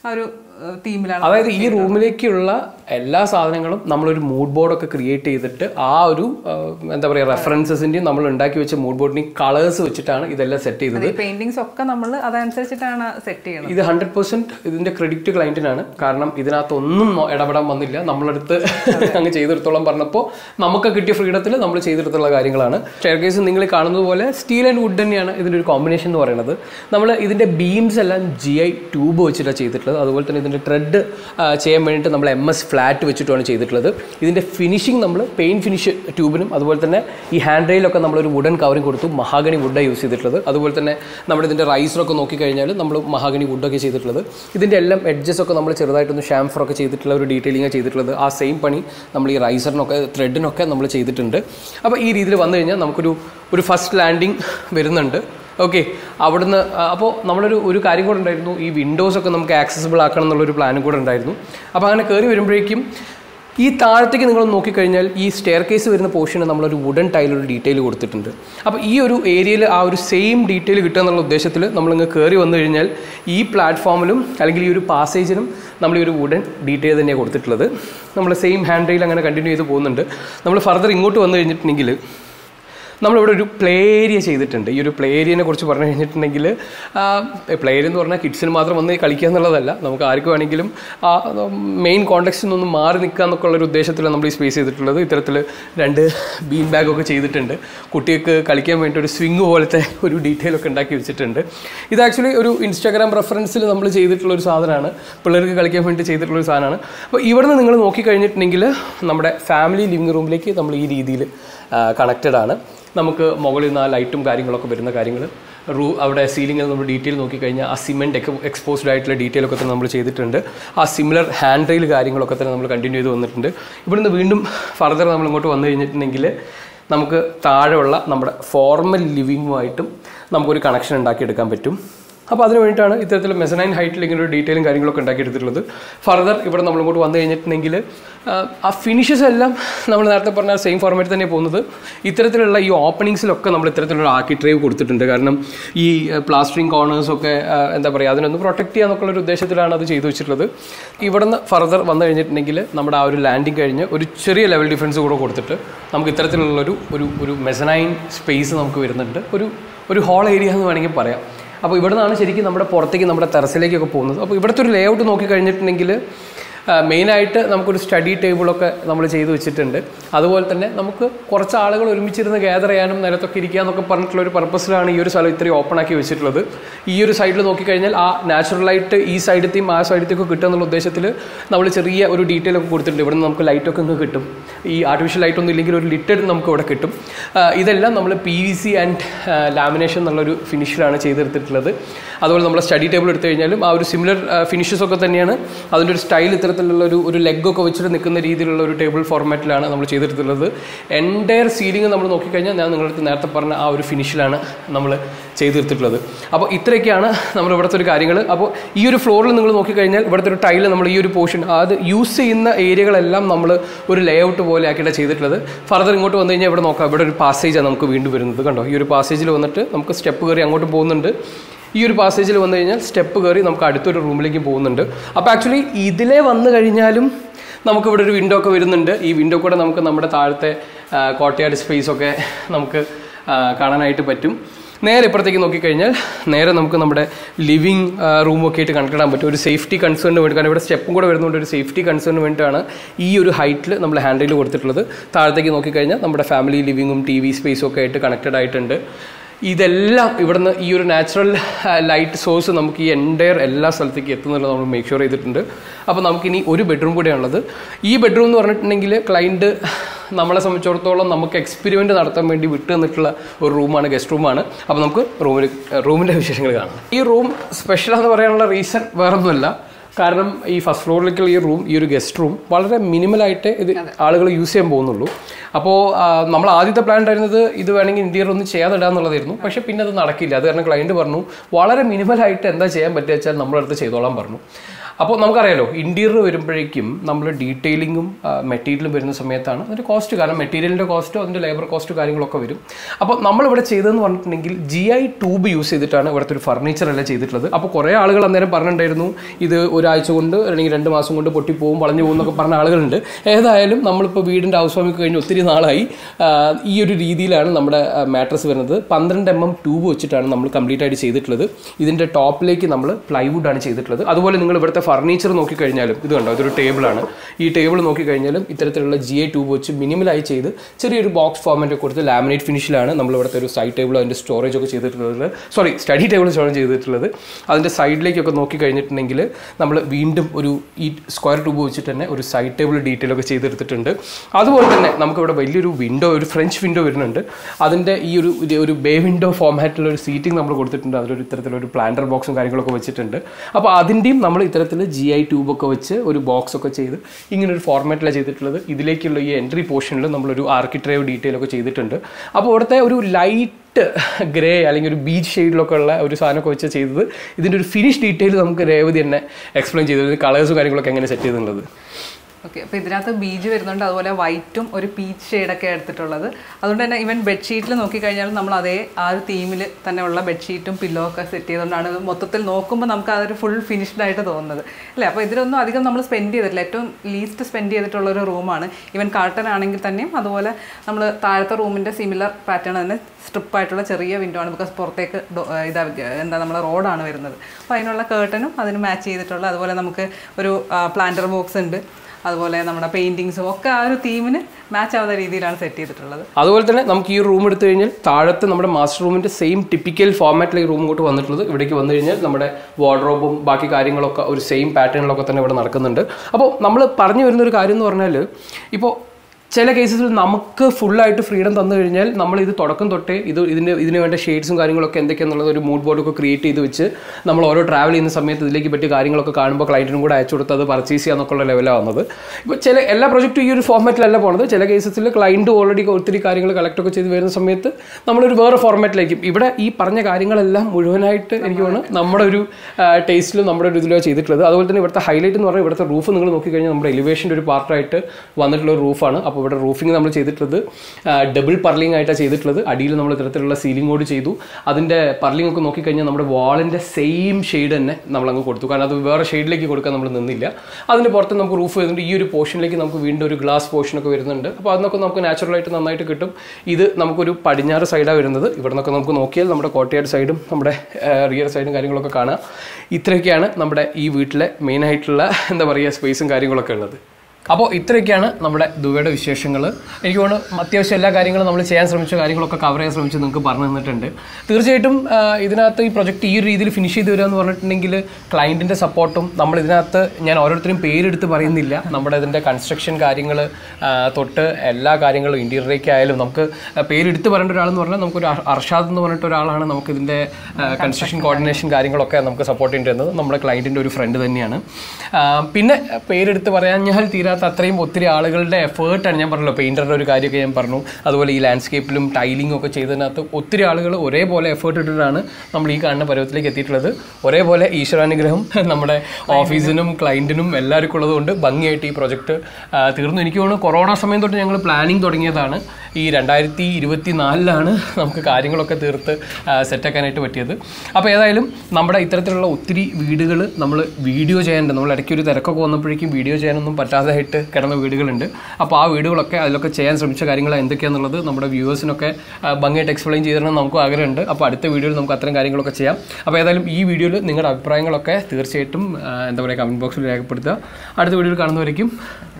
ആ ഒരു തീമിലാണ് അതായത് ഈ റൂമിലേക്കുള്ള എല്ലാ സാധനങ്ങളും നമ്മളൊരു മൂഡ് ബോർഡൊക്കെ ക്രിയേറ്റ് ചെയ്തിട്ട് ആ ഒരു ആ, എന്താ പറയുക റെഫറൻസസിൻ്റെയും നമ്മൾ ഉണ്ടാക്കി വെച്ച മൂഡ് ബോർഡിൻ്റെയും കളേഴ്സ് വെച്ചിട്ടാണ് ഇതെല്ലാം സെറ്റ് ചെയ്തത് പെയിന്റിങ്സ് ഒക്കെ നമ്മൾ അതനുസരിച്ചിട്ടാണ് സെറ്റ് ചെയ്യണത് ഇത് ഹൺഡ്രഡ് പെർസെന്റ് ഇതിന്റെ ക്രെഡിറ്റ് ക്ലയന്റിനാണ് കാരണം ഇതിനകത്ത് ഒന്നും നോ- ഇടപെടാൻ വന്നില്ല നമ്മളടുത്ത് അങ്ങ് ചെയ്തെടുത്തോളം പറഞ്ഞപ്പോൾ നമുക്ക് കിട്ടിയ ഫ്രീഡത്തിൽ നമ്മൾ ചെയ്തെടുത്തുള്ള കാര്യങ്ങളാണ് സ്റ്റെയർ കേസ് നിങ്ങൾ കാണുന്നത് പോലെ സ്റ്റീൽ ആൻഡ് വുഡ് തന്നെയാണ് ഇതിൻ്റെ ഒരു കോമ്പിനേഷൻ എന്ന് പറയുന്നത് നമ്മൾ ഇതിന്റെ ബീംസ് എല്ലാം ജി ഐ ട്യൂബ് വെച്ചിട്ടാണ് ചെയ്തിട്ടുള്ളത് അതുപോലെ തന്നെ ഇതിന്റെ ട്രെഡ് ചെയ്യാൻ വേണ്ടിയിട്ട് നമ്മൾ എം എസ് ഫ്ലാറ്റ് വെച്ചിട്ടാണ് ചെയ്തിട്ടുള്ളത് ഇതിന്റെ ഫിനിഷിംഗ് നമ്മൾ പെയിന്റ് ഫിനിഷ് ട്യൂബിനും അതുപോലെ തന്നെ ഈ ഹാൻഡ് റെയിലൊക്കെ നമ്മളൊരു വുഡൻ കവറിങ് കൊടുത്തു മഹാഗണി വുഡാണ് യൂസ് ചെയ്തിട്ടുള്ളത് അതുപോലെ തന്നെ നമ്മുടെ ഇതിൻ്റെ റൈസറൊക്കെ നോക്കിക്കഴിഞ്ഞാൽ നമ്മൾ മഹാഗണി വുഡൊക്കെ ചെയ്തിട്ടുള്ളത് ഇതിൻ്റെ എല്ലാം എഡ്ജസ് ഒക്കെ നമ്മൾ ചെറുതായിട്ടൊന്ന് ഷാംഫറൊക്കെ ചെയ്തിട്ടുള്ള ഒരു ഡീറ്റെയിലിംഗ് ചെയ്തിട്ടുള്ളത് ആ സെയിം പണി നമ്മൾ ഈ റൈസറിനൊക്കെ ത്രെഡിനൊക്കെ നമ്മൾ ചെയ്തിട്ടുണ്ട് അപ്പോൾ ഈ രീതിയിൽ വന്നു കഴിഞ്ഞാൽ നമുക്കൊരു ഒരു ഫസ്റ്റ് ലാൻഡിങ് വരുന്നുണ്ട് ഓക്കെ അവിടുന്ന് അപ്പോൾ നമ്മളൊരു ഒരു കാര്യം കൂടെ ഉണ്ടായിരുന്നു ഈ വിൻഡോസ് ഒക്കെ നമുക്ക് ആക്സസിബിൾ ആക്കണം എന്നുള്ളൊരു പ്ലാനും കൂടെ ഉണ്ടായിരുന്നു അപ്പോൾ അങ്ങനെ കയറി വരുമ്പോഴേക്കും ഈ താഴത്തേക്ക് നിങ്ങൾ നോക്കിക്കഴിഞ്ഞാൽ ഈ സ്റ്റെയർ കേസ് വരുന്ന പോർഷന് നമ്മളൊരു വുഡൻ ടൈലൊരു ഡീറ്റെയിൽ കൊടുത്തിട്ടുണ്ട് അപ്പോൾ ഈ ഒരു ഏരിയയിൽ ആ ഒരു സെയിം ഡീറ്റെയിൽ കിട്ടുക എന്നുള്ള ഉദ്ദേശത്തിൽ നമ്മളിങ്ങ് കയറി വന്നു കഴിഞ്ഞാൽ ഈ പ്ലാറ്റ്ഫോമിലും അല്ലെങ്കിൽ ഈ ഒരു പാസേജിനും നമ്മൾ ഈ ഒരു വുഡൻ ഡീറ്റെയിൽ തന്നെയാണ് കൊടുത്തിട്ടുള്ളത് നമ്മൾ സെയിം ഹാൻഡ് റെയിൽ അങ്ങനെ കണ്ടിന്യൂ ചെയ്ത് പോകുന്നുണ്ട് നമ്മൾ ഫർദർ ഇങ്ങോട്ട് വന്നു കഴിഞ്ഞിട്ടുണ്ടെങ്കിൽ നമ്മളിവിടെ ഒരു പ്ലേ ഏരിയ ചെയ്തിട്ടുണ്ട് ഈ ഒരു പ്ലേ ഏരിയനെ കുറിച്ച് പറഞ്ഞു കഴിഞ്ഞിട്ടുണ്ടെങ്കിൽ പ്ലേ ഏരിയ എന്ന് പറഞ്ഞാൽ കിഡ്സിന് മാത്രം വന്ന് കളിക്കുക എന്നുള്ളതല്ല നമുക്ക് ആർക്ക് വേണമെങ്കിലും ആ മെയിൻ കോണ്ടെക്സ്റ്റിൽ നിന്നും മാറി നിൽക്കുക എന്നൊക്കെ ഉള്ളൊരു ഉദ്ദേശത്തിലാണ് നമ്മൾ ഈ സ്പേസ് ചെയ്തിട്ടുള്ളത് ഇത്തരത്തിൽ രണ്ട് ബീൻ ബാഗൊക്കെ ചെയ്തിട്ടുണ്ട് കുട്ടികൾക്ക് കളിക്കാൻ വേണ്ടി ഒരു സ്വിങ് പോലത്തെ ഒരു ഡീറ്റെയിൽ ഒക്കെ ഉണ്ടാക്കി വെച്ചിട്ടുണ്ട് ഇത് ആക്ച്വലി ഒരു ഇൻസ്റ്റാഗ്രാം റെഫറൻസിൽ നമ്മൾ ചെയ്തിട്ടുള്ള ഒരു സാധനമാണ് പിള്ളേർക്ക് കളിക്കാൻ വേണ്ടി ചെയ്തിട്ടുള്ള ഒരു സാധനമാണ് അപ്പോൾ ഇവിടുന്ന് നിങ്ങൾ നോക്കിക്കഴിഞ്ഞിട്ടുണ്ടെങ്കിൽ നമ്മുടെ ഫാമിലി ലിവിങ് റൂമിലേക്ക് നമ്മൾ ഈ രീതിയിൽ കണക്റ്റഡ് ആണ് നമുക്ക് മുകളിൽ നിന്ന് ആ ലൈറ്റും കാര്യങ്ങളൊക്കെ വരുന്ന കാര്യങ്ങൾ റൂ അവിടെ സീലിങ്ങിൽ നമ്മൾ ഡീറ്റെയിൽ നോക്കിക്കഴിഞ്ഞാൽ ആ സിമെൻറ്റ് ഒക്കെ എക്സ്പോസ്ഡ് ആയിട്ടുള്ള ഡീറ്റെയിൽ ഒക്കെ തന്നെ നമ്മൾ ചെയ്തിട്ടുണ്ട് ആ സിമിലർ ഹാൻഡ് റെയിൽ കാര്യങ്ങളൊക്കെ തന്നെ നമ്മൾ കണ്ടിന്യൂ ചെയ്ത് വന്നിട്ടുണ്ട് ഇവിടുന്ന് വീണ്ടും ഫർദർ നമ്മൾ ഇങ്ങോട്ട് വന്നു കഴിഞ്ഞിട്ടുണ്ടെങ്കിൽ നമുക്ക് താഴെയുള്ള നമ്മുടെ ഫോർമൽ ലിവിങ്ങുമായിട്ടും നമുക്കൊരു കണക്ഷൻ ഉണ്ടാക്കിയെടുക്കാൻ പറ്റും അപ്പോൾ അതിന് വേണ്ടിയിട്ടാണ് ഇത്തരത്തിൽ മെസനൈൻ ഹൈറ്റിൽ ഇങ്ങനെ ഒരു ഡീറ്റെയിലും കാര്യങ്ങളൊക്കെ ഉണ്ടാക്കിയെടുത്തിട്ടുള്ളത് ഫർദർ ഇവിടെ നമ്മൾ ഇങ്ങോട്ട് വന്നു കഴിഞ്ഞിട്ടുണ്ടെങ്കിൽ ആ, ആ ഫിനിഷസ് എല്ലാം നമ്മൾ നേരത്തെ പറഞ്ഞ സെയിം ഫോർമാറ്റ് തന്നെ പോകുന്നത് ഇത്തരത്തിലുള്ള ഈ ഓപ്പണിങ്സിലൊക്കെ നമ്മൾ ഇത്തരത്തിലുള്ള ആക്കി ഡ്രൈവ് കൊടുത്തിട്ടുണ്ട് കാരണം ഈ പ്ലാസ്റ്ററിങ് കോർണേഴ്സൊക്കെ എന്താ പറയുക അതിനൊന്ന് പ്രൊട്ടക്ട് ചെയ്യാന്നൊക്കെയുള്ള ഒരു ഉദ്ദേശത്തിലാണ് അത് ചെയ്തു വെച്ചിട്ടുള്ളത് ഇവിടുന്ന് ഫർദർ വന്നു കഴിഞ്ഞിട്ടുണ്ടെങ്കിൽ നമ്മുടെ ആ ഒരു ലാൻഡിങ് കഴിഞ്ഞ് ഒരു ചെറിയ ലെവൽ ഡിഫറൻസ് കൂടെ കൊടുത്തിട്ട് നമുക്ക് ഇത്തരത്തിലുള്ളൊരു ഒരു ഒരു മെസനൈൻ സ്പേസ് നമുക്ക് വരുന്നുണ്ട് ഒരു ഒരു ഹോൾ ഏരിയ എന്ന് വേണമെങ്കിൽ പറയാം അപ്പോൾ ഇവിടെ നിന്നാണ് ശരിക്കും നമ്മുടെ പുറത്തേക്ക് നമ്മുടെ ടെറസിലേക്കൊക്കെ പോകുന്നത് അപ്പോൾ ഇവിടുത്തെ ഒരു ലേഔട്ട് നോക്കി കഴിഞ്ഞിട്ടുണ്ടെങ്കിൽ മെയിനായിട്ട് നമുക്കൊരു സ്റ്റഡി ടേബിളൊക്കെ നമ്മൾ ചെയ്ത് വെച്ചിട്ടുണ്ട് അതുപോലെ തന്നെ നമുക്ക് കുറച്ച് ആളുകൾ ഒരുമിച്ചിരുന്ന് ഗ്യാദർ ചെയ്യാനും നിലത്തൊക്കെ ഇരിക്കുക എന്നൊക്കെ പറഞ്ഞിട്ടുള്ള ഒരു പർപ്പസിലാണ് ഈ ഒരു സ്ഥലം ഇത്രയും ഓപ്പൺ ആക്കി വെച്ചിട്ടുള്ളത് ഈ ഒരു സൈഡിൽ നോക്കിക്കഴിഞ്ഞാൽ ആ നാച്ചുറലായിട്ട് ഈ സൈഡത്തെയും ആ സൈഡത്തേക്കും കിട്ടുക എന്നുള്ള ഉദ്ദേശത്തിൽ നമ്മൾ ചെറിയ ഒരു ഡീറ്റെയിൽ ഒക്കെ കൊടുത്തിട്ടുണ്ട് ഇവിടെ നിന്ന് നമുക്ക് ലൈറ്റൊക്കെ ഇങ്ങ് കിട്ടും ഈ ആർട്ടിഫിഷ്യൽ ലൈറ്റ് ഒന്നും ഇല്ലെങ്കിൽ ഒരു ലിറ്റഡ് നമുക്ക് ഇവിടെ കിട്ടും ആ, ഇതെല്ലാം നമ്മൾ P V C and lamination എന്നുള്ളൊരു ഫിനിഷിലാണ് ചെയ്തെടുത്തിട്ടുള്ളത് അതുപോലെ നമ്മൾ സ്റ്റഡി ടേബിൾ എടുത്തു കഴിഞ്ഞാലും ആ ഒരു സിമിലർ ഫിനിഷസ് ഒക്കെ തന്നെയാണ് അതിൻ്റെ ഒരു സ്റ്റൈൽ ഇത്തരത്തിലുള്ള ഒരു ഒരു ലെഗൊക്കെ വെച്ചിട്ട് നിൽക്കുന്ന രീതിയിലുള്ള ഒരു ടേബിൾ ഫോർമാറ്റിലാണ് നമ്മൾ ചെയ്തെടുത്തിട്ടുള്ളത് എൻറ്റയർ സീലിംഗ് നമ്മൾ നോക്കിക്കഴിഞ്ഞാൽ ഞാൻ നിങ്ങളുടെ നേരത്തെ പറഞ്ഞ ആ ഒരു ഫിനിഷിലാണ് നമ്മൾ ചെയ്തെടുത്തിട്ടുള്ളത് അപ്പോൾ ഇത്രയൊക്കെയാണ് നമ്മൾ ഇവിടുത്തെ ഒരു കാര്യങ്ങൾ അപ്പോൾ ഈ ഒരു ഫ്ലോറിൽ നിങ്ങൾ നോക്കിക്കഴിഞ്ഞാൽ ഇവിടുത്തെ ഒരു ടൈല് നമ്മൾ ഈ ഒരു പോർഷൻ അത് യൂസ് ചെയ്യുന്ന ഏരിയകളെല്ലാം നമ്മൾ ഒരു ലേഔട്ട് പോലെ ആക്കിയിട്ട് ചെയ്തിട്ടുള്ളത് ഫർദർ ഇങ്ങോട്ട് വന്നു കഴിഞ്ഞാൽ ഇവിടെ നോക്കാം ഇവിടെ ഒരു പാസേജാണ് നമുക്ക് വീണ്ടും വരുന്നത് കണ്ടോ ഈ ഒരു പാസേജിൽ വന്നിട്ട് നമുക്ക് സ്റ്റെപ്പ് കയറി അങ്ങോട്ട് പോകുന്നുണ്ട് ഈ ഒരു പാസേജിൽ വന്നു കഴിഞ്ഞാൽ സ്റ്റെപ്പ് കയറി നമുക്ക് അടുത്തൊരു റൂമിലേക്ക് പോകുന്നുണ്ട് അപ്പോൾ ആക്ച്വലി ഇതിലേ വന്നു കഴിഞ്ഞാലും നമുക്കിവിടെ ഒരു വിൻഡോ ഒക്കെ വരുന്നുണ്ട് ഈ വിൻഡോ കൂടെ നമുക്ക് നമ്മുടെ താഴത്തെ കോട്ടയാട് സ്പേസ് ഒക്കെ നമുക്ക് ആ, കാണാനായിട്ട് പറ്റും നേരെ ഇപ്പുറത്തേക്ക് നോക്കിക്കഴിഞ്ഞാൽ നേരെ നമുക്ക് നമ്മുടെ ലിവിങ് റൂമൊക്കെ ആയിട്ട് കണക്ട് ഇടാൻ പറ്റും ഒരു സേഫ്റ്റി കൺസേണിന് വേണ്ടി കാരണം ഇവിടെ സ്റ്റെപ്പും കൂടെ വരുന്നതുകൊണ്ട് ഒരു സേഫ്റ്റി കൺസേണിന് വേണ്ടിയിട്ടാണ് ഈ ഒരു ഹൈറ്റിൽ നമ്മൾ ഹാൻഡിൽ കൊടുത്തിട്ടുള്ളത് താഴത്തേക്ക് നോക്കിക്കഴിഞ്ഞാൽ നമ്മുടെ ഫാമിലി ലിവിങ്ങും ടി വി സ്പേസും ഒക്കെ ആയിട്ട് കണക്റ്റഡ് ആയിട്ടുണ്ട് ഇതെല്ലാം ഇവിടുന്ന് ഈ ഒരു നാച്ചുറൽ ലൈറ്റ് സോഴ്സ് നമുക്ക് ഈ എൻറ്റയർ എല്ലാ സ്ഥലത്തേക്ക് എത്തുന്നുള്ളത് നമ്മൾ മേക്ക് ഷുവർ ചെയ്തിട്ടുണ്ട് അപ്പോൾ നമുക്കിനി ഒരു ബെഡ്റൂം കൂടെയാണുള്ളത് ഈ ബെഡ്റൂം എന്ന് പറഞ്ഞിട്ടുണ്ടെങ്കിൽ ക്ലൈൻറ്റ് നമ്മളെ സംബന്ധിച്ചിടത്തോളം നമുക്ക് എക്സ്പെരിമെൻ്റ് നടത്താൻ വേണ്ടി വിട്ടു തന്നിട്ടുള്ള ഒരു റൂമാണ് ഗസ്റ്റ് റൂമാണ് അപ്പോൾ നമുക്ക് റൂമിൽ റൂമിൻ്റെ വിശേഷങ്ങൾ കാണാം ഈ റൂം സ്പെഷ്യൽ എന്ന് പറയാനുള്ള റീസൺ വേറൊന്നുമല്ല കാരണം ഈ ഫസ്റ്റ് ഫ്ലോറിലേക്കുള്ള ഈ റൂം ഈ ഒരു ഗസ്റ്റ് റൂം വളരെ മിനിമലായിട്ട് ഇത് ആളുകൾ യൂസ് ചെയ്യാൻ പോകുന്നുള്ളൂ അപ്പോൾ നമ്മൾ ആദ്യത്തെ പ്ലാൻ ഉണ്ടായിരുന്നത് ഇത് വേണമെങ്കിൽ ഇന്റീരിയർ ഒന്നും ചെയ്യാതെ ഇടാന്നുള്ളതായിരുന്നു പക്ഷേ പിന്നെ അത് നടക്കില്ല അത് കാരണം ക്ലയൻറ്റ് പറഞ്ഞു വളരെ മിനിമലായിട്ട് എന്താ ചെയ്യാൻ പറ്റുക വെച്ചാൽ നമ്മളടുത്ത് ചെയ്തോളാൻ പറഞ്ഞു അപ്പോൾ നമുക്കറിയാലോ ഇൻറ്റീരിയർ വരുമ്പോഴേക്കും നമ്മൾ ഡീറ്റെയിലിങ്ങും മെറ്റീരിയലും വരുന്ന സമയത്താണ് അതിൻ്റെ കോസ്റ്റ് കാരണം മെറ്റീരിയലിൻ്റെ കോസ്റ്റോ അതിൻ്റെ ലേബർ കോസ്റ്റ് കാര്യങ്ങളൊക്കെ വരും അപ്പോൾ നമ്മളിവിടെ ചെയ്തതെന്ന് പറഞ്ഞിട്ടുണ്ടെങ്കിൽ ജി ഐ ട്യൂബ് യൂസ് ചെയ്തിട്ടാണ് ഇവിടുത്തെ ഒരു ഫർണിച്ചർ എല്ലാം ചെയ്തിട്ടുള്ളത് അപ്പോൾ കുറേ ആളുകൾ അന്നേരം പറഞ്ഞിട്ടുണ്ടായിരുന്നു ഇത് ഒരാഴ്ച കൊണ്ട് അല്ലെങ്കിൽ രണ്ട് മാസം കൊണ്ട് പൊട്ടിപ്പോവും വളഞ്ഞു പോകും എന്നൊക്കെ പറഞ്ഞ ആളുകളുണ്ട് ഏതായാലും നമ്മളിപ്പോൾ വീടിൻ്റെ ഹൗസ് വാമിക്ക് കഴിഞ്ഞ് ഒത്തിരി നാളായി ആ, ഈ ഒരു രീതിയിലാണ് നമ്മുടെ മാട്രസ് വരുന്നത് പന്ത്രണ്ട് എം എം ട്യൂബ് വെച്ചിട്ടാണ് നമ്മൾ കംപ്ലീറ്റ് ആയിട്ട് ചെയ്തിട്ടുള്ളത് ഇതിൻ്റെ ടോപ്പിലേക്ക് നമ്മൾ പ്ലൈവുഡ് ആണ് ചെയ്തിട്ടുള്ളത് അതുപോലെ നിങ്ങൾ ഇവിടുത്തെ ഫർണിച്ചർ നോക്കിക്കഴിഞ്ഞാലും ഇത് കണ്ടോ ഇതൊരു ടേബിളാണ് ഈ ടേബിൾ നോക്കിക്കഴിഞ്ഞാലും ഇത്തരത്തിലുള്ള ജി ഐ ട്യൂബ് വെച്ച് മിനിമലായി ചെയ്ത് ചെറിയൊരു ബോക്സ് ഫോർമാറ്റ് കൊടുത്ത് ലാമിനേറ്റ് ഫിനിഷിലാണ് നമ്മൾ ഇവിടുത്തെ ഒരു സൈഡ് ടേബിൾ അതിൻ്റെ സ്റ്റോറേജ് ഒക്കെ ചെയ്തിട്ടുള്ളത് സോറി സ്റ്റഡി ടേബിൾ സ്റ്റോറേജ് ചെയ്തിട്ടുള്ളത് അതിൻ്റെ സൈഡിലേക്കൊക്കെ നോക്കി കഴിഞ്ഞിട്ടുണ്ടെങ്കിൽ നമ്മൾ വീണ്ടും ഒരു ഈ സ്ക്വയർ ട്യൂബ് വെച്ചിട്ട് തന്നെ ഒരു സൈഡ് ടേബിൾ ഡീറ്റെയിൽ ഒക്കെ ചെയ്തെടുത്തിട്ടുണ്ട് അതുപോലെ തന്നെ നമുക്കിവിടെ വലിയൊരു വിൻഡോ ഒരു ഫ്രഞ്ച് വിൻഡോ വരുന്നുണ്ട് അതിൻ്റെ ഈ ഒരു ഒരു- ഒരു ബേ വിൻഡോ ഫോമാറ്റിലുള്ള ഒരു സീറ്റിംഗ് നമ്മൾ കൊടുത്തിട്ടുണ്ട് അതിലൊരു ഇത്തരത്തിലൊരു പ്ലാന്റർ ബോക്സും കാര്യങ്ങളൊക്കെ വെച്ചിട്ടുണ്ട് അപ്പോൾ അതിൻ്റെയും നമ്മൾ ഇത്തരത്തിൽ ജി ഐ ട്യൂബൊക്കെ വെച്ച് ഒരു ബോക്സ് ഒക്കെ ചെയ്ത് ഇങ്ങനെ ഒരു ഫോർമാറ്റിലാണ് ചെയ്തിട്ടുള്ളത് ഇതിലേക്കുള്ള ഈ എൻട്രി പോർഷനിൽ നമ്മളൊരു ആർക്കിട്രേവ് ഡീറ്റെയിൽ ഒക്കെ ചെയ്തിട്ടുണ്ട് അപ്പോൾ ഇവിടുത്തെ ഒരു ലൈറ്റ് ഗ്രേ അല്ലെങ്കിൽ ഒരു ബീച്ച് ഷെയ്ഡിലൊക്കെ ഉള്ള ഒരു സാധനമൊക്കെ വെച്ച് ചെയ്തത് ഇതിൻ്റെ ഒരു ഫിനിഷ് ഡീറ്റെയിൽ നമുക്ക് രേവതി തന്നെ എക്സ്പ്ലെയിൻ ചെയ്തത് കളേഴ്സും കാര്യങ്ങളൊക്കെ എങ്ങനെ സെറ്റ് ചെയ്തിട്ടുള്ളത് ഓക്കെ അപ്പോൾ ഇതിനകത്ത് ബീജ് വരുന്നുണ്ട് അതുപോലെ വൈറ്റും ഒരു പീച്ച് ഷെയ്ഡൊക്കെ എടുത്തിട്ടുള്ളത് അതുകൊണ്ട് തന്നെ ഇവൻ ബെഡ്ഷീറ്റിൽ നോക്കിക്കഴിഞ്ഞാൽ നമ്മൾ അതേ ആ ഒരു തീമിൽ തന്നെ ഉള്ള ബെഡ്ഷീറ്റും പില്ലോ ഒക്കെ സെറ്റ് ചെയ്തുകൊണ്ടാണ് ഇത് മൊത്തത്തിൽ നോക്കുമ്പോൾ നമുക്ക് അതൊരു ഫുൾ ഫിനിഷ്ഡ് ആയിട്ട് തോന്നുന്നത് അല്ലേ അപ്പോൾ ഇതിലൊന്നും അധികം നമ്മൾ സ്പെൻഡ് ചെയ്തിട്ടില്ല ഏറ്റവും ലീസ്റ്റ് സ്പെൻഡ് ചെയ്തിട്ടുള്ള ഒരു റൂമാണ് ഇവൻ കാർട്ടൻ ആണെങ്കിൽ തന്നെയും അതുപോലെ നമ്മൾ താഴത്തെ റൂമിൻ്റെ സിമിലർ പാറ്റേൺ തന്നെ സ്ട്രിപ്പ് ആയിട്ടുള്ള ചെറിയ വിൻഡോ ആണ് ബിക്കോസ് പുറത്തേക്ക് ഡോ- ഇതാ എന്താ നമ്മൾ റോഡാണ് വരുന്നത് അപ്പോൾ അതിനുള്ള കേർട്ടനും അതിന് മാച്ച് ചെയ്തിട്ടുള്ള അതുപോലെ നമുക്ക് ഒരു പ്ലാന്റർ ബോക്സ് ഉണ്ട് അതുപോലെ നമ്മുടെ പെയിന്റിങ്സും ഒക്കെ ആ ഒരു തീമിന് മാച്ച് ആവുന്ന രീതിയിലാണ് സെറ്റ് ചെയ്തിട്ടുള്ളത് അതുപോലെ തന്നെ നമുക്ക് ഈ റൂം എടുത്തു കഴിഞ്ഞാൽ താഴത്തെ നമ്മുടെ മാസ്റ്റർ റൂമിന്റെ സെയിം ടിപ്പിക്കൽ ഫോമാറ്റിൽ ഈ റൂം ഇങ്ങോട്ട് വന്നിട്ടുള്ളത് ഇവിടേക്ക് വന്നു കഴിഞ്ഞാൽ നമ്മുടെ വാർഡ്രോബും ബാക്കി കാര്യങ്ങളൊക്കെ ഒരു സെയിം പാറ്റേണിലൊക്കെ തന്നെ ഇവിടെ നടക്കുന്നുണ്ട് അപ്പോൾ നമ്മൾ പറഞ്ഞു വരുന്ന ഒരു കാര്യം എന്ന് പറഞ്ഞാൽ ഇപ്പോൾ ചില കേസസിൽ നമുക്ക് ഫുള്ളായിട്ട് ഫ്രീഡം തന്നു കഴിഞ്ഞാൽ നമ്മൾ ഇത് തുടക്കം തൊട്ടേ ഇത് ഇതിന് ഇതിന് വേണ്ട ഷെയ്ഡ്സും കാര്യങ്ങളൊക്കെ എന്തൊക്കെയാണെന്നുള്ളത് ഒരു മൂഡ് ബോർഡൊക്കെ ക്രിയേറ്റ് ചെയ്ത് വെച്ച് നമ്മൾ ഓരോ ട്രാവൽ ചെയ്യുന്ന സമയത്ത് ഇതിലേക്ക് പറ്റിയ കാര്യങ്ങളൊക്കെ കാണുമ്പോൾ ക്ലയൻറ്റിനും കൂടെ അയച്ചു കൊടുത്ത് അത് പർച്ചേസ് ചെയ്യാന്നൊക്കെയുള്ള ലെവലാണ് വന്നത് ഇപ്പോൾ ചില എല്ലാ പ്രൊജക്റ്റും ഈ ഒരു ഫോർമാറ്റിലല്ല പോണത് ചില കേസസിൽ ക്ലയൻറ്റ് ഓൾറെഡി ഒത്തിരി കാര്യങ്ങൾ കളക്ട് ഒക്കെ ചെയ്ത് വരുന്ന സമയത്ത് നമ്മളൊരു വേറെ ഫോർമാറ്റിലേക്കും ഇവിടെ ഈ പറഞ്ഞ കാര്യങ്ങളെല്ലാം മുഴുവനായിട്ട് എനിക്ക് തോന്നുന്നു നമ്മുടെ ഒരു ടേസ്റ്റിലും നമ്മുടെ ഒരു ഇതിലോ ചെയ്തിട്ടുള്ളത് അതുപോലെ തന്നെ ഇവിടുത്തെ ഹൈലൈറ്റ് എന്ന് പറഞ്ഞാൽ ഇവിടുത്തെ റൂഫ് നിങ്ങൾ നോക്കിക്കഴിഞ്ഞാൽ നമ്മുടെ എലിവേഷൻ്റെ ഒരു പാർട്ടായിട്ട് വന്നിട്ടുള്ള ഒരു റൂഫാണ് അപ്പോൾ ഇവിടെ റൂഫിംഗ് നമ്മൾ ചെയ്തിട്ടുള്ളത് ഡബിൾ പർലിംഗ് ആയിട്ടാണ് ചെയ്തിട്ടുള്ളത് അടിയിൽ നമ്മൾ ഇത്തരത്തിലുള്ള സീലിംഗോട് ചെയ്തു അതിൻ്റെ പർലിംഗ് ഒക്കെ നോക്കിക്കഴിഞ്ഞാൽ നമ്മുടെ വാളിൻ്റെ സെയിം ഷെയ്ഡ് തന്നെ നമ്മൾ അങ്ങ് കൊടുത്തു കാരണം അത് വേറെ ഷെയ്ഡിലേക്ക് കൊടുക്കാൻ നമ്മൾ നിന്നില്ല അതിന് പുറത്ത് നമുക്ക് റൂഫ് വരുന്നുണ്ട് ഈ ഒരു പോർഷനിലേക്ക് നമുക്ക് വീണ്ടും ഒരു ഗ്ലാസ് പോർഷനൊക്കെ വരുന്നുണ്ട് അപ്പോൾ അതിനൊക്കെ നമുക്ക് നാച്ചുറലായിട്ട് നന്നായിട്ട് കിട്ടും ഇത് നമുക്കൊരു പടിഞ്ഞാറ് സൈഡാണ് വരുന്നത് ഇവിടെ നിന്നൊക്കെ നമുക്ക് നോക്കിയാൽ നമ്മുടെ കോട്ടയാട് സൈഡും നമ്മുടെ റിയർ സൈഡും കാര്യങ്ങളൊക്കെ കാണാം ഇത്രയൊക്കെയാണ് നമ്മുടെ ഈ വീട്ടിലെ മെയിനായിട്ടുള്ള എന്താ പറയുക സ്പേസും കാര്യങ്ങളൊക്കെ ഉള്ളത് അപ്പോൾ ഇത്രയൊക്കെയാണ് നമ്മുടെ ദുബൈയുടെ വിശേഷങ്ങൾ എനിക്ക് തോന്നുന്നു അത്യാവശ്യം എല്ലാ കാര്യങ്ങളും നമ്മൾ ചെയ്യാൻ ശ്രമിച്ച കാര്യങ്ങളൊക്കെ കവർ ചെയ്യാൻ ശ്രമിച്ച് നിങ്ങൾക്ക് പറഞ്ഞു തന്നിട്ടുണ്ട് തീർച്ചയായിട്ടും ആ, ഇതിനകത്ത് ഈ പ്രൊജക്റ്റ് ഈ ഒരു രീതിയിൽ ഫിനിഷ് ചെയ്ത് വരിക എന്ന് പറഞ്ഞിട്ടുണ്ടെങ്കിൽ ക്ലയൻറ്റിൻ്റെ സപ്പോർട്ടും നമ്മൾ ഇതിനകത്ത് ഞാൻ ഓരോരുത്തരും പേരെടുത്ത് പറയുന്നില്ല നമ്മുടെ ഇതിൻ്റെ കൺസ്ട്രക്ഷൻ കാര്യങ്ങൾ തൊട്ട് എല്ലാ കാര്യങ്ങളും ഇൻറ്റീരിയറേക്ക് ആയാലും നമുക്ക് ആ, പേരെടുത്ത് പറയേണ്ട ഒരാളെന്ന് പറഞ്ഞാൽ നമുക്കൊരു അർ- അർഷാദ് എന്ന് പറഞ്ഞിട്ട് ഒരാളാണ് നമുക്ക് ഇതിൻ്റെ കൺസ്ട്രക്ഷൻ കോർഡിനേഷൻ കാര്യങ്ങളൊക്കെ നമുക്ക് സപ്പോർട്ട് ചെയ്തിരുന്നത് നമ്മുടെ ക്ലയൻറ്റിൻ്റെ ഒരു ഫ്രണ്ട് തന്നെയാണ് ആ, പിന്നെ പേരെടുത്ത് പറയാഞ്ഞാൽ തീരാത്ത അത്രയും ഒത്തിരി ആളുകളുടെ എഫേർട്ടാണ് ഞാൻ പറഞ്ഞല്ലോ പെയിൻറ്ററിൻ്റെ ഒരു കാര്യമൊക്കെ ഞാൻ പറഞ്ഞു അതുപോലെ ഈ ലാൻഡ്സ്കേപ്പിലും ടൈലിംഗും ഒക്കെ ചെയ്തതിനകത്ത് ഒത്തിരി ആളുകൾ ഒരേപോലെ എഫേർട്ട് ഇട്ടിട്ടാണ് നമ്മൾ ഈ കാണുന്ന പരുവത്തിലേക്ക് എത്തിയിട്ടുള്ളത് ഒരേപോലെ ഈശ്വരാനുഗ്രഹം നമ്മുടെ ഓഫീസിനും ക്ലയൻറ്റിനും എല്ലാവർക്കും ഉള്ളതുകൊണ്ട് ഭംഗിയായിട്ട് ഈ പ്രൊജക്റ്റ് തീർന്നു എനിക്ക് തോന്നുന്നു കൊറോണ സമയം തൊട്ട് ഞങ്ങൾ പ്ലാനിങ് തുടങ്ങിയതാണ് ഈ രണ്ടായിരത്തി ഇരുപത്തി നാലിലാണ് നമുക്ക് കാര്യങ്ങളൊക്കെ തീർത്ത് സെറ്റാക്കാനായിട്ട് പറ്റിയത് അപ്പോൾ ഏതായാലും നമ്മുടെ ഇത്തരത്തിലുള്ള ഒത്തിരി വീടുകൾ നമ്മൾ വീഡിയോ ചെയ്യാനുണ്ട് നമ്മൾ ഇടയ്ക്ക് ഒരു തിരക്കൊക്കെ വന്നപ്പോഴേക്കും വീഡിയോ ചെയ്യാനൊന്നും പറ്റാതായിട്ട് കിടന്ന വീടുകളുണ്ട് അപ്പോൾ ആ വീടുകളൊക്കെ അതിലൊക്കെ ചെയ്യാൻ ശ്രമിച്ച കാര്യങ്ങൾ എന്തൊക്കെയാണെന്നുള്ളത് നമ്മുടെ വ്യൂവേഴ്സിനൊക്കെ ഭംഗിയായിട്ട് എക്സ്പ്ലെയിൻ ചെയ്തിരണം നമുക്ക് ആഗ്രഹമുണ്ട് അപ്പോൾ അടുത്ത വീഡിയോയിൽ നമുക്ക് അത്തരം കാര്യങ്ങളൊക്കെ ചെയ്യാം അപ്പോൾ ഏതായാലും ഈ വീഡിയോയിൽ നിങ്ങളുടെ അഭിപ്രായങ്ങളൊക്കെ തീർച്ചയായിട്ടും ആ, എന്താ പറയുക കമൻറ്റ് ബോക്സിൽ രേഖപ്പെടുത്തുക അടുത്ത വീഡിയോയിൽ കാണുന്നവരേക്കും